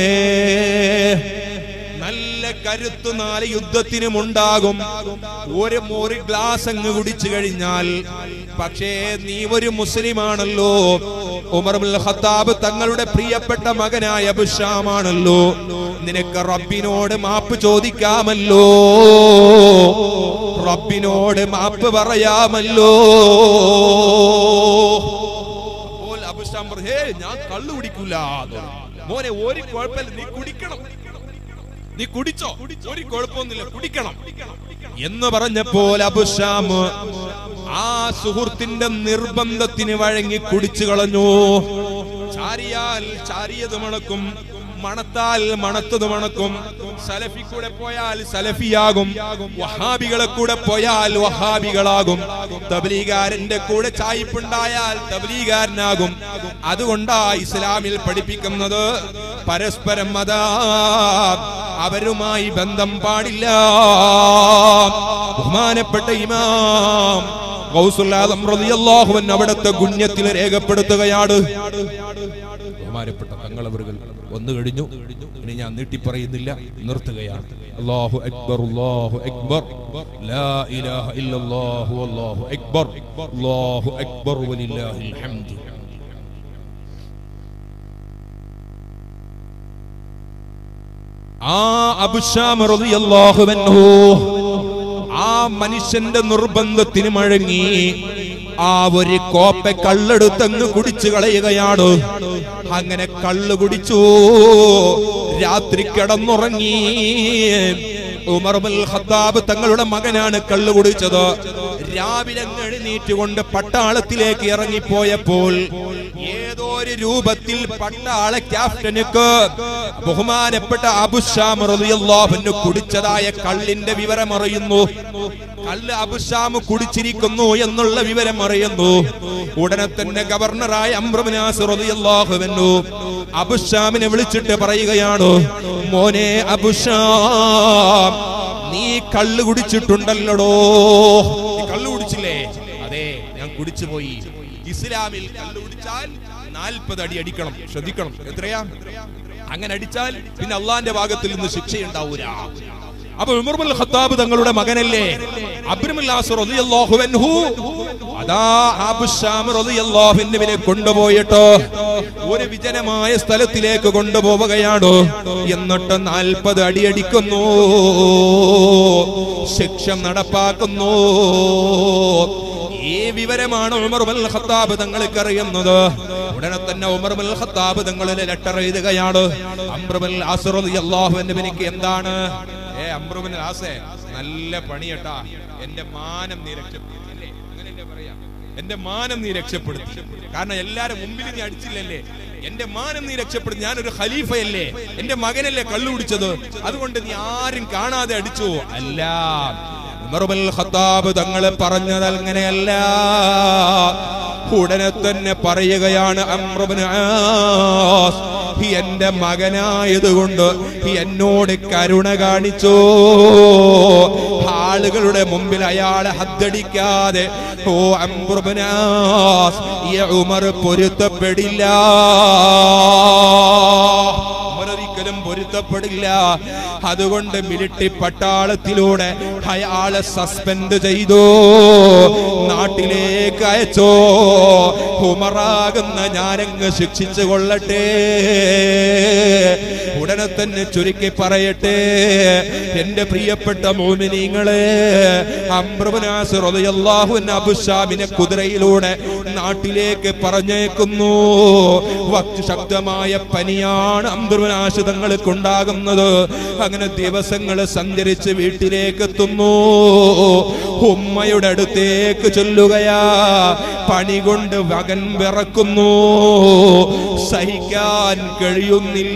നല്ല കരുത്ത് നാളെ യുദ്ധത്തിനും ഉണ്ടാകും ഒരു ഒരു ഗ്ലാസ് അങ്ങ് കുടിച്ചു കഴിഞ്ഞാൽ പക്ഷേ നീ ഒരു മുസ്ലിമാണല്ലോ ഉമർ ബിൻ ഖത്താബ് തങ്ങളുടെ പ്രിയപ്പെട്ട മകനായ അബുഷാമാണല്ലോ നിനക്ക് റബ്ബിനോട് മാപ്പ് ചോദിക്കാമല്ലോ റബ്ബിനോട് മാപ്പ് പറയാമല്ലോ അപ്പോൾ അബുഷാം പറഞ്ഞു ഹേ ഞാൻ കള്ളു കുടിക്കൂല മോനെ ഒരു കുഴപ്പമില്ല നീ കുടിക്കണം നീ കുടിച്ചോ ഒരു കുഴപ്പമൊന്നുമില്ല കുടിക്കണം എന്ന് പറഞ്ഞപ്പോൾ അബുഷാം ആ സുഹൃത്തിന്റെ നിർബന്ധത്തിന് വഴങ്ങി കുടിച്ചു കളഞ്ഞു ചാരിയാൽ ചാരിയത് മണക്കും മണത്താൽ മണത്തത് മണക്കും സലഫി കൂടെ പോയാൽ സലഫിയാകും വഹാബികളെ കൂടെ പോയാൽ വഹാബികളാകും തബ്ലീഗാരന്റെ കൂടെ ചായ്പുണ്ടായാൽ തബ്ലീഗാരനാകും അതുകൊണ്ടാ ഇസ്ലാമിൽ പഠിപ്പിക്കുന്നത് പരസ്പരം അതാ അവരുമായി ബന്ധം പാടില്ല ബഹുമാനപ്പെട്ട ഇമാം ഗൗസുല്ലാദം റളിയല്ലാഹു അൻഹു അവിടുത്തെ ഗുണ്യത്തിൽ രേഖപ്പെടുത്തുകയാണ് ബഹുമാനപ്പെട്ട തങ്ങളവറുകൾ വന്നു കഴിഞ്ഞു ഇനി ഞാൻ നീട്ടി പറയുന്നില്ല നിർത്തുകയാണ് അല്ലാഹു അക്ബർ അല്ലാഹു അക്ബർ ലാ ഇലാഹ ഇല്ലല്ലാഹു അല്ലാഹു അക്ബർ അല്ലാഹു അക്ബർ വലില്ലാഹിൽ ഹംദ് ആ അബുഷാം റളിയല്ലാഹു അൻഹു ആ മനുഷ്യന്റെ നിർബന്ധത്തിന് മഴങ്ങി ആ ഒരു കോപ്പ കള്ളെടുത്തങ്ങ് കുടിച്ചു കളയുകയാണ് അങ്ങനെ കള്ള് കുടിച്ചു രാത്രി കിടന്നുറങ്ങി ഉമർ ബിൻ ഖത്താബ് തങ്ങളുടെ മകനാണ് കള്ള് കുടിച്ചത് രാവിലെ അങ്ങ് എഴുന്നേറ്റുകൊണ്ട് പട്ടാളത്തിലേക്ക് ഇറങ്ങിപ്പോയപ്പോൾ ഏതോ ഒരു രൂപത്തിൽ പട്ടാള ക്യാപ്റ്റനുക്ക് ബഹുമാനപ്പെട്ട അബുഷാം റളിയല്ലാഹുവിന് കുടിച്ചതായ കള്ളിന്റെ വിവരം അറിയുന്നു കള്ള് അബുഷാം കുടിച്ചിരിക്കുന്നു എന്നുള്ള വിവരം അറിയുന്നു ഉടനെ തന്നെ ഗവർണറായ അമ്രബിനാസ് റളിയല്ലാഹുവിനു അബുഷാമിനെ വിളിച്ചിട്ട് പറയുകയാണ് മോനെ അബുഷാം നീ കള്ള് കുടിച്ചിട്ടുണ്ടല്ലടോ നീ കള്ള് കുടിച്ചില്ലേ അതെ ഞാൻ കുടിച്ചു പോയി ഇസ്ലാമിൽ കള്ള് കുടിച്ചാൽ നാൽപ്പത് അടി അടിക്കണം ശ്രദ്ധിക്കണം എത്രയാ അങ്ങനെ അടിച്ചാൽ പിന്നെ അള്ളാന്റെ ഭാഗത്തിൽ നിന്ന് ശിക്ഷയുണ്ടാവൂല അപ്പൊ ഉമർ ബിൻ ഖത്താബ് തങ്ങളുടെ മകനല്ലേ അബ്രുമില്ലാസ് റളിയല്ലാഹു അൻഹു അതാ ആബുശാം റളിയല്ലാഹു അൻഹുവിനെ കൊണ്ടുപോയിട്ട് ഒരു വിജനമായ സ്ഥലത്തിലേക്ക് കൊണ്ടുപോവുകയാണ് എന്നിട്ട് നാൽപ്പത് അടിയടിക്കുന്നു ശിക്ഷ നടപ്പാക്കുന്നു ഈ വിവരമാണ് ഉമർ ബിൻ ഖത്താബ് തങ്ങൾക്ക് അറിയുന്നത് ഉടനെ തന്നെ ഉമർ ബിൻ ഖത്താബ് തങ്ങളിൽ ലെറ്റർ എഴുതുകയാണ് അംർ ബിൻ ആസ് റളിയല്ലാഹു അൻഹുവിനിക്ക് എന്താണ് ഏ അമ്രുബിൻ ആസേ നല്ല പണിയട്ടാ എന്റെ മാനം നീ രക്ഷപ്പെടുത്തി അല്ലേ? അങ്ങനെയല്ലേ പറയാ എന്റെ മാനം നീ രക്ഷപ്പെടുത്തി കാരണം എല്ലാരും മുമ്പിൽ നീ അടിച്ചില്ലല്ലേ എന്റെ മാനം നീ രക്ഷപ്പെടുത്തി ഞാനൊരു ഖലീഫയല്ലേ എന്റെ മകനല്ലേ കള്ളു കുടിച്ചത് അതുകൊണ്ട് നീ ആരും കാണാതെ അടിച്ചു അല്ല ഉമറുൽ ഖത്താബ് തങ്ങളെ പറഞ്ഞത് അങ്ങനെയല്ല ഉടനെ തന്നെ പറയുകയാണ് അമ്രുബ്നു ആസ് എന്റെ മകനായതുകൊണ്ട് എന്നോട് കരുണ കാണിച്ചു ആളുകളുടെ മുമ്പിൽ അയാളെ ഹദ്ദടിക്കാതെ ഓ അംബ്രുബനാസ് ഈ ഉമർ പൊരുത്തപ്പെടില്ല ഉമർ ഒരിക്കലും പൊരുത്തപ്പെടില്ല അതുകൊണ്ട് മിലിട്ടറി പട്ടാളത്തിലൂടെ അയാളെ സസ്പെൻഡ് ചെയ്തു നാട്ടിലേക്ക് അയച്ചോ ഉമറാകുന്ന ഞാനങ്ങ് ശിക്ഷിച്ചു കൊള്ളട്ടെ ഉടനെ തന്നെ ചുരുക്കി പറയട്ടെ എന്റെ പ്രിയപ്പെട്ട മോമിനിങ്ങളെ അംബ്രബനാസ് റളിയല്ലാഹു അൻഹു അബുശാമിനെ കുതിരയിലൂടെ നാട്ടിലേക്ക് പറഞ്ഞേക്കുന്നു വക്ത് ശക്തമായ പനിയാണ് അംബ്രബനാശ് തങ്ങൾക്ക് ഉണ്ടാകുന്നത് അങ്ങനെ ദിവസങ്ങൾ സഞ്ചരിച്ച് വീട്ടിലേക്ക് എത്തുന്നു ഉമ്മയുടെ അടുത്തേക്ക് ചൊല്ലുകയാ പണി കൊണ്ട് മകൻ വിറക്കുന്നു സഹിക്കാൻ കഴിയുന്നില്ല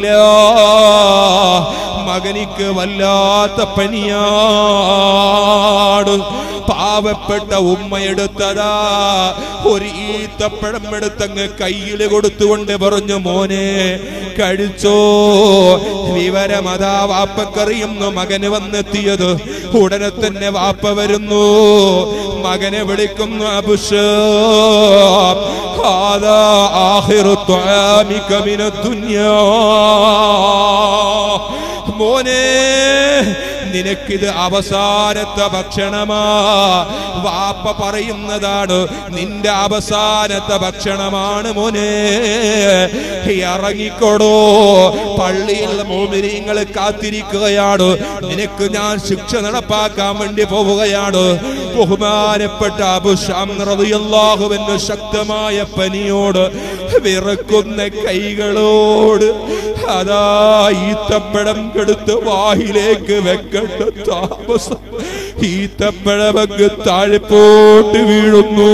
മകനിക്ക് വല്ലാത്ത പനിയാണ് പാവപ്പെട്ട ഉമ്മയെടുത്തതാ ഒരു ഈത്തപ്പഴം എടുത്തങ്ങ് കയ്യിൽ കൊടുത്തുകൊണ്ട് പറഞ്ഞു മോനെ കഴിച്ചോ വിവരമതാ വാപ്പക്കറിയുന്നു മകന് വന്നെത്തിയത് ഉടനെ തന്നെ വാപ്പ വരുന്നു മകനെ വിളിക്കുന്നു അബുഷ هذا آخر طعامك من الدنيا മോനെ നിനക്കിത് അവസാനത്തെ ഭക്ഷണമാ വാപ്പ പറയുന്നതാണ് നിന്റെ അവസാനത്തെ ഭക്ഷണമാണ് മോനെ ഇറങ്ങിക്കോടോ പള്ളിയിൽ മോമിനിങ്ങൾ കാത്തിരിക്കുകയാണ് നിനക്ക് ഞാൻ ശിക്ഷ നടപ്പാക്കാൻ വേണ്ടി പോവുകയാണ് ബഹുമാനപ്പെട്ട അബുഷാം റളിയല്ലാഹുവിന്റെ ശക്തമായ പനിയോട് വിറക്കുന്ന കൈകളോട് അതാ ഈത്തപ്പഴം കെടുത്ത് വായിലേക്ക് വെക്കേണ്ട താമസം ഈത്തപ്പഴമങ്ങ് താഴെപ്പോട്ട് വീഴുന്നു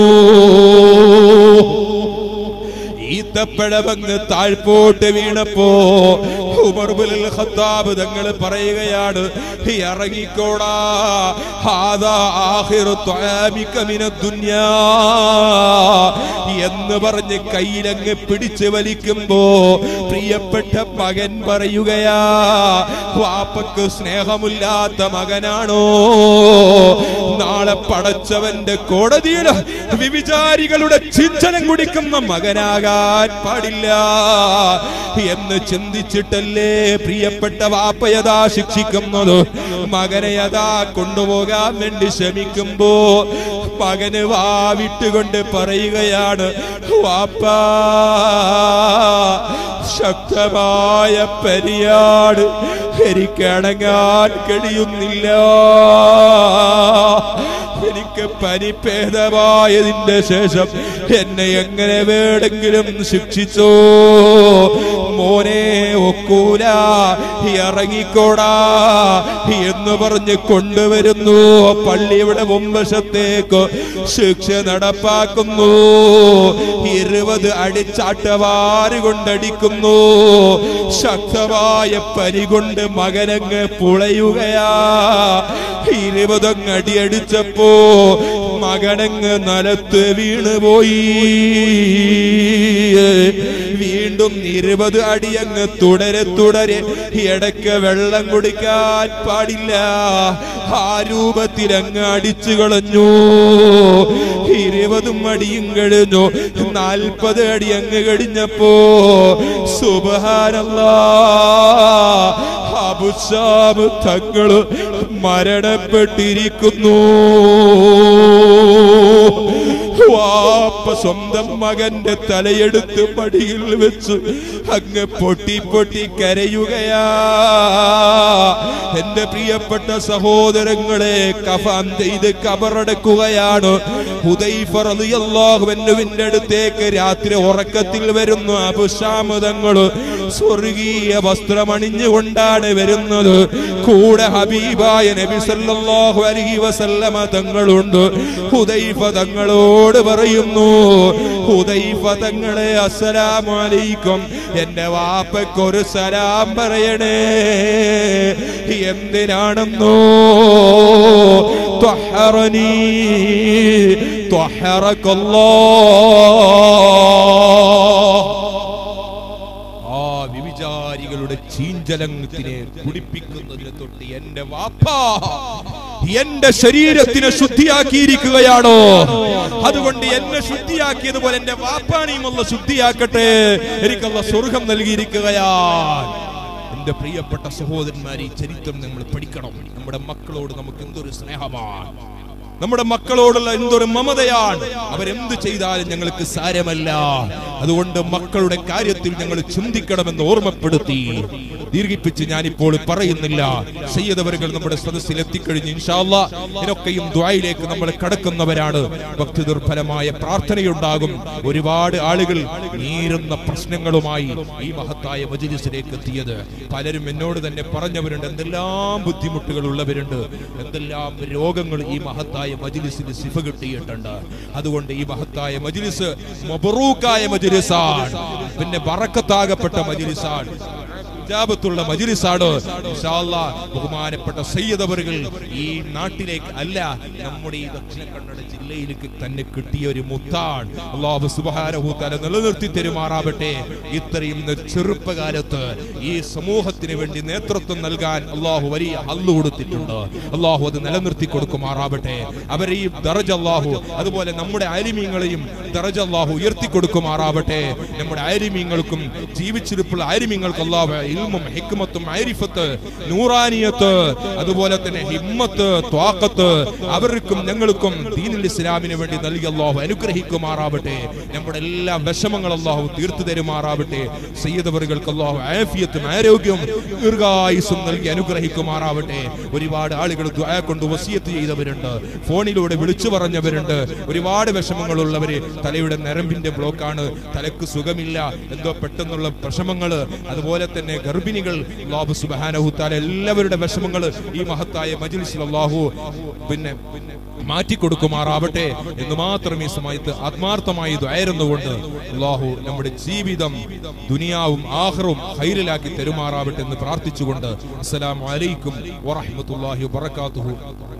ഈത്തപ്പഴമങ്ങ് താഴ്പോട്ട് വീണപ്പോ ഉമർബുൽ ഖത്താബ് തങ്ങൾ പറയുകയാണ് ഇറങ്ങിക്കോടാ ഹാദാ ആഖിറു ത്വആമിക മിനദ് ദുനിയാ എന്ന് പറഞ്ഞ് കയ്യിലങ്ങ് പിടിച്ച് വലിക്കുമ്പോ പ്രിയപ്പെട്ട മകൻ പറയുകയാ വാപ്പക്ക് സ്നേഹമില്ലാത്ത മകനാണോ നാളെ പടച്ചവന്റെ കോടതിയിൽ വിവിചാരികളുടെ ചിന്തനം കുടിക്കുന്ന മകനാകാൻ പാടില്ല എന്ന് ചിന്തിച്ചിട്ടല്ലേ പ്രിയപ്പെട്ട വാപ്പയതാ ശിക്ഷിക്കുന്നത് മകനെ അതാ കൊണ്ടുപോകാൻ വേണ്ടി ശ്രമിക്കുമ്പോ മകന് വാവിട്ടുകൊണ്ട് പറയുകയാണ് വാപ്പാ ശക്തമായ പരിയാട് എനിക്കടങ്ങാൻ കഴിയുന്നില്ല എനിക്ക് പനി ഭേദമായതിന്റെ ശേഷം എന്നെ എങ്ങനെ വേണമെങ്കിലും ശിക്ഷിച്ചോ മോനെ ഒക്കൂല ഇറങ്ങിക്കോടാ എന്ന് പറഞ്ഞ് കൊണ്ടുവരുന്നു പള്ളിയുടെ മുൻവശത്തേക്ക് ശിക്ഷ നടപ്പാക്കുന്നു ഇരുപത് അടിച്ചാട്ടവാറ് കൊണ്ടടിക്കുന്നു ശക്തമായ പനി കൊണ്ട് മകനങ്ങ് പുളയുകയാ ഇരുപതങ്ങ് അടിയടിച്ചപ്പോ മകനങ്ങ് നിലത്ത് വീണുപോയി വീണ്ടും ഇരുപത് അടിയങ്ങ് തുടരെ തുടരെ ഇടയ്ക്ക് വെള്ളം കുടിക്കാൻ പാടില്ല ആ രൂപത്തിൽ അങ്ങ് അടിച്ചു കളഞ്ഞു ഇരുപതും അടിയും കഴിഞ്ഞു നാൽപ്പത് അടി അങ്ങ് കഴിഞ്ഞപ്പോ സുബഹാനല്ലാ അബുസാബ് തങ്ങള് മരണപ്പെട്ടിരിക്കുന്നു വാപ്പ സ്വന്തം മകന്റെ തലയെടുത്ത് മടിയിൽ വെച്ച് അങ്ങ് പൊട്ടി പൊട്ടി കരയുകയാ എന്റെ പ്രിയപ്പെട്ട സഹോദരങ്ങളെ കഫാൻ ചെയ്ത് കബറടക്കുകയാണ് ഹുദൈഫറിയാഹുവിന്റെ അടുത്തേക്ക് രാത്രി ഉറക്കത്തിൽ വരുന്ന അപുഷാമതങ്ങള് സ്വർഗീയ വസ്ത്രമണിഞ്ഞുകൊണ്ടാണ് വരുന്നത് കൂടെ ഹബീബായ നബി സല്ലല്ലാഹു അലൈഹി വസല്ലമ തങ്ങളുണ്ട് ഹുദൈഫ തങ്ങളോട് പറയുന്നു ഹുദൈഫ തങ്ങളെ അസ്സലാമു അലൈക്കും എന്റെ വാപ്പയ്ക്കൊരു സലാം പറയണേ എന്തിനാണെന്നോ ത്വഹറനീ ത്വഹറക്കല്ലാഹ് ആ വിവിചാരികളുടെ ചീഞ്ചലത്തിനെ കുടിപ്പിക്കുന്നതിന് തൊട്ട് എന്റെ വാപ്പ എന്റെ ശരീരത്തിനെ ശുദ്ധിയാക്കിയിരിക്കുകയാണോ അതുകൊണ്ട് എന്നെ ശുദ്ധിയാക്കിയതുപോലെ എന്റെ വാപ്പാണിയും ഉള്ള ശുദ്ധിയാക്കട്ടെ എനിക്കുള്ള സ്വർഗം നൽകിയിരിക്കുകയാ എന്റെ പ്രിയപ്പെട്ട സഹോദരന്മാർ ഈ ചരിത്രം നമ്മൾ പഠിക്കണം നമ്മുടെ മക്കളോട് നമുക്ക് എന്തൊരു സ്നേഹമാണ് നമ്മുടെ മക്കളോടുള്ള എന്തൊരു മമതയാണ് അവരെന്ത് ചെയ്താലും ഞങ്ങൾക്ക് സാരമല്ല അതുകൊണ്ട് മക്കളുടെ കാര്യത്തിൽ ഞങ്ങൾ ചിന്തിക്കണമെന്ന് ഓർമ്മപ്പെടുത്തി ദീർഘിപ്പിച്ച് ഞാനിപ്പോൾ പറയുന്നില്ല സയ്യദവരുകൾ നമ്മുടെ സദസ്സിൽ എത്തിക്കഴിഞ്ഞ് ഇൻഷാല്ല ഇതിനൊക്കെയും ദ്വായിലേക്ക് നമ്മൾ കടക്കുന്നവരാണ് ഭക്തി ദുർഫലമായ പ്രാർത്ഥനയുണ്ടാകും ഒരുപാട് ആളുകൾ നീരുന്ന പ്രശ്നങ്ങളുമായി ഈ മഹത്തായ മജിലിസിലേക്ക് എത്തിയത് പലരും എന്നോട് തന്നെ പറഞ്ഞവരുണ്ട് എന്തെല്ലാം ബുദ്ധിമുട്ടുകൾ ഉള്ളവരുണ്ട് എന്തെല്ലാം രോഗങ്ങൾ ഈ മഹത്തായ മജിലിസിന് സിഫ കിട്ടിയിട്ടുണ്ട് അതുകൊണ്ട് ഈ മഹത്തായ മജിലിസ് മബറൂക്കായ മജിലിസാണ് പിന്നെ ബറക്കത്താകപ്പെട്ട മജിലിസാണ് ഇജാബത്തുള്ള മജിലിസാണ് ഇൻഷാ അല്ലാ ബഹുമാനപ്പെട്ട സയ്യിദ് അവറുകൾ ഈ നാട്ടിലേക്ക് അല്ല നമ്മുടെ ഈ ദക്ഷിണ കന്നഡ ജില്ലയിലേക്ക് തന്നെ കിട്ടിയ ഒരു മുത്താണ് അള്ളാഹു സുബ്ഹാനഹു തആല നിലനിർത്തി തെരുമാറാവട്ടെ ഇത്രയും ചെറുപ്പകാലത്ത് ഈ സമൂഹത്തിന് വേണ്ടി നേതൃത്വം നൽകാൻ അള്ളാഹു വലിയ ഹല്ല് കൊടുത്തിട്ടുണ്ട് അള്ളാഹു അത് നിലനിർത്തി കൊടുക്കുമാറാവട്ടെ അവരെ ഈ ദറജ അള്ളാഹു അതുപോലെ നമ്മുടെ ആലിമീങ്ങളെയും ദറജ അള്ളാഹു ഉയർത്തി കൊടുക്കുമാറാവട്ടെ നമ്മുടെ ആലിമീങ്ങൾക്കും ജീവിച്ചിരിപ്പുള്ള ആലിമീങ്ങൾക്ക് അള്ളാഹു ഇൽമും ഹിക്മത്തും ആരിഫത്ത് നൂറാനിയത്ത് അതുപോലെ തന്നെ ഹിമ്മത്ത് ത്വാക്കത്ത് അവർക്കും ഞങ്ങൾക്കും ദീനുൽ ഇസ്ലാമിന് വേണ്ടി നൽകി അള്ളാഹു അനുഗ്രഹിക്കുമാറാവട്ടെ നമ്മുടെ എല്ലാ വിഷമങ്ങൾ അള്ളാഹു തീർത്തു തരുമാറാവട്ടെ സയ്യിദവറുകൾക്ക് അള്ളാഹു ആഫിയത്തും ആരോഗ്യവും ദീർഘായുസും നൽകി അനുഗ്രഹിക്കുമാറാവട്ടെ ഒരുപാട് ആളുകൾ ദുആ കൊണ്ട് വസിയത്ത് ചെയ്തവരുണ്ട് ഫോണിലൂടെ വിളിച്ചു പറഞ്ഞവരുണ്ട് ഒരുപാട് വിഷമങ്ങളുള്ളവര് തലയുടെ നരമ്പിന്റെ ബ്ലോക്കാണ് തലക്ക് സുഖമില്ല എന്തോ പെട്ടെന്നുള്ള വിഷമങ്ങൾ അതുപോലെ തന്നെ ഗർഭിണികൾ അള്ളാഹു സുബ്ഹാനഹു തആല എല്ലാവരുടെ വിഷമങ്ങൾ ഈ മഹത്തായ മജ്ലിസിൽ അള്ളാഹു പിന്നെ മാറ്റിക്കൊടുക്കുമാറാവട്ടെ എന്ന് മാത്രം ഈ സമയത്ത് ആത്മാർത്ഥമായി ദ്വയരുന്നുകൊണ്ട് അള്ളാഹു നമ്മുടെ ജീവിതം ദുനിയാവും ആഹ്റവും ഹൈറിലാക്കി തെരുമാറാവട്ടെ എന്ന് പ്രാർത്ഥിച്ചുകൊണ്ട് അസ്സലാമു അലൈക്കും വറഹ്മത്തുള്ളാഹി വബറകാതുഹു